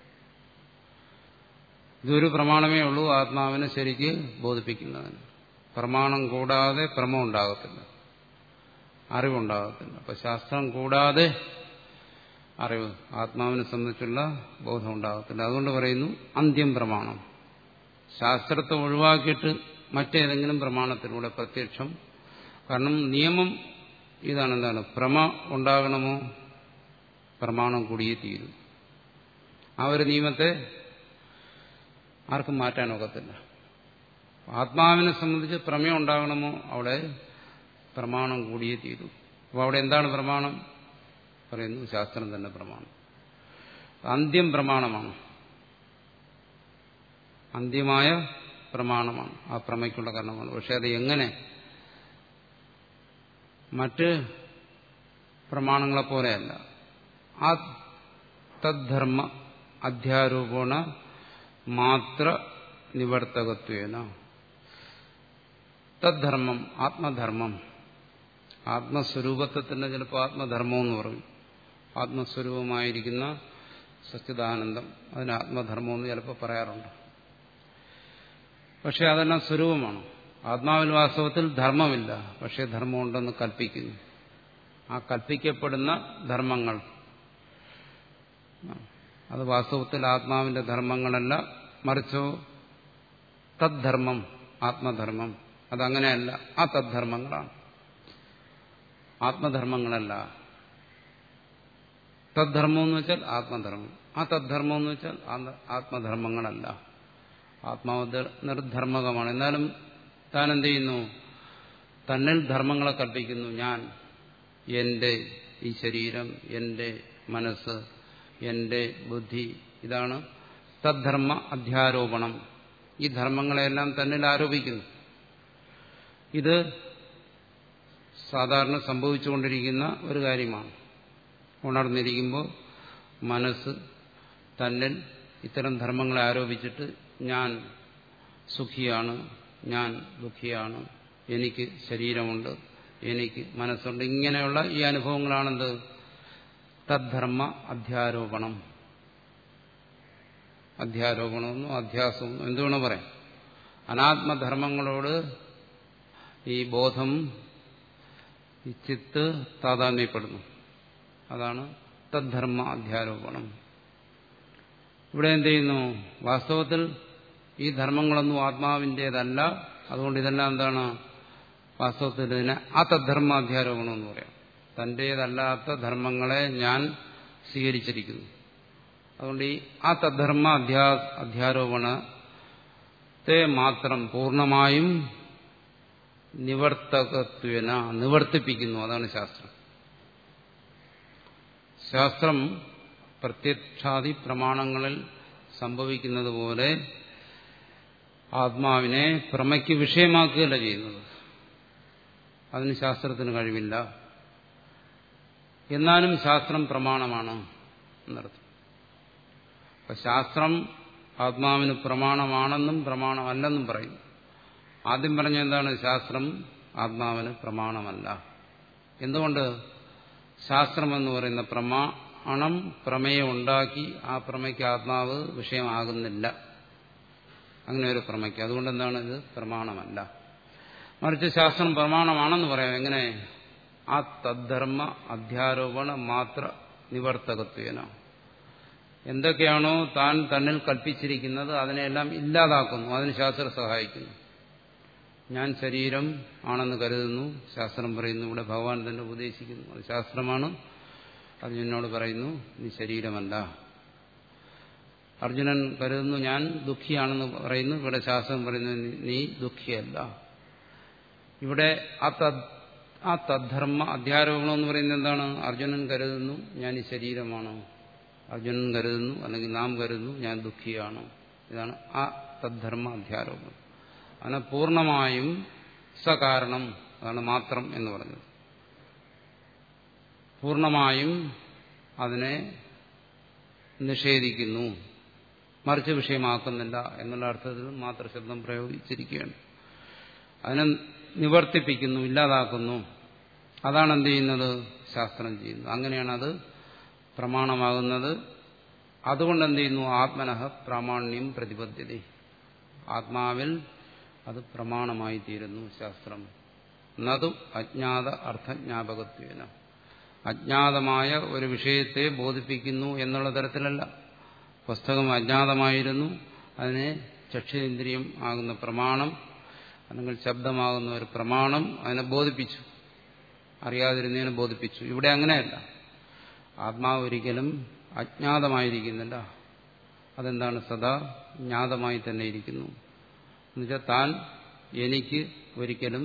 ഇതൊരു പ്രമാണമേ ഉള്ളൂ ആത്മാവിനെ ശരിക്ക് ബോധിപ്പിക്കുന്നതിന് പ്രമാണം കൂടാതെ ഭ്രമം ഉണ്ടാകത്തില്ല അറിവുണ്ടാകത്തില്ല അപ്പൊ ശാസ്ത്രം കൂടാതെ അറിവ് ആത്മാവിനെ സംബന്ധിച്ചുള്ള ബോധം ഉണ്ടാകത്തില്ല അതുകൊണ്ട് പറയുന്നു അന്ത്യം പ്രമാണം ശാസ്ത്രത്തെ ഒഴിവാക്കിയിട്ട് മറ്റേതെങ്കിലും പ്രമാണത്തിലൂടെ പ്രത്യക്ഷം കാരണം നിയമം ഇതാണ് എന്താണ് ഭ്രമ ഉണ്ടാകണമോ പ്രമാണം കൂടിയേ തീരും ആ ഒരു നിയമത്തെ ആർക്കും മാറ്റാനൊക്കത്തില്ല ആത്മാവിനെ സംബന്ധിച്ച് പ്രമേയം ഉണ്ടാകണമോ അവിടെ പ്രമാണം കൂടിയേ തീരൂ അപ്പോൾ അവിടെ എന്താണ് പ്രമാണം പറയുന്നു ശാസ്ത്രം തന്നെ പ്രമാണം അന്ത്യം പ്രമാണമാണ് അന്ത്യമായ പ്രമാണമാണ് ആ പ്രമയ്ക്കുള്ള കാരണമാണ് പക്ഷെ അത് എങ്ങനെ മറ്റ് പ്രമാണങ്ങളെ പോലെയല്ല ആ തദ്ധർമ്മ അധ്യാരോപണ മാത്ര നിവർത്തകത്വേന തദ്ധർമ്മം ആത്മധർമ്മം ആത്മസ്വരൂപത്തെ തന്നെ ചിലപ്പോൾ ആത്മധർമ്മം എന്ന് പറയും ആത്മസ്വരൂപമായിരിക്കുന്ന സച്ചിദാനന്ദം അതിന് ആത്മധർമ്മം എന്ന് ചിലപ്പോൾ പറയാറുണ്ട് പക്ഷെ അതെല്ലാം സ്വരൂപമാണ് ആത്മാവിൽ വാസ്തവത്തിൽ ധർമ്മമില്ല പക്ഷേ ധർമ്മമുണ്ടെന്ന് കൽപ്പിക്കുന്നു ആ കൽപ്പിക്കപ്പെടുന്ന ധർമ്മങ്ങൾ അത് വാസ്തവത്തിൽ ആത്മാവിന്റെ ധർമ്മങ്ങളല്ല മറിച്ചോ തദ്ധർമ്മം ആത്മധർമ്മം അതങ്ങനെയല്ല ആ തദ്ധർമ്മങ്ങളാണ് ആത്മധർമ്മങ്ങളല്ല തദ്ധർമ്മം എന്ന് വെച്ചാൽ ആത്മധർമ്മം ആ തദ്ധർമ്മം എന്ന് വെച്ചാൽ ആത്മധർമ്മങ്ങളല്ല ആത്മാവ് നിർധർമ്മകമാണ് എന്നാലും താൻ എന്ത് ചെയ്യുന്നു തന്നിൽ ധർമ്മങ്ങളെ കൽപ്പിക്കുന്നു ഞാൻ എന്റെ ഈ ശരീരം എന്റെ മനസ്സ് എന്റെ ബുദ്ധി ഇതാണ് തദ്ധർമ്മ അധ്യാരോപണം ഈ ധർമ്മങ്ങളെല്ലാം തന്നിൽ ആരോപിക്കുന്നു ഇത് സാധാരണ സംഭവിച്ചുകൊണ്ടിരിക്കുന്ന ഒരു കാര്യമാണ് ഉണർന്നിരിക്കുമ്പോൾ മനസ്സ് തന്നിൽ ഇത്തരം ധർമ്മങ്ങളെ ആരോപിച്ചിട്ട് ഞാൻ സുഖിയാണ് ഞാൻ ദുഃഖിയാണ് എനിക്ക് ശരീരമുണ്ട് എനിക്ക് മനസ്സുണ്ട് ഇങ്ങനെയുള്ള ഈ അനുഭവങ്ങളാണെന്ത് തദ്ധർമ്മ അധ്യാരോപണം അധ്യാരോപണമെന്നും അധ്യാസമെന്നും എന്തുവേണം പറയാം അനാത്മധർമ്മങ്ങളോട് ഈ ബോധം ഈ ചിത്ത് താതാമ്യപ്പെടുന്നു അതാണ് തദ്ധർമ്മ അധ്യാരോപണം ഇവിടെ എന്ത് ചെയ്യുന്നു വാസ്തവത്തിൽ ഈ ധർമ്മങ്ങളൊന്നും ആത്മാവിൻ്റേതല്ല അതുകൊണ്ട് ഇതെല്ലാം എന്താണ് വാസ്തവത്തിൽ ഇതിനെ ആ തദ്ധർമ്മ അധ്യാരോപണം എന്ന് പറയാം തൻ്റേതല്ലാത്ത ധർമ്മങ്ങളെ ഞാൻ സ്വീകരിച്ചിരിക്കുന്നു അതുകൊണ്ട് ഈ ആ തദ്ധർമ്മ അധ്യാ അധ്യാരോപണത്തെ മാത്രം പൂർണ്ണമായും നിവർത്തകത്വന നിവർത്തിപ്പിക്കുന്നു അതാണ് ശാസ്ത്രം ശാസ്ത്രം പ്രത്യക്ഷാദി പ്രമാണങ്ങളിൽ സംഭവിക്കുന്നത് പോലെ ആത്മാവിനെ പ്രമയ്ക്ക് വിഷയമാക്കുകയല്ല ചെയ്യുന്നത് അതിന് ശാസ്ത്രത്തിന് കഴിവില്ല എന്നാലും ശാസ്ത്രം പ്രമാണമാണ് എന്നർത്ഥം അപ്പൊ ശാസ്ത്രം ആത്മാവിന് പ്രമാണമാണെന്നും പ്രമാണമല്ലെന്നും പറയും ആദ്യം പറഞ്ഞ എന്താണ് ശാസ്ത്രം ആത്മാവിന് പ്രമാണമല്ല എന്തുകൊണ്ട് ശാസ്ത്രം എന്ന് പറയുന്ന പ്രമാണം പ്രമേയം ഉണ്ടാക്കി ആ പ്രമയ്ക്ക് ആത്മാവ് വിഷയമാകുന്നില്ല അങ്ങനെ ഒരു പ്രമയ്ക്ക് അതുകൊണ്ട് എന്താണ് ഇത് പ്രമാണമല്ല മറിച്ച് ശാസ്ത്രം പ്രമാണമാണെന്ന് പറയാം എങ്ങനെ ആ തദ്ധർമ്മ അധ്യാരോപണ മാത്ര നിവർത്തകത്വേന എന്തൊക്കെയാണോ താൻ തന്നിൽ കൽപ്പിച്ചിരിക്കുന്നത് അതിനെല്ലാം ഇല്ലാതാക്കുന്നു അതിന് ശാസ്ത്രം സഹായിക്കുന്നു ഞാൻ ശരീരം ആണെന്ന് കരുതുന്നു ശാസ്ത്രം പറയുന്നു ഇവിടെ ഭഗവാൻ തന്നെ ഉപദേശിക്കുന്നു അത് ശാസ്ത്രമാണ് അർജുനനോട് പറയുന്നു നീ ശരീരമല്ല അർജുനൻ കരുതുന്നു ഞാൻ ദുഃഖിയാണെന്ന് പറയുന്നു ഇവിടെ ശാസ്ത്രം പറയുന്നു നീ ദുഃഖിയല്ല ഇവിടെ ആ തദ് ആ തദ്ധർമ്മ അധ്യാരോപണം എന്ന് പറയുന്നത് എന്താണ് അർജുനൻ കരുതുന്നു ഞാൻ ഈ ശരീരമാണോ അർജുനൻ കരുതുന്നു അല്ലെങ്കിൽ നാം കരുതുന്നു ഞാൻ ദുഃഖിയാണോ ഇതാണ് ആ തദ്ധർമ്മ അധ്യാരോപണം അതിനെ പൂർണ്ണമായും സകാരണം അതാണ് മാത്രം എന്ന് പറഞ്ഞത് പൂർണ്ണമായും അതിനെ നിഷേധിക്കുന്നു മറിച്ച് വിഷയമാക്കുന്നില്ല എന്നുള്ള അർത്ഥത്തിൽ മാത്ര ശബ്ദം പ്രയോഗിച്ചിരിക്കുകയാണ് അതിനെ നിവർത്തിപ്പിക്കുന്നു ഇല്ലാതാക്കുന്നു അതാണ് എന്ത് ചെയ്യുന്നത് ശാസ്ത്രം ചെയ്യുന്നത് അങ്ങനെയാണ് അത് പ്രമാണമാകുന്നത് അതുകൊണ്ട് എന്ത് ചെയ്യുന്നു ആത്മനഃ പ്രാമാണ്യം പ്രതിപദ്ധ്യത ആത്മാവിൽ അത് പ്രമാണമായി തീരുന്നു ശാസ്ത്രം നതു അജ്ഞാത അർത്ഥജ്ഞാപകത്വേന അജ്ഞാതമായ ഒരു വിഷയത്തെ ബോധിപ്പിക്കുന്നു എന്നുള്ള തരത്തിലല്ല പുസ്തകം അജ്ഞാതമായിരുന്നു അതിനെ ചക്ഷേന്ദ്രിയം ആകുന്ന പ്രമാണം അല്ലെങ്കിൽ ശബ്ദമാകുന്ന ഒരു പ്രമാണം അതിനെ ബോധിപ്പിച്ചു അറിയാതിരുന്നതിനെ ബോധിപ്പിച്ചു ഇവിടെ അങ്ങനെയല്ല ആത്മാവ് ഒരിക്കലും അജ്ഞാതമായിരിക്കുന്നില്ല അതെന്താണ് സദാ ജ്ഞാതമായി തന്നെ ഇരിക്കുന്നു എന്നുവെച്ചാൽ താൻ എനിക്ക് ഒരിക്കലും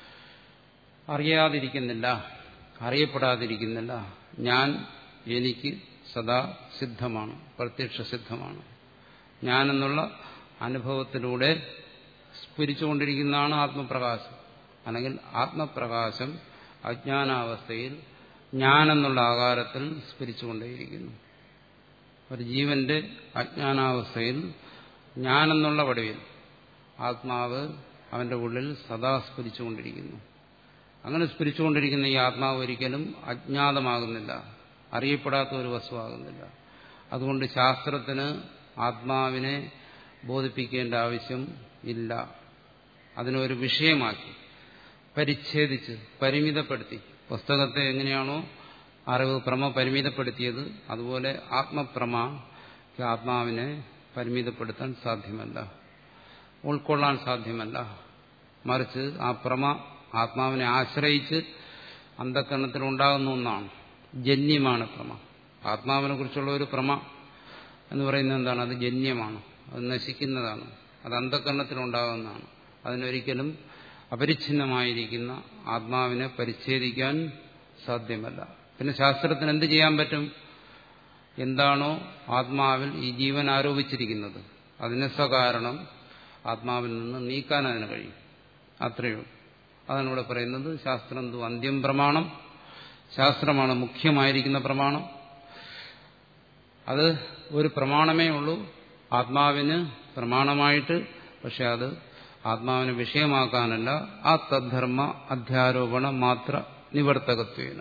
അറിയാതിരിക്കുന്നില്ല അറിയപ്പെടാതിരിക്കുന്നില്ല ഞാൻ എനിക്ക് സദാ സിദ്ധമാണ് പ്രത്യക്ഷ സിദ്ധമാണ് ഞാനെന്നുള്ള അനുഭവത്തിലൂടെ സ്ഫുരിച്ചുകൊണ്ടിരിക്കുന്നതാണ് ആത്മപ്രകാശം അല്ലെങ്കിൽ ആത്മപ്രകാശം അജ്ഞാനാവസ്ഥയിൽ ഞാനെന്നുള്ള ആകാരത്തിൽ സ്ഫുരിച്ചുകൊണ്ടേയിരിക്കുന്നു ഒരു ജീവന്റെ അജ്ഞാനാവസ്ഥയിൽ ഞാനെന്നുള്ള വടിവിൽ ആത്മാവ് അവന്റെ ഉള്ളിൽ സദാ സ്ഫുരിച്ചുകൊണ്ടിരിക്കുന്നു അങ്ങനെ സ്ഫുരിച്ചുകൊണ്ടിരിക്കുന്ന ഈ ആത്മാവ് ഒരിക്കലും അജ്ഞാതമാകുന്നില്ല അറിയപ്പെടാത്ത ഒരു വസ്തുവാകുന്നില്ല അതുകൊണ്ട് ശാസ്ത്രത്തിന് ആത്മാവിനെ ബോധിപ്പിക്കേണ്ട ആവശ്യം ഇല്ല അതിനൊരു വിഷയമാക്കി പരിച്ഛേദിച്ച് പരിമിതപ്പെടുത്തി പുസ്തകത്തെ എങ്ങനെയാണോ അറിവ് പ്രമ പരിമിതപ്പെടുത്തിയത് അതുപോലെ ആത്മപ്രമ ആത്മാവിനെ പരിമിതപ്പെടുത്താൻ സാധ്യമല്ല ഉൾക്കൊള്ളാൻ സാധ്യമല്ല മറിച്ച് ആ പ്രമ ആത്മാവിനെ ആശ്രയിച്ച് അന്ധക്കരണത്തിലുണ്ടാകുന്ന ഒന്നാണ് ജന്യമാണ് പ്രമ ആത്മാവിനെ കുറിച്ചുള്ള ഒരു പ്രമ എന്ന് പറയുന്നത് എന്താണ് അത് ജന്യമാണ് അത് നശിക്കുന്നതാണ് അത് അന്ധക്കരണത്തിലുണ്ടാകുന്നതാണ് അതിനൊരിക്കലും അപരിച്ഛിന്നമായിരിക്കുന്ന ആത്മാവിനെ പരിച്ഛേദിക്കാൻ സാധ്യമല്ല പിന്നെ ശാസ്ത്രത്തിന് എന്ത് ചെയ്യാൻ പറ്റും എന്താണോ ആത്മാവിൽ ഈ ജീവൻ ആരോപിച്ചിരിക്കുന്നത് അതിന് സ്വകാരണം ആത്മാവിൽ നിന്ന് നീക്കാൻ അതിന് കഴിയും അത്രയേ അതാണ് ഇവിടെ പറയുന്നത് ശാസ്ത്രം എന്തു അന്ത്യം പ്രമാണം ശാസ്ത്രമാണ് മുഖ്യമായിരിക്കുന്ന പ്രമാണം അത് ഒരു പ്രമാണമേ ഉള്ളൂ ആത്മാവിന് പ്രമാണമായിട്ട് പക്ഷെ അത് ആത്മാവിനെ വിഷയമാക്കാനല്ല ആ തദ്ധർമ്മ അധ്യാരോപണ മാത്ര നിവർത്തകത്വേന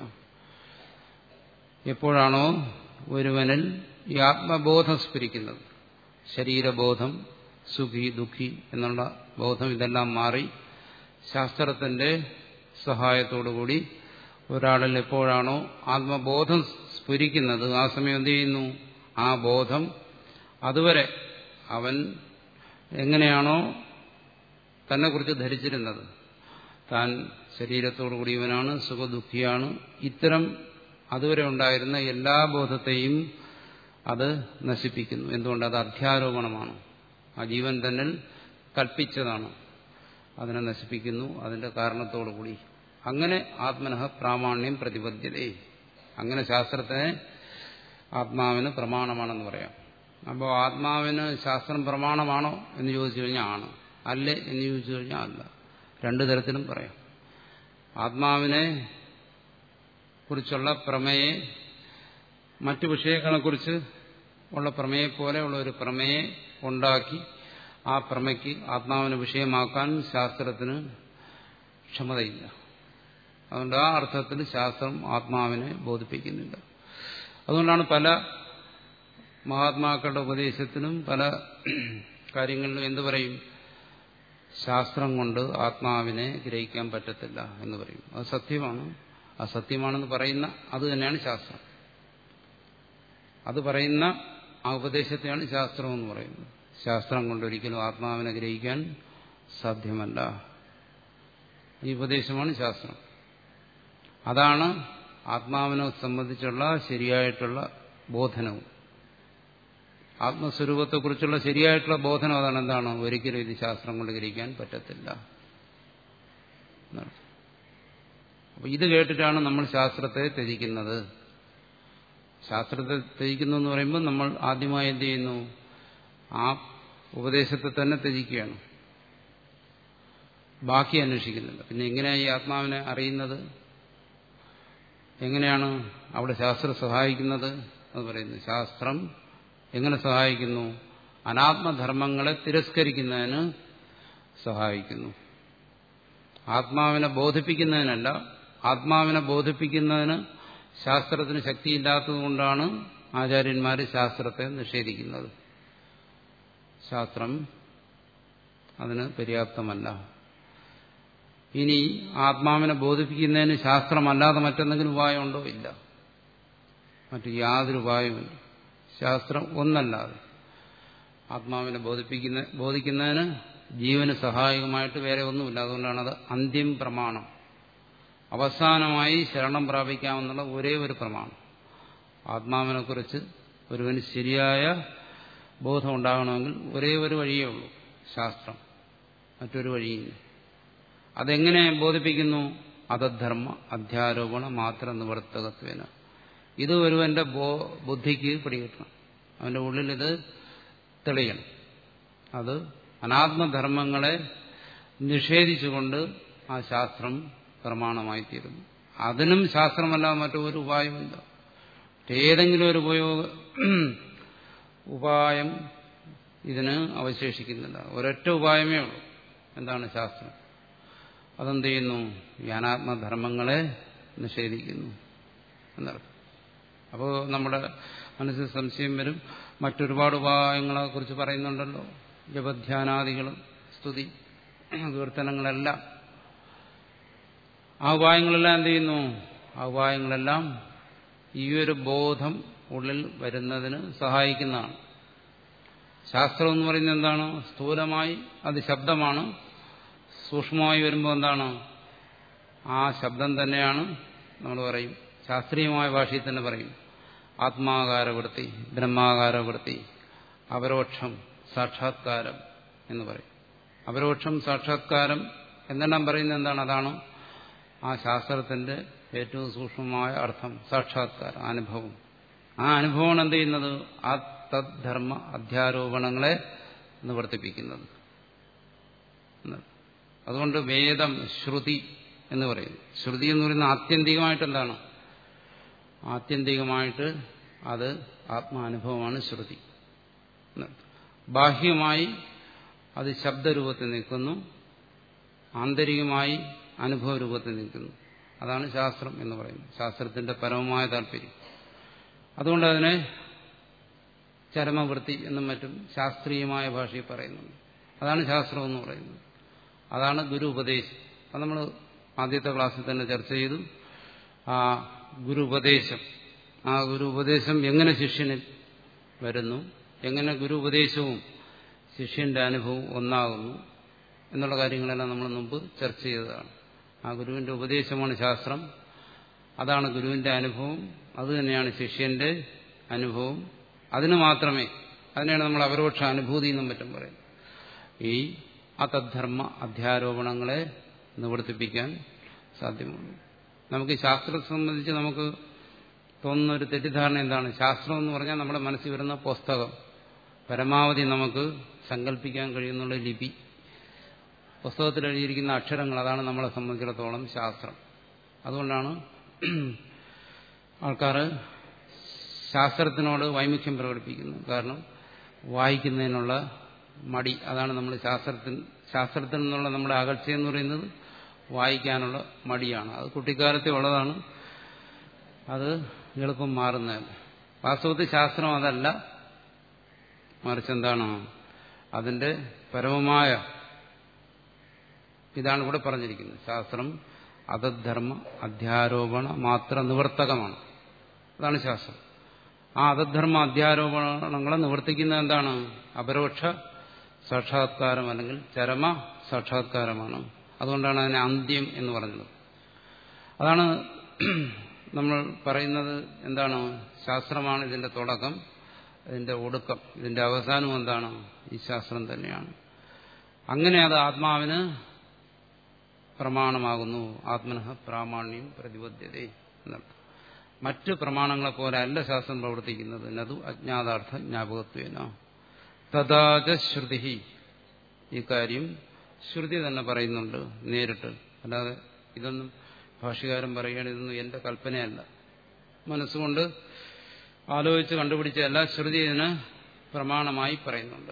എപ്പോഴാണോ ഒരുവനിൽ ഈ ആത്മബോധം സ്ഫുരിക്കുന്നത് ശരീരബോധം സുഖി ദുഃഖി എന്നുള്ള ബോധം ഇതെല്ലാം മാറി ശാസ്ത്രത്തിന്റെ സഹായത്തോടുകൂടി ഒരാളിൽ എപ്പോഴാണോ ആത്മബോധം സ്ഫുരിക്കുന്നത് ആ സമയം എന്ത് ചെയ്യുന്നു ആ ബോധം അതുവരെ അവൻ എങ്ങനെയാണോ തന്നെക്കുറിച്ച് ധരിച്ചിരുന്നത് താൻ ശരീരത്തോടുകൂടിയവനാണ് സുഖദുഃഖിയാണ് ഇത്തരം അതുവരെ ഉണ്ടായിരുന്ന എല്ലാ ബോധത്തെയും അത് നശിപ്പിക്കുന്നു എന്തുകൊണ്ട് അത് അധ്യാരോപണമാണ് ആ ജീവൻ തന്നിൽ കൽപ്പിച്ചതാണ് അതിനെ നശിപ്പിക്കുന്നു അതിന്റെ കാരണത്തോടുകൂടി അങ്ങനെ ആത്മനഃ പ്രാമാണ്യം പ്രതിപദ്ധ്യതേ അങ്ങനെ ശാസ്ത്രത്തിനെ ആത്മാവിന് പ്രമാണമാണെന്ന് പറയാം അപ്പോൾ ആത്മാവിന് ശാസ്ത്രം പ്രമാണമാണോ എന്ന് ചോദിച്ചു കഴിഞ്ഞാൽ ആണ് അല്ലേ എന്ന് ചോദിച്ചു കഴിഞ്ഞാൽ അല്ല രണ്ടു തരത്തിലും പറയാം ആത്മാവിനെ കുറിച്ചുള്ള പ്രമേയെ മറ്റു വിഷയങ്ങളെക്കുറിച്ച് ഉള്ള പ്രമേയെ പോലെയുള്ള ഒരു പ്രമേയെ ഉണ്ടാക്കി ആ പ്രമയ്ക്ക് ആത്മാവിനെ വിഷയമാക്കാൻ ശാസ്ത്രത്തിന് ക്ഷമതയില്ല അതുകൊണ്ട് ആ അർത്ഥത്തിൽ ശാസ്ത്രം ആത്മാവിനെ ബോധിപ്പിക്കുന്നില്ല അതുകൊണ്ടാണ് പല മഹാത്മാക്കളുടെ ഉപദേശത്തിനും പല കാര്യങ്ങളിലും എന്തു പറയും ശാസ്ത്രം കൊണ്ട് ആത്മാവിനെ ഗ്രഹിക്കാൻ പറ്റത്തില്ല എന്ന് പറയും അത് സത്യമാണ് അത് സത്യമാണെന്ന് പറയുന്ന അത് തന്നെയാണ് ശാസ്ത്രം അത് പറയുന്ന ആ ഉപദേശത്തെയാണ് ശാസ്ത്രം എന്ന് പറയുന്നത് ശാസ്ത്രം കൊണ്ട് ഒരിക്കലും ആത്മാവിനെ ഗ്രഹിക്കാൻ സാധ്യമല്ല ഈ ഉപദേശമാണ് ശാസ്ത്രം അതാണ് ആത്മാവിനെ സംബന്ധിച്ചുള്ള ശരിയായിട്ടുള്ള ബോധനവും ആത്മസ്വരൂപത്തെക്കുറിച്ചുള്ള ശരിയായിട്ടുള്ള ബോധനം അതാണ് എന്താണ് ഒരിക്കലും ഇത് ശാസ്ത്രം കൊണ്ട് ഗ്രഹിക്കാൻ പറ്റത്തില്ല അപ്പൊ ഇത് കേട്ടിട്ടാണ് നമ്മൾ ശാസ്ത്രത്തെ ത്യജിക്കുന്നത് ശാസ്ത്രത്തെ ത്യജിക്കുന്നു എന്ന് പറയുമ്പോൾ നമ്മൾ ആദ്യമായി എന്ത് ചെയ്യുന്നു ആ ഉപദേശത്തെ തന്നെ ത്യജിക്കുകയാണ് ബാക്കി അന്വേഷിക്കുന്നില്ല പിന്നെ എങ്ങനെയാണ് ഈ ആത്മാവിനെ അറിയുന്നത് എങ്ങനെയാണ് അവിടെ ശാസ്ത്രം സഹായിക്കുന്നത് എന്ന് പറയുന്നത് ശാസ്ത്രം എങ്ങനെ സഹായിക്കുന്നു അനാത്മധർമ്മങ്ങളെ തിരസ്കരിക്കുന്നതിന് സഹായിക്കുന്നു ആത്മാവിനെ ബോധിപ്പിക്കുന്നതിനല്ല ആത്മാവിനെ ബോധിപ്പിക്കുന്നതിന് ശാസ്ത്രത്തിന് ശക്തിയില്ലാത്തതുകൊണ്ടാണ് ആചാര്യന്മാർ ശാസ്ത്രത്തെ നിഷേധിക്കുന്നത് ശാസ്ത്രം അതിന് പര്യാപ്തമല്ല ഇനി ആത്മാവിനെ ബോധിപ്പിക്കുന്നതിന് ശാസ്ത്രമല്ലാതെ മറ്റെന്തെങ്കിലും ഉപായമുണ്ടോ ഇല്ല മറ്റു യാതൊരു ഉപായവുമില്ല ശാസ്ത്രം ഒന്നല്ലാതെ ആത്മാവിനെ ബോധിപ്പിക്കുന്ന ബോധിക്കുന്നതിന് ജീവന് സഹായകമായിട്ട് വേറെ ഒന്നുമില്ല അതുകൊണ്ടാണ് അത് അന്ത്യം പ്രമാണം അവസാനമായി ശരണം പ്രാപിക്കാമെന്നുള്ള ഒരേ ഒരു പ്രമാണം ആത്മാവിനെക്കുറിച്ച് ഒരുവന് ശരിയായ ബോധം ഉണ്ടാകണമെങ്കിൽ ഒരേ ഒരു വഴിയേ ഉള്ളൂ ശാസ്ത്രം മറ്റൊരു വഴിയില്ല അതെങ്ങനെ ബോധിപ്പിക്കുന്നു അതധർമ്മ അധ്യാരോപണ മാത്ര നിവർത്തകത്വേന ഇത് ഒരുവന്റെ ബുദ്ധിക്ക് പിടികിട്ടണം അവന്റെ ഉള്ളിൽ ഇത് തെളിയണം അത് അനാത്മധർമ്മങ്ങളെ നിഷേധിച്ചുകൊണ്ട് ആ ശാസ്ത്രം പ്രമാണമായി തീരുന്നു അതിനും ശാസ്ത്രമല്ലാതെ മറ്റൊരു ഉപായമില്ല ഏതെങ്കിലും ഒരു ഉപയോഗ ഉപായം ഇതിന് അവശേഷിക്കുന്നില്ല ഒരൊറ്റ ഉപായമേ ഉള്ളൂ എന്താണ് ശാസ്ത്രം അതെന്ത് ചെയ്യുന്നു ഈ അനാത്മധർമ്മങ്ങളെ നിഷേധിക്കുന്നു എന്നർത്ഥം അപ്പോൾ നമ്മുടെ മനസ്സിൽ സംശയം വരും മറ്റൊരുപാട് ഉപായങ്ങളെ കുറിച്ച് പറയുന്നുണ്ടല്ലോ ജപധ്യാനാദികളും സ്തുതി കീർത്തനങ്ങളെല്ലാം ആ ഉപായങ്ങളെല്ലാം എന്ത് ചെയ്യുന്നു ആ ഉപായങ്ങളെല്ലാം ഈ ഒരു ബോധം ഉള്ളിൽ വരുന്നതിന് സഹായിക്കുന്നതാണ് ശാസ്ത്രം എന്ന് പറയുന്നത് എന്താണ് സ്ഥൂലമായി അത് ശബ്ദമാണ് സൂക്ഷ്മമായി വരുമ്പോൾ എന്താണ് ആ ശബ്ദം തന്നെയാണ് നമ്മൾ പറയും ശാസ്ത്രീയമായ ഭാഷയിൽ തന്നെ പറയും ആത്മാകാരവൃത്തി ബ്രഹ്മാകാരവൃത്തി അപരോക്ഷം സാക്ഷാത്കാരം എന്ന് പറയും അപരോക്ഷം സാക്ഷാത്കാരം എന്നെല്ലാം പറയുന്നത് എന്താണ് അതാണ് ആ ശാസ്ത്രത്തിന്റെ ഏറ്റവും സൂക്ഷ്മമായ അർത്ഥം സാക്ഷാത്കാരം അനുഭവം ആ അനുഭവമാണ് എന്ത് ചെയ്യുന്നത് ആ തദ്ധർമ്മ അധ്യാരോപണങ്ങളെ നിവർത്തിപ്പിക്കുന്നത് അതുകൊണ്ട് വേദം ശ്രുതി എന്ന് പറയുന്നു ശ്രുതി എന്ന് പറയുന്ന ആത്യന്തികമായിട്ട് എന്താണ് ആത്യന്തികമായിട്ട് അത് ആത്മാനുഭവമാണ് ശ്രുതി ബാഹ്യമായി അത് ശബ്ദരൂപത്തിൽ നിൽക്കുന്നു ആന്തരികമായി അനുഭവ രൂപത്തിൽ നിൽക്കുന്നു അതാണ് ശാസ്ത്രം എന്ന് പറയുന്നത് ശാസ്ത്രത്തിന്റെ പരമമായ താല്പര്യം അതുകൊണ്ട് അതിനെ ചരമവൃത്തി എന്നും മറ്റും ശാസ്ത്രീയമായ ഭാഷയിൽ പറയുന്നുണ്ട് അതാണ് ശാസ്ത്രം എന്ന് പറയുന്നത് അതാണ് ഗുരു ഉപദേശം അത് നമ്മൾ ആദ്യത്തെ ക്ലാസ്സിൽ തന്നെ ചർച്ച ചെയ്തു ആ ഗുരു ഉപദേശം ആ ഗുരു ഉപദേശം എങ്ങനെ ശിഷ്യനിൽ വരുന്നു എങ്ങനെ ഗുരു ഉപദേശവും ശിഷ്യന്റെ അനുഭവവും ഒന്നാകുന്നു എന്നുള്ള കാര്യങ്ങളെല്ലാം നമ്മൾ മുമ്പ് ചർച്ച ചെയ്തതാണ് ആ ഗുരുവിന്റെ ഉപദേശമാണ് ശാസ്ത്രം അതാണ് ഗുരുവിന്റെ അനുഭവം അതുതന്നെയാണ് ശിഷ്യന്റെ അനുഭവം അതിന് മാത്രമേ അതിനെയാണ് നമ്മൾ അപരോക്ഷ അനുഭൂതി എന്നും മറ്റും പറയുന്നത് ഈ അതദ്ധർമ്മ അധ്യാരോപണങ്ങളെ നിവർത്തിപ്പിക്കാൻ സാധ്യമുള്ളൂ നമുക്ക് ഈ ശാസ്ത്രത്തെ സംബന്ധിച്ച് നമുക്ക് തോന്നുന്ന ഒരു തെറ്റിദ്ധാരണ എന്താണ് ശാസ്ത്രം എന്ന് പറഞ്ഞാൽ നമ്മുടെ മനസ്സിൽ വരുന്ന പുസ്തകം പരമാവധി നമുക്ക് സങ്കല്പിക്കാൻ കഴിയുന്നുള്ള ലിപി പുസ്തകത്തിൽ എഴുതിയിരിക്കുന്ന അക്ഷരങ്ങൾ അതാണ് നമ്മളെ സംബന്ധിച്ചിടത്തോളം ശാസ്ത്രം അതുകൊണ്ടാണ് ആൾക്കാർ ശാസ്ത്രത്തിനോട് വൈമുഖ്യം പ്രകടിപ്പിക്കുന്നത് കാരണം വായിക്കുന്നതിനുള്ള മടി അതാണ് നമ്മൾ ശാസ്ത്രത്തിൽ ശാസ്ത്രത്തിൽ നിന്നുള്ള നമ്മുടെ അകൽച്ച എന്ന് പറയുന്നത് വായിക്കാനുള്ള മടിയാണ് അത് കുട്ടിക്കാലത്തെ ഉള്ളതാണ് അത് എളുപ്പം മാറുന്നതല്ല വാസ്തവത്തിൽ ശാസ്ത്രം അതല്ല മറിച്ച് എന്താണ് അതിന്റെ പരമമായ ഇതാണ് ഇവിടെ പറഞ്ഞിരിക്കുന്നത് ശാസ്ത്രം അതധർമ്മ അധ്യാരോപണ മാത്ര നിവർത്തകമാണ് അതാണ് ശാസ്ത്രം ആ അതധർമ്മ അധ്യാരോപണങ്ങളെ നിവർത്തിക്കുന്ന എന്താണ് അപരോക്ഷ സാക്ഷാത്കാരം അല്ലെങ്കിൽ ചരമ സാക്ഷാത്കാരമാണ് അതുകൊണ്ടാണ് അതിനെ അന്ത്യം എന്ന് പറഞ്ഞത് അതാണ് നമ്മൾ പറയുന്നത് എന്താണ് ശാസ്ത്രമാണ് ഇതിന്റെ തുടക്കം ഇതിന്റെ ഒടുക്കം ഇതിന്റെ അവസാനം എന്താണ് ഈ ശാസ്ത്രം തന്നെയാണ് അങ്ങനെ അത് ആത്മാവിന് പ്രമാണമാകുന്നു ആത്മനഃ പ്രാമാണ്യം പ്രതിബദ്ധത എന്നർത്ഥം മറ്റ് പ്രമാണങ്ങളെ പോലെ അല്ല ശാസ്ത്രം പ്രവർത്തിക്കുന്നത് നതു അജ്ഞാതാർത്ഥ ജ്ഞാപകത്വേന തഥാച ശ്രുതി ഈ കാര്യം ശ്രുതി തന്നെ പറയുന്നുണ്ട് നേരിട്ട് അല്ലാതെ ഇതൊന്നും ഭാഷകാരൻ പറയുകയാണ് ഇതൊന്നും എന്റെ കൽപ്പനയല്ല മനസ്സുകൊണ്ട് ആലോചിച്ച് കണ്ടുപിടിച്ച എല്ലാ ശ്രുതി ഇതിന് പ്രമാണമായി പറയുന്നുണ്ട്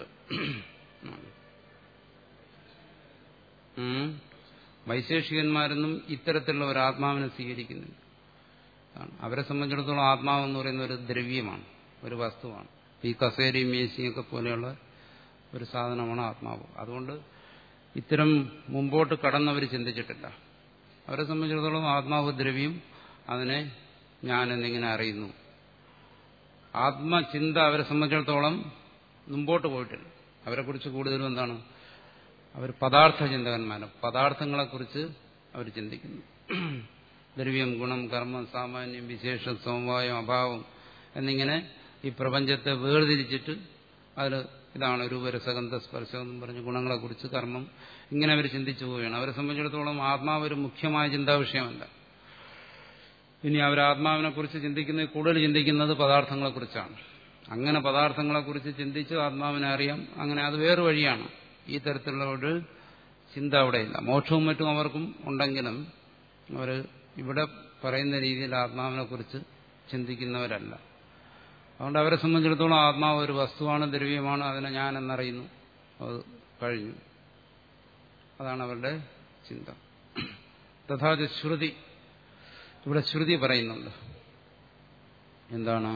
വൈശേഷികന്മാരൊന്നും ഇത്തരത്തിലുള്ള ഒരു ആത്മാവിനെ സ്വീകരിക്കുന്നില്ല അവരെ സംബന്ധിച്ചിടത്തോളം ആത്മാവെന്ന് പറയുന്ന ഒരു ദ്രവ്യമാണ് ഒരു വസ്തുവാണ് ഈ കസേരയും മേശിയൊക്കെ പോലെയുള്ള ഒരു സാധനമാണ് ആത്മാവ് അതുകൊണ്ട് ഇത്തരം മുമ്പോട്ട് കടന്നവർ ചിന്തിച്ചിട്ടില്ല അവരെ സംബന്ധിച്ചിടത്തോളം ആത്മാവ് ദ്രവ്യം അതിനെ ഞാൻ എന്നിങ്ങനെ അറിയുന്നു ആത്മചിന്ത അവരെ സംബന്ധിച്ചിടത്തോളം മുമ്പോട്ട് പോയിട്ടില്ല അവരെക്കുറിച്ച് കൂടുതലും എന്താണ് അവർ പദാർത്ഥ ചിന്തകന്മാരാണ് പദാർത്ഥങ്ങളെക്കുറിച്ച് അവർ ചിന്തിക്കുന്നു ദ്രവ്യം ഗുണം കർമ്മം സാമാന്യം വിശേഷം സമവായം അഭാവം എന്നിങ്ങനെ ഈ പ്രപഞ്ചത്തെ വേർതിരിച്ചിട്ട് അതിൽ ഇതാണ് രൂപരസഗന്ധ സ്പർശം എന്നും പറഞ്ഞ് ഗുണങ്ങളെക്കുറിച്ച് കർമ്മം ഇങ്ങനെ അവർ ചിന്തിച്ചു പോവുകയാണ് അവരെ സംബന്ധിച്ചിടത്തോളം ആത്മാവ് ഒരു മുഖ്യമായ ചിന്താ വിഷയമല്ല ഇനി അവർ ആത്മാവിനെ കുറിച്ച് ചിന്തിക്കുന്നത് കൂടുതൽ ചിന്തിക്കുന്നത് പദാർത്ഥങ്ങളെക്കുറിച്ചാണ് അങ്ങനെ പദാർത്ഥങ്ങളെക്കുറിച്ച് ചിന്തിച്ച് ആത്മാവിനെ അറിയാം അങ്ങനെ അത് വേറെ വഴിയാണ് ഈ തരത്തിലുള്ള ഒരു ചിന്ത അവിടെയില്ല മോക്ഷവും മറ്റും അവർക്കും ഉണ്ടെങ്കിലും അവർ ഇവിടെ പറയുന്ന രീതിയിൽ ആത്മാവിനെ കുറിച്ച് ചിന്തിക്കുന്നവരല്ല അതുകൊണ്ട് അവരെ സംബന്ധിച്ചിടത്തോളം ആത്മാവ് ഒരു വസ്തുവാണ് ദ്രവ്യമാണ് അതിനെ ഞാൻ എന്നറിയുന്നു അത് കഴിഞ്ഞു അതാണ് അവരുടെ ചിന്ത തഥാച ശ്രുതി ഇവിടെ ശ്രുതി പറയുന്നുണ്ട് എന്താണ്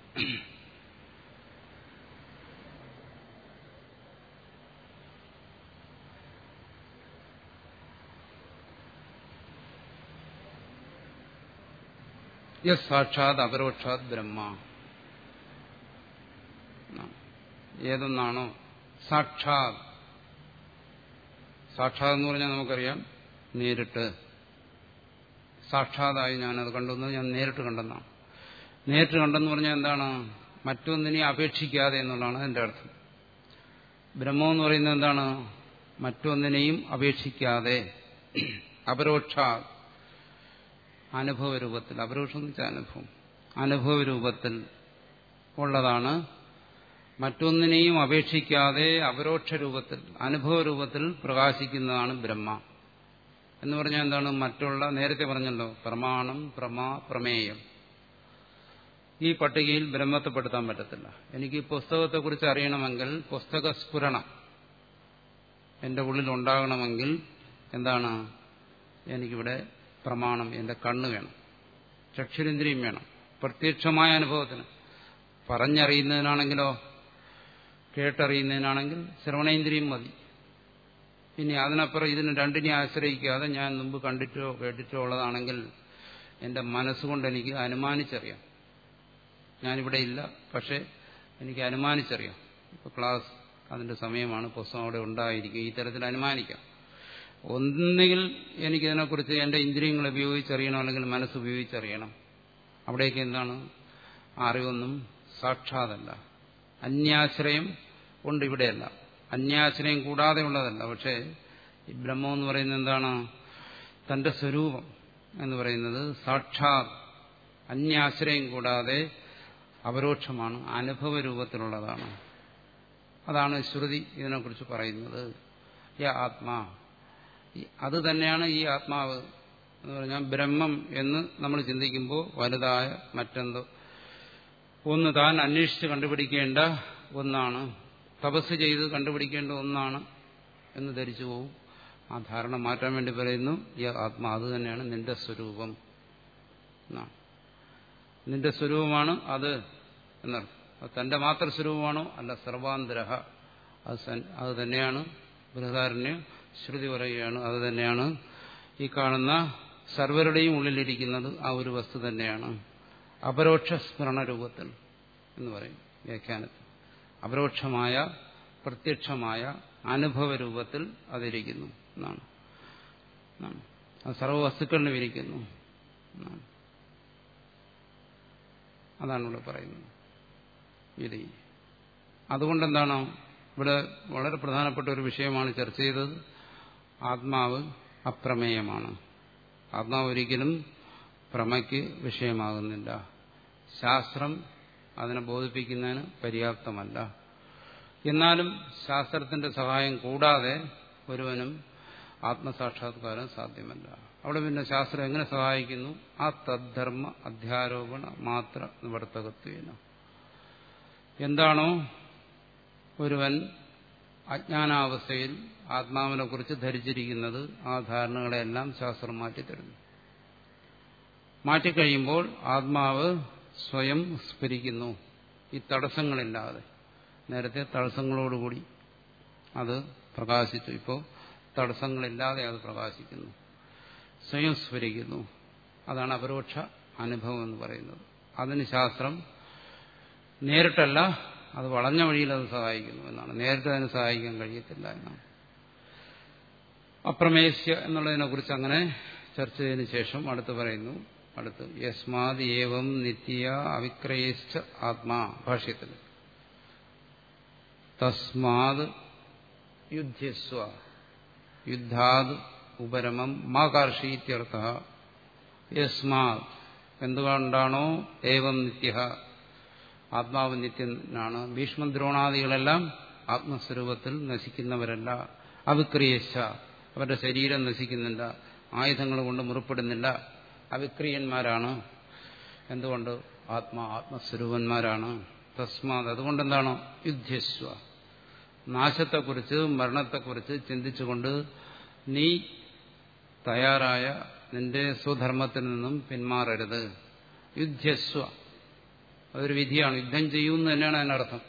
യസ് സാക്ഷാത് അപരോക്ഷാത് ബ്രഹ്മ ഏതൊന്നാണോ സാക്ഷാത് സാക്ഷാത് എന്ന് പറഞ്ഞാൽ നമുക്കറിയാം നേരിട്ട് സാക്ഷാതായി ഞാനത് കണ്ടെന്ന് ഞാൻ നേരിട്ട് കണ്ടെന്നാണ് നേരിട്ട് കണ്ടെന്ന് പറഞ്ഞാൽ എന്താണ് മറ്റൊന്നിനെ അപേക്ഷിക്കാതെ എന്നുള്ളതാണ് അതിന്റെ അർത്ഥം ബ്രഹ്മം എന്ന് പറയുന്നത് എന്താണ് മറ്റൊന്നിനെയും അപേക്ഷിക്കാതെ അപരോക്ഷ അനുഭവ രൂപത്തിൽ അപരോക്ഷം എന്ന് വെച്ചാൽ അനുഭവം അനുഭവ രൂപത്തിൽ ഉള്ളതാണ് മറ്റൊന്നിനെയും അപേക്ഷിക്കാതെ അപരോക്ഷ രൂപത്തിൽ അനുഭവ രൂപത്തിൽ പ്രകാശിക്കുന്നതാണ് ബ്രഹ്മ എന്ന് പറഞ്ഞാൽ എന്താണ് മറ്റുള്ള നേരത്തെ പറഞ്ഞല്ലോ പ്രമാണം പ്രമാ പ്രമേയം ഈ പട്ടികയിൽ ബ്രഹ്മത്തെ പെടുത്താൻ പറ്റത്തില്ല എനിക്ക് ഈ പുസ്തകത്തെക്കുറിച്ച് അറിയണമെങ്കിൽ പുസ്തക സ്ഫുരണം എന്റെ ഉള്ളിൽ ഉണ്ടാകണമെങ്കിൽ എന്താണ് എനിക്കിവിടെ പ്രമാണം എന്റെ കണ്ണ് വേണം ചക്ഷുരേന്ദ്രിയം വേണം പ്രത്യക്ഷമായ അനുഭവത്തിന് പറഞ്ഞറിയുന്നതിനാണെങ്കിലോ കേട്ടറിയുന്നതിനാണെങ്കിൽ ശ്രവണേന്ദ്രിയം മതി ഇനി അതിനപ്പുറം ഇതിന് രണ്ടിനെ ആശ്രയിക്കാതെ ഞാൻ മുമ്പ് കണ്ടിട്ടോ കേട്ടിട്ടോ ഉള്ളതാണെങ്കിൽ എന്റെ മനസ്സുകൊണ്ട് എനിക്ക് അനുമാനിച്ചറിയാം ഞാനിവിടെ ഇല്ല പക്ഷെ എനിക്ക് അനുമാനിച്ചറിയാം ഇപ്പൊ ക്ലാസ് അതിന്റെ സമയമാണ് പുസ്തകം അവിടെ ഉണ്ടായിരിക്കും ഈ തരത്തിൽ അനുമാനിക്കാം ഒന്നുകിൽ എനിക്കിതിനെക്കുറിച്ച് എന്റെ ഇന്ദ്രിയങ്ങൾ ഉപയോഗിച്ചറിയണം അല്ലെങ്കിൽ മനസ്സ് ഉപയോഗിച്ചറിയണം അവിടേക്ക് എന്താണ് അറിവൊന്നും സാക്ഷാതല്ല അന്യാശ്രയം ഉണ്ട് ഇവിടെയല്ല അന്യാശ്രയം കൂടാതെ ഉള്ളതല്ല പക്ഷേ ഈ ബ്രഹ്മം എന്ന് പറയുന്നത് എന്താണ് തന്റെ സ്വരൂപം എന്ന് പറയുന്നത് സാക്ഷാത് അന്യാശ്രയം കൂടാതെ അപരോക്ഷമാണ് അനുഭവ രൂപത്തിലുള്ളതാണ് അതാണ് ശ്രുതി ഇതിനെക്കുറിച്ച് പറയുന്നത് യ ആത്മാ അത് തന്നെയാണ് ഈ ആത്മാവ് എന്ന് പറഞ്ഞാൽ ബ്രഹ്മം എന്ന് നമ്മൾ ചിന്തിക്കുമ്പോൾ വലുതായ മറ്റെന്തോ ഒന്ന് താൻ അന്വേഷിച്ച് കണ്ടുപിടിക്കേണ്ട ഒന്നാണ് തപസ് ചെയ്ത് കണ്ടുപിടിക്കേണ്ട ഒന്നാണ് എന്ന് ധരിച്ചു പോകും ആ ധാരണ മാറ്റാൻ വേണ്ടി പറയുന്നു ഈ ആത്മാ അത് തന്നെയാണ് നിന്റെ സ്വരൂപം എന്നാണ് നിന്റെ സ്വരൂപമാണ് അത് എന്നർത്ഥം അത് തന്റെ മാത്രം സ്വരൂപമാണോ അല്ല സർവാന്തരഹ അത് അത് തന്നെയാണ് ബൃഹദാരണ്യ ശ്രുതി പറയുകയാണ് അത് തന്നെയാണ് ഈ കാണുന്ന സർവരുടെയും ഉള്ളിലിരിക്കുന്നത് ആ ഒരു വസ്തു തന്നെയാണ് അപരോക്ഷ സ്മരണ രൂപത്തിൽ എന്ന് പറയും വ്യാഖ്യാനത്തിൽ അപരോക്ഷമായ പ്രത്യക്ഷമായ അനുഭവ രൂപത്തിൽ അതിരിക്കുന്നു എന്നാണ് അത് സർവവസ്തുക്കളിലും ഇരിക്കുന്നു എന്നാണ് അതാണ് ഇവിടെ പറയുന്നത് ഇത് അതുകൊണ്ടെന്താണോ ഇവിടെ വളരെ പ്രധാനപ്പെട്ട ഒരു വിഷയമാണ് ചർച്ച ചെയ്തത് ആത്മാവ് അപ്രമേയമാണ് ആത്മാവ് ഒരിക്കലും പ്രമയ്ക്ക് വിഷയമാകുന്നില്ല ശാസ്ത്രം അതിനെ ബോധിപ്പിക്കുന്നതിന് പര്യാപ്തമല്ല എന്നാലും ശാസ്ത്രത്തിന്റെ സഹായം കൂടാതെ ഒരുവനും ആത്മസാക്ഷാത്കാരം സാധ്യമല്ല അവിടെ പിന്നെ ശാസ്ത്രം എങ്ങനെ സഹായിക്കുന്നു ആ തദ്ധർമ്മ അധ്യാരോപണ മാത്ര നിവർത്തകത്വേന എന്താണോ ഒരുവൻ അജ്ഞാനാവസ്ഥയിൽ ആത്മാവിനെ കുറിച്ച് ധരിച്ചിരിക്കുന്നത് ആ ധാരണകളെല്ലാം ശാസ്ത്രം മാറ്റിത്തരുന്നു മാറ്റിക്കഴിയുമ്പോൾ ആത്മാവ് സ്വയം സ്ഫരിക്കുന്നു ഈ തടസ്സങ്ങളില്ലാതെ നേരത്തെ തടസ്സങ്ങളോടുകൂടി അത് പ്രകാശിച്ചു ഇപ്പോൾ തടസ്സങ്ങളില്ലാതെ അത് പ്രകാശിക്കുന്നു സ്വയം സ്ഫരിക്കുന്നു അതാണ് അപരോക്ഷ അനുഭവം എന്ന് പറയുന്നത് അതിന് ശാസ്ത്രം നേരിട്ടല്ല അത് വളഞ്ഞ വഴിയിൽ അത് സഹായിക്കുന്നു എന്നാണ് നേരിട്ട് അതിന് സഹായിക്കാൻ കഴിയത്തില്ല എന്നാണ് അപ്രമേശ്യ എന്നുള്ളതിനെ കുറിച്ച് അങ്ങനെ ചർച്ച ചെയ്തതിനു ശേഷം അടുത്ത് പറയുന്നു അടുത്ത് യസ്മാത് ഏവം നിത്യ അവിക്രയിച്ച ആത്മാ ഭാഷ്യത്തിൽ തസ്മാത് യുദ്ധ്യസ്വ യുദ്ധാത് ഉപരമം മാ കാർഷീത്യർത്ഥ യസ്മാത് എന്തുകൊണ്ടാണോ ഏവം നിത്യ ആത്മാവ് നിത്യനാണ് ഭീഷ്മദ്രോണാദികളെല്ലാം ആത്മസ്വരൂപത്തിൽ നശിക്കുന്നവരല്ല അവിക്രിയശ അവരുടെ ശരീരം നശിക്കുന്നില്ല ആയുധങ്ങൾ കൊണ്ട് മുറിപ്പെടുന്നില്ല അവിക്രിയന്മാരാണ് എന്തുകൊണ്ട് ആത്മാ ആത്മസ്വരൂപന്മാരാണ് തസ്മാത് അതുകൊണ്ടെന്താണോ യുദ്ധ്യസ്വ നാശത്തെക്കുറിച്ച് മരണത്തെക്കുറിച്ച് ചിന്തിച്ചുകൊണ്ട് നീ തയ്യാറായ നിന്റെ സ്വധർമ്മത്തിൽ നിന്നും പിന്മാറരുത് യുദ്ധ്യസ്വ അതൊരു വിധിയാണ് യുദ്ധം ചെയ്യുമെന്ന് തന്നെയാണ് അതിനർത്ഥം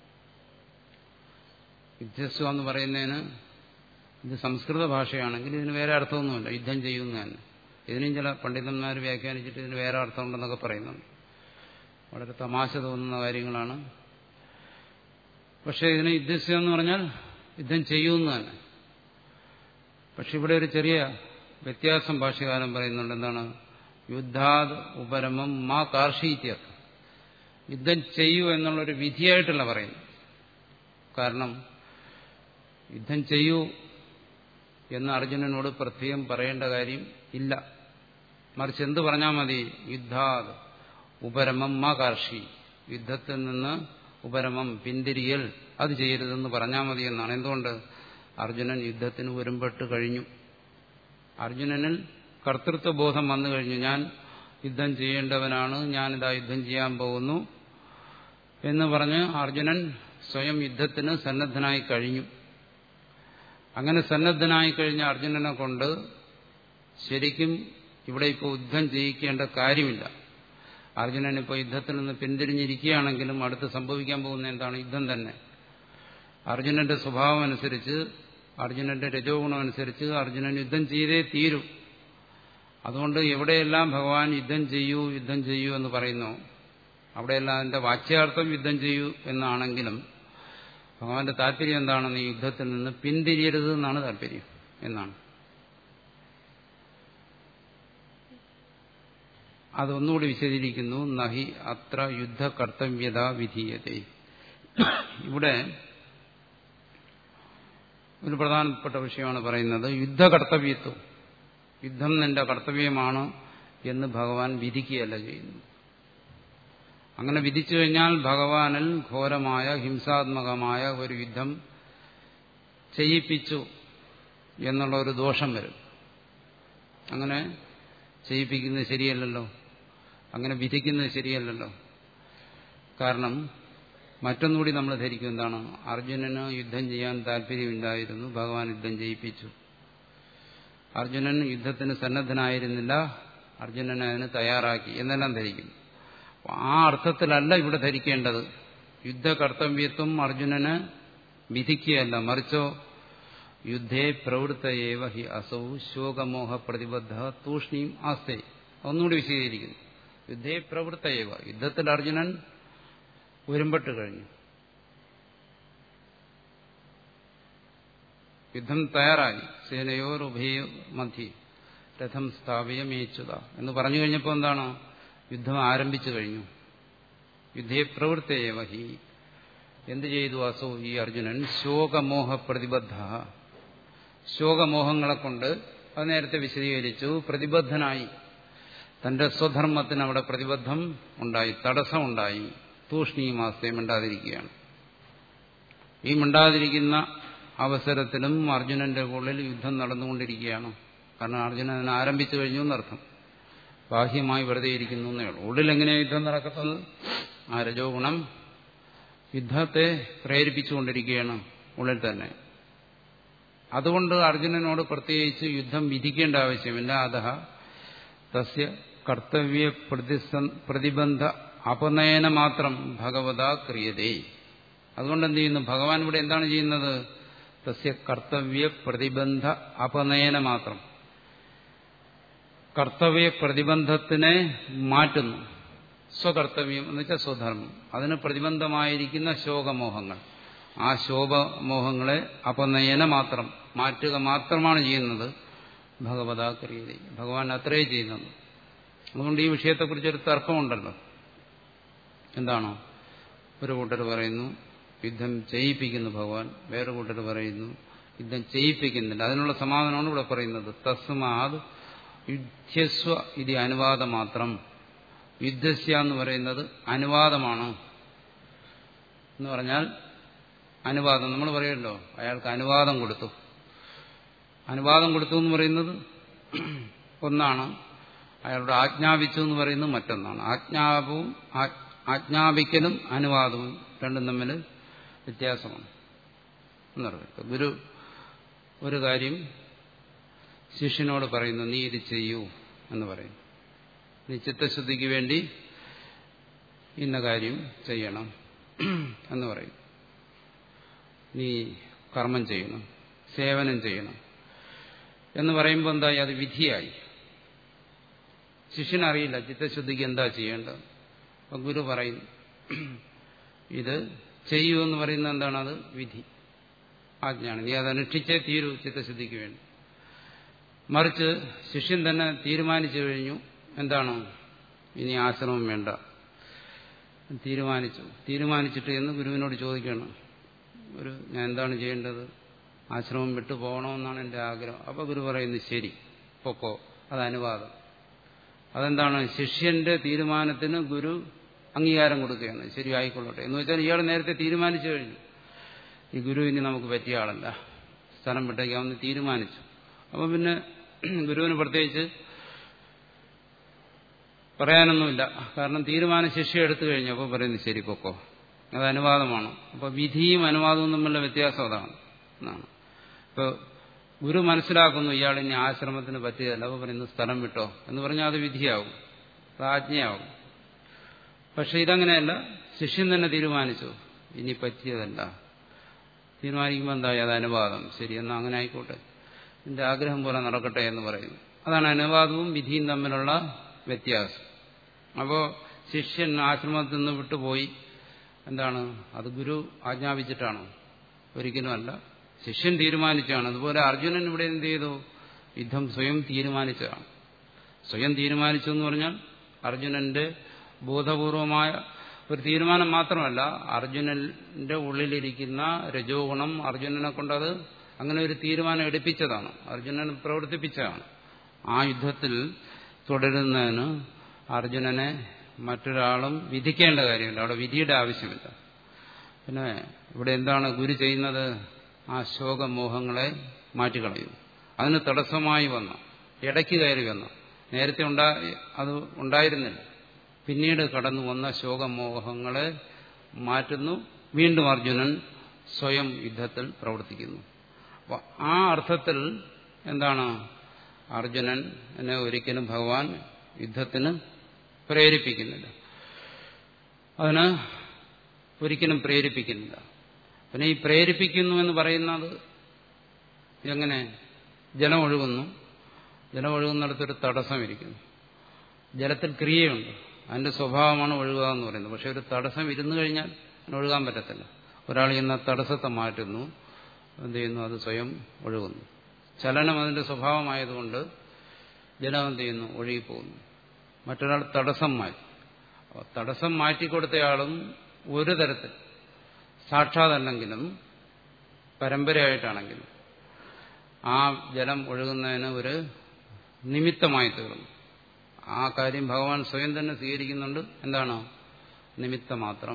യുദ്ധസ്വ എന്ന് പറയുന്നതിന് ഇത് സംസ്കൃത ഭാഷയാണെങ്കിൽ ഇതിന് വേറെ അർത്ഥമൊന്നുമില്ല യുദ്ധം ചെയ്യുന്ന തന്നെ ഇതിനും ചില പണ്ഡിതന്മാർ വ്യാഖ്യാനിച്ചിട്ട് ഇതിന് വേറെ അർത്ഥമുണ്ടെന്നൊക്കെ പറയുന്നുണ്ട് വളരെ തമാശ തോന്നുന്ന കാര്യങ്ങളാണ് പക്ഷെ ഇതിന് യുദ്ധസ്വ എന്ന് പറഞ്ഞാൽ യുദ്ധം ചെയ്യുമെന്ന് തന്നെ പക്ഷെ ഇവിടെ ഒരു ചെറിയ വ്യത്യാസം ഭാഷകാലം പറയുന്നുണ്ട് എന്താണ് യുദ്ധാത് ഉപരമം മാ കാർഷീത്യർത്ഥം യുദ്ധം ചെയ്യൂ എന്നുള്ളൊരു വിധിയായിട്ടല്ല പറയുന്നു കാരണം യുദ്ധം ചെയ്യൂ എന്ന് അർജുനനോട് പ്രത്യേകം പറയേണ്ട കാര്യം ഇല്ല മറിച്ച് എന്ത് പറഞ്ഞാൽ മതി യുദ്ധാത് ഉപരമം മാ കാർഷി യുദ്ധത്തിൽ നിന്ന് ഉപരമം പിന്തിരിയൽ അത് ചെയ്യരുതെന്ന് പറഞ്ഞാൽ മതി എന്നാണ് എന്തുകൊണ്ട് അർജുനൻ യുദ്ധത്തിന് ഒരുമ്പെട്ട് കഴിഞ്ഞു അർജുനനിൽ കർത്തൃത്വ ബോധം വന്നു കഴിഞ്ഞു ഞാൻ യുദ്ധം ചെയ്യേണ്ടവനാണ് ഞാനിതാ യുദ്ധം ചെയ്യാൻ പോകുന്നു എന്ന് പറഞ്ഞ് അർജുനൻ സ്വയം യുദ്ധത്തിന് സന്നദ്ധനായി കഴിഞ്ഞു അങ്ങനെ സന്നദ്ധനായി കഴിഞ്ഞ അർജുനനെ കൊണ്ട് ശരിക്കും ഇവിടെ ഇപ്പോൾ യുദ്ധം ചെയ്യിക്കേണ്ട കാര്യമില്ല അർജുനൻ ഇപ്പോൾ യുദ്ധത്തിൽ നിന്ന് പിന്തിരിഞ്ഞിരിക്കുകയാണെങ്കിലും അടുത്ത് സംഭവിക്കാൻ പോകുന്ന എന്താണ് യുദ്ധം തന്നെ അർജുനന്റെ സ്വഭാവം അനുസരിച്ച് അർജുനന്റെ രജോഗുണം അനുസരിച്ച് അർജുനൻ യുദ്ധം ചെയ്തേ തീരൂ അതുകൊണ്ട് എവിടെയെല്ലാം ഭഗവാൻ യുദ്ധം ചെയ്യൂ യുദ്ധം ചെയ്യൂ എന്ന് പറയുന്നു അവിടെയെല്ലാം അതിന്റെ വാച്യാർത്ഥം യുദ്ധം ചെയ്യൂ എന്നാണെങ്കിലും ഭഗവാന്റെ താല്പര്യം എന്താണ് നീ യുദ്ധത്തിൽ നിന്ന് പിന്തിരിയരുത് എന്നാണ് താല്പര്യം എന്നാണ് അതൊന്നുകൂടി വിശദീകരിക്കുന്നു നഹി അത്ര യുദ്ധ കർത്തവ്യത വിധീയതേ ഇവിടെ ഒരു പ്രധാനപ്പെട്ട വിഷയമാണ് പറയുന്നത് യുദ്ധകർത്തവ്യത്വം യുദ്ധം നിന്റെ കർത്തവ്യമാണ് എന്ന് ഭഗവാൻ വിധിക്കുകയല്ല ചെയ്യുന്നു അങ്ങനെ വിധിച്ചു കഴിഞ്ഞാൽ ഭഗവാനിൽ ഘോരമായ ഹിംസാത്മകമായ ഒരു യുദ്ധം ചെയ്യിപ്പിച്ചു എന്നുള്ള ഒരു ദോഷം വരും അങ്ങനെ ചെയ്യിപ്പിക്കുന്നത് ശരിയല്ലല്ലോ അങ്ങനെ വിധിക്കുന്നത് ശരിയല്ലല്ലോ കാരണം മറ്റൊന്നുകൂടി നമ്മൾ ധരിക്കും എന്താണ് അർജുനന് യുദ്ധം ചെയ്യാൻ താല്പര്യമില്ലായിരുന്നു ഭഗവാൻ യുദ്ധം ചെയ്യിപ്പിച്ചു അർജുനൻ യുദ്ധത്തിന് സന്നദ്ധനായിരുന്നില്ല അർജുനനെ അതിന് തയ്യാറാക്കി എന്നെല്ലാം ധരിക്കും ആ അർത്ഥത്തിലല്ല ഇവിടെ ധരിക്കേണ്ടത് യുദ്ധകർത്തവ്യത്വം അർജുനന് വിധിക്കുകയല്ല മറിച്ചോ യുദ്ധേ പ്രവൃത്തയേവ ഹി അസൗ ശോകമോഹ പ്രതിബദ്ധ തൂഷ്ണീം ആസ്തേ ഒന്നുകൂടി വിശദീകരിക്കുന്നു യുദ്ധേ പ്രവൃത്തയേവ യുദ്ധത്തിൽ അർജുനൻ ഒരുമ്പെട്ട് കഴിഞ്ഞു യുദ്ധം തയ്യാറായി സേനയോർ ഉഭയോ മധ്യ രഥം സ്ഥാപിയമേച്ചുത എന്ന് പറഞ്ഞു കഴിഞ്ഞപ്പോൾ എന്താണ് യുദ്ധം ആരംഭിച്ചു കഴിഞ്ഞു യുദ്ധേ പ്രവൃത്തേവ ഹി എന്ത് ചെയ്തു അസോ ഈ അർജുനൻ ശോകമോഹ പ്രതിബദ്ധ ശോകമോഹങ്ങളെ കൊണ്ട് അത് നേരത്തെ വിശദീകരിച്ചു പ്രതിബദ്ധനായി തന്റെ സ്വധർമ്മത്തിന് അവിടെ പ്രതിബദ്ധം ഉണ്ടായി തടസ്സമുണ്ടായി തൂഷ്ണീമാസ്തേ മിണ്ടാതിരിക്കുകയാണ് ഈ മിണ്ടാതിരിക്കുന്ന അവസരത്തിലും അർജുനന്റെ ഉള്ളിൽ യുദ്ധം നടന്നുകൊണ്ടിരിക്കുകയാണ് കാരണം അർജുനൻ അതിനെ ആരംഭിച്ചു കഴിഞ്ഞു എന്നർത്ഥം ബാഹ്യമായി വെറുതെ ഇരിക്കുന്നു എന്നേ ഉള്ളൂ ഉള്ളിൽ എങ്ങനെയാണ് യുദ്ധം നടക്കുന്നത് ആ രജോ ഗുണം യുദ്ധത്തെ പ്രേരിപ്പിച്ചുകൊണ്ടിരിക്കുകയാണ് ഉള്ളിൽ തന്നെ അതുകൊണ്ട് അർജുനനോട് പ്രത്യേകിച്ച് യുദ്ധം വിധിക്കേണ്ട ആവശ്യമില്ല അതഹ തസ്യ കർത്തവ്യ പ്രതിബന്ധ അപനയന മാത്രം ഭഗവത ക്രിയതേ അതുകൊണ്ട് എന്ത് ചെയ്യുന്നു ഭഗവാൻ ഇവിടെ എന്താണ് ചെയ്യുന്നത് തസ്യ കർത്തവ്യ പ്രതിബന്ധ അപനയന മാത്രം കർത്തവ്യ പ്രതിബന്ധത്തിനെ മാറ്റുന്നു സ്വകർത്തവ്യം എന്ന് വെച്ചാൽ സ്വധർമ്മം അതിന് പ്രതിബന്ധമായിരിക്കുന്ന ശോകമോഹങ്ങൾ ആ ശോകമോഹങ്ങളെ അപനയന മാത്രം മാറ്റുക മാത്രമാണ് ചെയ്യുന്നത് ഭഗവതാ ക്രിയത ഭഗവാൻ അത്രേ ചെയ്യുന്നത് അതുകൊണ്ട് ഈ വിഷയത്തെക്കുറിച്ചൊരു തർക്കമുണ്ടല്ലോ എന്താണോ ഒരു കൂട്ടർ പറയുന്നു യുദ്ധം ചെയ്യിപ്പിക്കുന്നു ഭഗവാൻ വേറെ കൂട്ടർ പറയുന്നു യുദ്ധം ചെയ്യിപ്പിക്കുന്നില്ല അതിനുള്ള സമാധാനമാണ് ഇവിടെ പറയുന്നത് തസ്മാത് യുദ്ധസ്വ ഇത് അനുവാദം മാത്രം യുദ്ധസ്യ എന്ന് പറയുന്നത് അനുവാദമാണ് എന്ന് പറഞ്ഞാൽ അനുവാദം നമ്മൾ പറയുമല്ലോ അയാൾക്ക് അനുവാദം കൊടുത്തു അനുവാദം കൊടുത്തു എന്ന് പറയുന്നത് ഒന്നാണ് അയാളുടെ ആജ്ഞാപിച്ചു എന്ന് പറയുന്നത് മറ്റൊന്നാണ് ആജ്ഞാപവും ആജ്ഞാപിക്കലും അനുവാദവും രണ്ടും തമ്മിൽ വ്യത്യാസമാണ് എന്നറിയാം ഗുരു ഒരു കാര്യം ശിഷ്യനോട് പറയുന്നു നീ ഇത് ചെയ്യൂ എന്ന് പറയും നീ ചിത്തശുദ്ധിക്ക് വേണ്ടി ഇന്ന കാര്യം ചെയ്യണം എന്ന് പറയും നീ കർമ്മം ചെയ്യണം സേവനം ചെയ്യണം എന്ന് പറയുമ്പോൾ എന്തായി അത് വിധിയായി ശിഷ്യനറിയില്ല ചിത്തശുദ്ധിക്ക് എന്താ ചെയ്യേണ്ടത് അപ്പൊ ഗുരു പറയുന്നു ഇത് ചെയ്യൂ എന്ന് പറയുന്നത് എന്താണ് അത് വിധി ആജ്ഞയാണ് നീ അത് അനുഷ്ഠിച്ചേ തീരൂ ചിത്തശുദ്ധിക്ക് വേണ്ടി മറിച്ച് ശിഷ്യൻ തന്നെ തീരുമാനിച്ചു കഴിഞ്ഞു എന്താണ് ഇനി ആശ്രമം വേണ്ട തീരുമാനിച്ചു തീരുമാനിച്ചിട്ട് എന്ന് ഗുരുവിനോട് ചോദിക്കണം ഒരു ഞാൻ എന്താണ് ചെയ്യേണ്ടത് ആശ്രമം വിട്ടു പോകണമെന്നാണ് എൻ്റെ ആഗ്രഹം അപ്പോൾ ഗുരു പറയുന്നു ശരി പൊക്കോ അത് അനുവാദം അതെന്താണ് ശിഷ്യന്റെ തീരുമാനത്തിന് ഗുരു അംഗീകാരം കൊടുക്കുകയാണ് ശരി ആയിക്കൊള്ളട്ടെ എന്ന് വെച്ചാൽ ഇയാൾ നേരത്തെ തീരുമാനിച്ചു കഴിഞ്ഞു ഈ ഗുരു ഇനി നമുക്ക് പറ്റിയ ആളല്ല സ്ഥലം വിട്ടേക്കാമെന്ന് തീരുമാനിച്ചു അപ്പം പിന്നെ ഗുരുവിന് പ്രത്യേകിച്ച് പറയാനൊന്നുമില്ല കാരണം തീരുമാനം ശിക്ഷ എടുത്തു കഴിഞ്ഞു അപ്പോൾ പറയുന്നത് ശരി പൊക്കോ അത് അനുവാദമാണ് അപ്പോൾ വിധിയും അനുവാദവും തമ്മിലുള്ള വ്യത്യാസം അതാണ് എന്നാണ് ഇപ്പോൾ ഗുരു മനസ്സിലാക്കുന്നു ഇയാൾ ഇനി ആശ്രമത്തിന് പറ്റിയതല്ല അപ്പോൾ പറയുന്നു സ്ഥലം വിട്ടോ എന്ന് പറഞ്ഞാൽ അത് വിധിയാവും അത് ആജ്ഞയാവും പക്ഷെ ഇതങ്ങനെയല്ല ശിഷ്യൻ തന്നെ തീരുമാനിച്ചു ഇനി പറ്റിയതല്ല തീരുമാനിക്കുമ്പോൾ എന്തായി അത് അനുവാദം ശരി എന്നാൽ അങ്ങനെ ആയിക്കോട്ടെ എന്റെ ആഗ്രഹം പോലെ നടക്കട്ടെ എന്ന് പറയുന്നു അതാണ് അനുവാദവും വിധിയും തമ്മിലുള്ള വ്യത്യാസം അപ്പോൾ ശിഷ്യൻ ആശ്രമത്തിൽ നിന്ന് വിട്ടുപോയി എന്താണ് അത് ഗുരു ആജ്ഞാപിച്ചിട്ടാണോ ഒരിക്കലുമല്ല ശിഷ്യൻ തീരുമാനിച്ചാണ് അതുപോലെ അർജുനൻ ഇവിടെ എന്ത് ചെയ്തു യുദ്ധം സ്വയം തീരുമാനിച്ചതാണ് സ്വയം തീരുമാനിച്ചു എന്ന് പറഞ്ഞാൽ അർജുനന്റെ ബോധപൂർവമായ ഒരു തീരുമാനം മാത്രമല്ല അർജുനന്റെ ഉള്ളിലിരിക്കുന്ന രജോ ഗുണം അർജുനനെ കൊണ്ടത് അങ്ങനെ ഒരു തീരുമാനം എടുപ്പിച്ചതാണ് അർജുനൻ പ്രവർത്തിപ്പിച്ചതാണ് ആ യുദ്ധത്തിൽ തുടരുന്നതിന് അർജുനനെ മറ്റൊരാളും വിധിക്കേണ്ട കാര്യമില്ല അവിടെ വിധിയുടെ ആവശ്യമില്ല പിന്നെ ഇവിടെ എന്താണ് ഗുരു ചെയ്യുന്നത് ആ ശോകമോഹങ്ങളെ മാറ്റിക്കളയുന്നു അതിന് തടസ്സമായി വന്ന ഇടയ്ക്ക് കയറി വന്ന നേരത്തെ ഉണ്ടായി അത് ഉണ്ടായിരുന്നില്ല പിന്നീട് കടന്നു വന്ന ശോകമോഹങ്ങളെ മാറ്റുന്നു വീണ്ടും അർജുനൻ സ്വയം യുദ്ധത്തിൽ പ്രവർത്തിക്കുന്നു അപ്പൊ ആ അർത്ഥത്തിൽ എന്താണ് അർജുനൻ എന്നെ ഒരിക്കലും ഭഗവാൻ യുദ്ധത്തിന് പ്രേരിപ്പിക്കുന്നില്ല അതിന് ഒരിക്കലും പ്രേരിപ്പിക്കുന്നില്ല പിന്നെ ഈ പ്രേരിപ്പിക്കുന്നു എന്ന് പറയുന്നത് എങ്ങനെ ജലം ഒഴുകുന്നു ജലം ഒഴുകുന്നിടത്തൊരു തടസ്സം ഇരിക്കുന്നു ജലത്തിൽ ക്രിയയുണ്ട് അതിന്റെ സ്വഭാവമാണ് ഒഴുകുക എന്ന് പറയുന്നത് പക്ഷെ ഒരു തടസ്സം ഇരുന്നു കഴിഞ്ഞാൽ അതിന് ഒഴുകാൻ പറ്റത്തില്ല ഒരാൾ ഇന്ന് തടസ്സത്തെ മാറ്റുന്നു എന്ത് ചെയ്യുന്നു അത് സ്വയം ഒഴുകുന്നു ചലനം അതിന്റെ സ്വഭാവമായതുകൊണ്ട് ജലം എന്ത് ചെയ്യുന്നു ഒഴുകിപ്പോകുന്നു മറ്റൊരാൾ തടസ്സം മാറ്റി തടസ്സം മാറ്റിക്കൊടുത്തയാളും ഒരു തരത്തിൽ സാക്ഷാതല്ലെങ്കിലും പരമ്പരയായിട്ടാണെങ്കിലും ആ ജലം ഒഴുകുന്നതിന് ഒരു നിമിത്തമായി തീർന്നു ആ കാര്യം ഭഗവാൻ സ്വയം തന്നെ സ്വീകരിക്കുന്നുണ്ട് എന്താണ് നിമിത്തം മാത്രം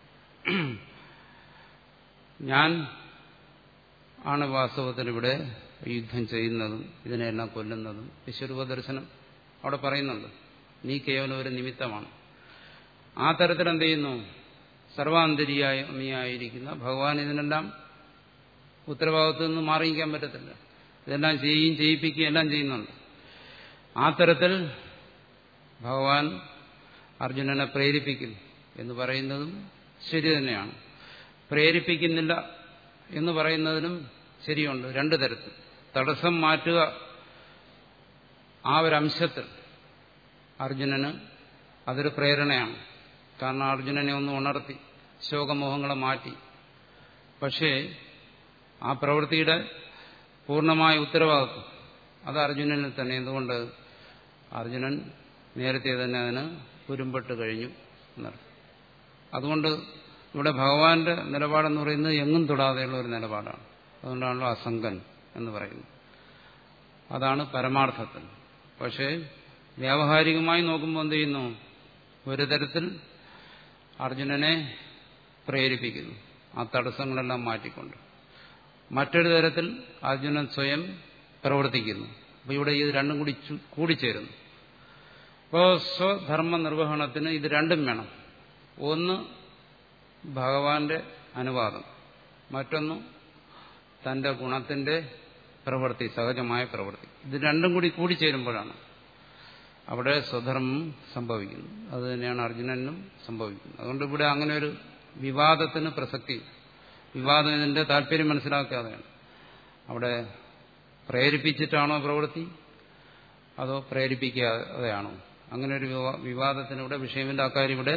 ഞാൻ ആണ് വാസ്തവത്തിൽ ഇവിടെ യുദ്ധം ചെയ്യുന്നതും ഇതിനെല്ലാം കൊല്ലുന്നതും വിശ്വരൂപദർശനം അവിടെ പറയുന്നുണ്ട് നീ കേവലം ഒരു നിമിത്തമാണ് ആ തരത്തിൽ എന്ത് ചെയ്യുന്നു സർവാന്തരിയായിരിക്കുന്ന ഭഗവാൻ ഇതിനെല്ലാം ഉത്തരവാദിത്വത്തിൽ നിന്ന് മാറിയിക്കാൻ പറ്റത്തില്ല ഇതെല്ലാം ചെയ്യുകയും ചെയ്യിപ്പിക്കുകയും എല്ലാം ചെയ്യുന്നുണ്ട് ആ തരത്തിൽ ഭഗവാൻ അർജുനനെ പ്രേരിപ്പിക്കുന്നു എന്ന് പറയുന്നതും ശരി തന്നെയാണ് പ്രേരിപ്പിക്കുന്നില്ല എന്ന് പറയുന്നതിനും ശരിയുണ്ട് രണ്ടു തരത്തിൽ തടസ്സം മാറ്റുക ആ ഒരംശത്തിൽ അർജുനന് അതൊരു പ്രേരണയാണ് കാരണം അർജുനനെ ഒന്ന് ഉണർത്തി ശോകമോഹങ്ങളെ മാറ്റി പക്ഷേ ആ പ്രവൃത്തിയുടെ പൂർണ്ണമായ ഉത്തരവാദിത്വം അത് അർജുനനിൽ തന്നെ എന്തുകൊണ്ട് അർജുനൻ നേരത്തെ തന്നെ അതിന് കുരുമ്പെട്ട് കഴിഞ്ഞു എന്നർത്ഥം അതുകൊണ്ട് ഇവിടെ ഭഗവാന്റെ നിലപാടെന്ന് പറയുന്നത് എങ്ങും തൊടാതെയുള്ള ഒരു നിലപാടാണ് അതുകൊണ്ടാണല്ലോ അസംഗൻ എന്ന് പറയുന്നത് അതാണ് പരമാർത്ഥത്തിൽ പക്ഷേ വ്യാവഹാരികമായി നോക്കുമ്പോൾ എന്ത് ചെയ്യുന്നു ഒരു തരത്തിൽ അർജുനനെ പ്രേരിപ്പിക്കുന്നു ആ തടസ്സങ്ങളെല്ലാം മാറ്റിക്കൊണ്ട് മറ്റൊരു തരത്തിൽ അർജുനൻ സ്വയം പ്രവർത്തിക്കുന്നു അപ്പോൾ ഇവിടെ ഇത് രണ്ടും കൂടി കൂടിച്ചേരുന്നു അപ്പോൾ സ്വധർമ്മ നിർവഹണത്തിന് ഇത് രണ്ടും വേണം ഒന്ന് ഭഗവാന്റെ അനുവാദം മറ്റൊന്ന് തന്റെ ഗുണത്തിന്റെ പ്രവൃത്തി സഹജമായ പ്രവൃത്തി ഇത് രണ്ടും കൂടി കൂടിച്ചേരുമ്പോഴാണ് അവിടെ സ്വധർമ്മം സംഭവിക്കുന്നു അത് തന്നെയാണ് അർജുനനും സംഭവിക്കുന്നത് അതുകൊണ്ട് ഇവിടെ അങ്ങനെ ഒരു വിവാദത്തിന് പ്രസക്തി വിവാദം ഇതിന്റെ താല്പര്യം മനസ്സിലാക്കാതെയാണ് അവിടെ പ്രേരിപ്പിച്ചിട്ടാണോ പ്രവൃത്തി അതോ പ്രേരിപ്പിക്കാതെയാണോ അങ്ങനെ ഒരു വിവാദത്തിന് ഇവിടെ വിഷയമില്ല അക്കാര്യം ഇവിടെ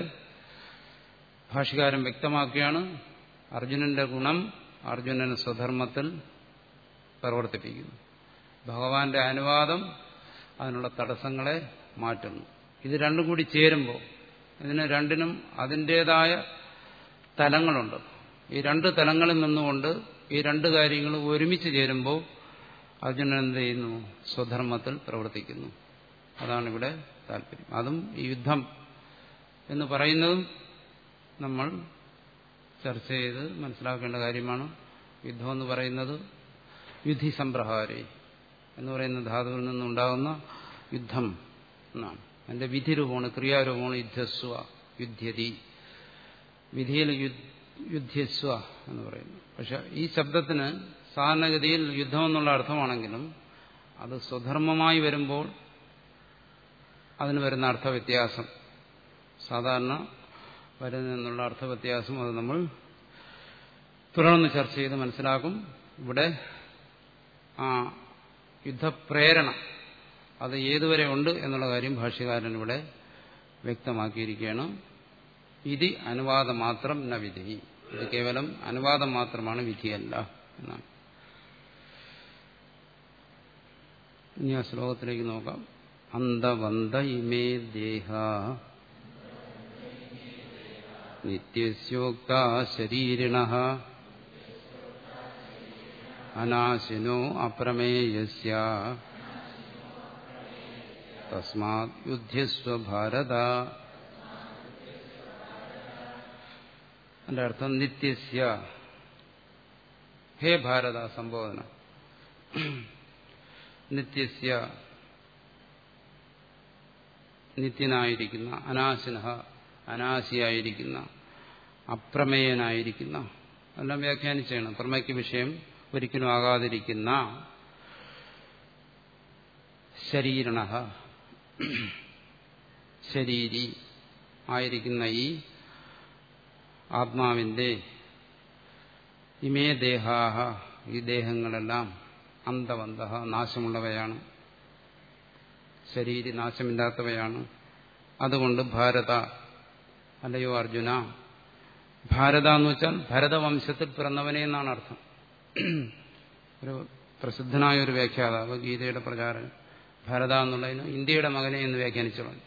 ഭാഷകാരൻ വ്യക്തമാക്കുകയാണ് അർജുനന്റെ ഗുണം അർജുനന് സ്വധർമ്മത്തിൽ പ്രവർത്തിപ്പിക്കുന്നു ഭഗവാന്റെ അനുവാദം അതിനുള്ള തടസ്സങ്ങളെ മാറ്റുന്നു ഇത് രണ്ടും കൂടി ചേരുമ്പോൾ ഇതിന് രണ്ടിനും അതിൻ്റെതായ തലങ്ങളുണ്ട് ഈ രണ്ട് തലങ്ങളിൽ നിന്നുകൊണ്ട് ഈ രണ്ട് കാര്യങ്ങളും ഒരുമിച്ച് ചേരുമ്പോൾ അർജുനൻ എന്ത് ചെയ്യുന്നു സ്വധർമ്മത്തിൽ പ്രവർത്തിക്കുന്നു അതാണ് ഇവിടെ താല്പര്യം അതും ഈ യുദ്ധം എന്ന് പറയുന്നതും നമ്മൾ ചർച്ച ചെയ്ത് മനസ്സിലാക്കേണ്ട കാര്യമാണ് യുദ്ധം എന്ന് പറയുന്നത് യുദ്ധി സംപ്രഹാരേ എന്ന് പറയുന്ന ധാതുവിൽ നിന്നുണ്ടാകുന്ന യുദ്ധം എന്നാണ് അതിന്റെ വിധിരൂപമാണ് ക്രിയാരൂപമാണ് യുദ്ധസ്വ യുദ്ധ്യതി വിധിയിൽ യുദ്ധ്യസ്വ എന്ന് പറയുന്നു പക്ഷെ ഈ ശബ്ദത്തിന് സാധാരണഗതിയിൽ യുദ്ധം എന്നുള്ള അർത്ഥമാണെങ്കിലും അത് സ്വധർമ്മമായി വരുമ്പോൾ അതിന് വരുന്ന അർത്ഥവ്യത്യാസം സാധാരണ വരുന്നതിനുള്ള അർത്ഥവ്യത്യാസം അത് നമ്മൾ തുടർന്ന് ചർച്ച ചെയ്ത് മനസ്സിലാക്കും ഇവിടെ ആ യുദ്ധപ്രേരണ അത് ഏതുവരെ ഉണ്ട് എന്നുള്ള കാര്യം ഭാഷ്യകാരൻ ഇവിടെ വ്യക്തമാക്കിയിരിക്കുകയാണ് വിധി അനുവാദം മാത്രം ന വിധി ഇത് കേവലം അനുവാദം മാത്രമാണ് വിധിയല്ല എന്നാണ് ഇനി ആ ശ്ലോകത്തിലേക്ക് നോക്കാം അന്തവന്ത ഇമേ ദേഹ നിത്യസ്യോക്ത ശരീരിണ അനാശിനോ അപ്രമേയസ്യ തസ്മാത് യുദ്ധ്യസ്വ ഭാരത അതിന്റെ അർത്ഥം നിത്യസ്യ ഹേ ഭാരത സംബോധന നിത്യസ്യ നിത്യനായിരിക്കുന്ന അനാശിന അനാശിയായിരിക്കുന്ന അപ്രമേയനായിരിക്കുന്ന എല്ലാം വ്യാഖ്യാനിച്ചാണ് പ്രമേയ്ക്ക് വിഷയം ഒരിക്കലും ആകാതിരിക്കുന്ന ശരീരണ ശരീരി ആയിരിക്കുന്ന ഈ ആത്മാവിന്റെ ഇമേ ദേഹാഹ ഈ ദേഹങ്ങളെല്ലാം അന്തവന്ത നാശമുള്ളവയാണ് ശരീര നാശമില്ലാത്തവയാണ് അതുകൊണ്ട് ഭാരത അല്ലയോ അർജുന ഭാരത എന്ന് വെച്ചാൽ ഭരതവംശത്തിൽ പിറന്നവനെ എന്നാണ് അർത്ഥം ഒരു പ്രസിദ്ധനായ ഒരു വ്യാഖ്യാതാവ് ഗീതയുടെ പ്രചാരം ഭരത എന്നുള്ളതിന് ഇന്ത്യയുടെ മകനെ എന്ന് വ്യാഖ്യാനിച്ചോളൂ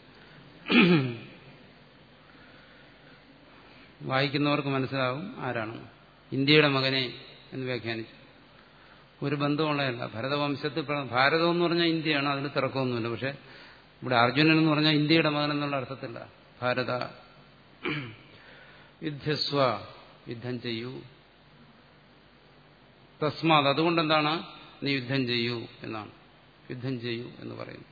വായിക്കുന്നവർക്ക് മനസ്സിലാവും ആരാണ് ഇന്ത്യയുടെ മകനെ എന്ന് വ്യാഖ്യാനിച്ചു ഒരു ബന്ധമുള്ളതല്ല ഭരതവംശത്തിൽ ഭാരതം എന്ന് പറഞ്ഞാൽ ഇന്ത്യയാണ് അതിന് തിറക്കമൊന്നുമില്ല പക്ഷെ ഇവിടെ അർജുനൻ എന്ന് പറഞ്ഞാൽ ഇന്ത്യയുടെ മകൻ എന്നുള്ള അർത്ഥത്തില്ല ഭാരത യുദ്ധസ്വ യുദ്ധം ചെയ്യൂ തസ്മാത് അതുകൊണ്ട് എന്താണ് നീ യുദ്ധം ചെയ്യൂ എന്നാണ് യുദ്ധം ചെയ്യൂ എന്ന് പറയുന്നു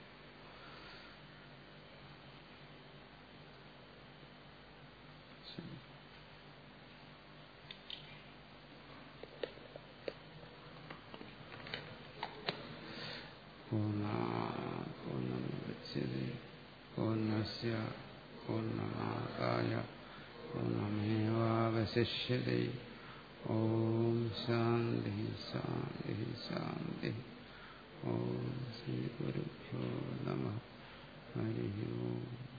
പൂർണ്ണം ഗച്ഛതി പൂർണ്ണസ്യ പൂർണ്ണമാകായ പൂർണ്ണമേവാവശിഷ്യത്തെ ഓം ശാന്തി ശാന്തി ശാന്തി ഓം ശ്രീ ഗുരുഭ്യോ നമ ഹരി ഓം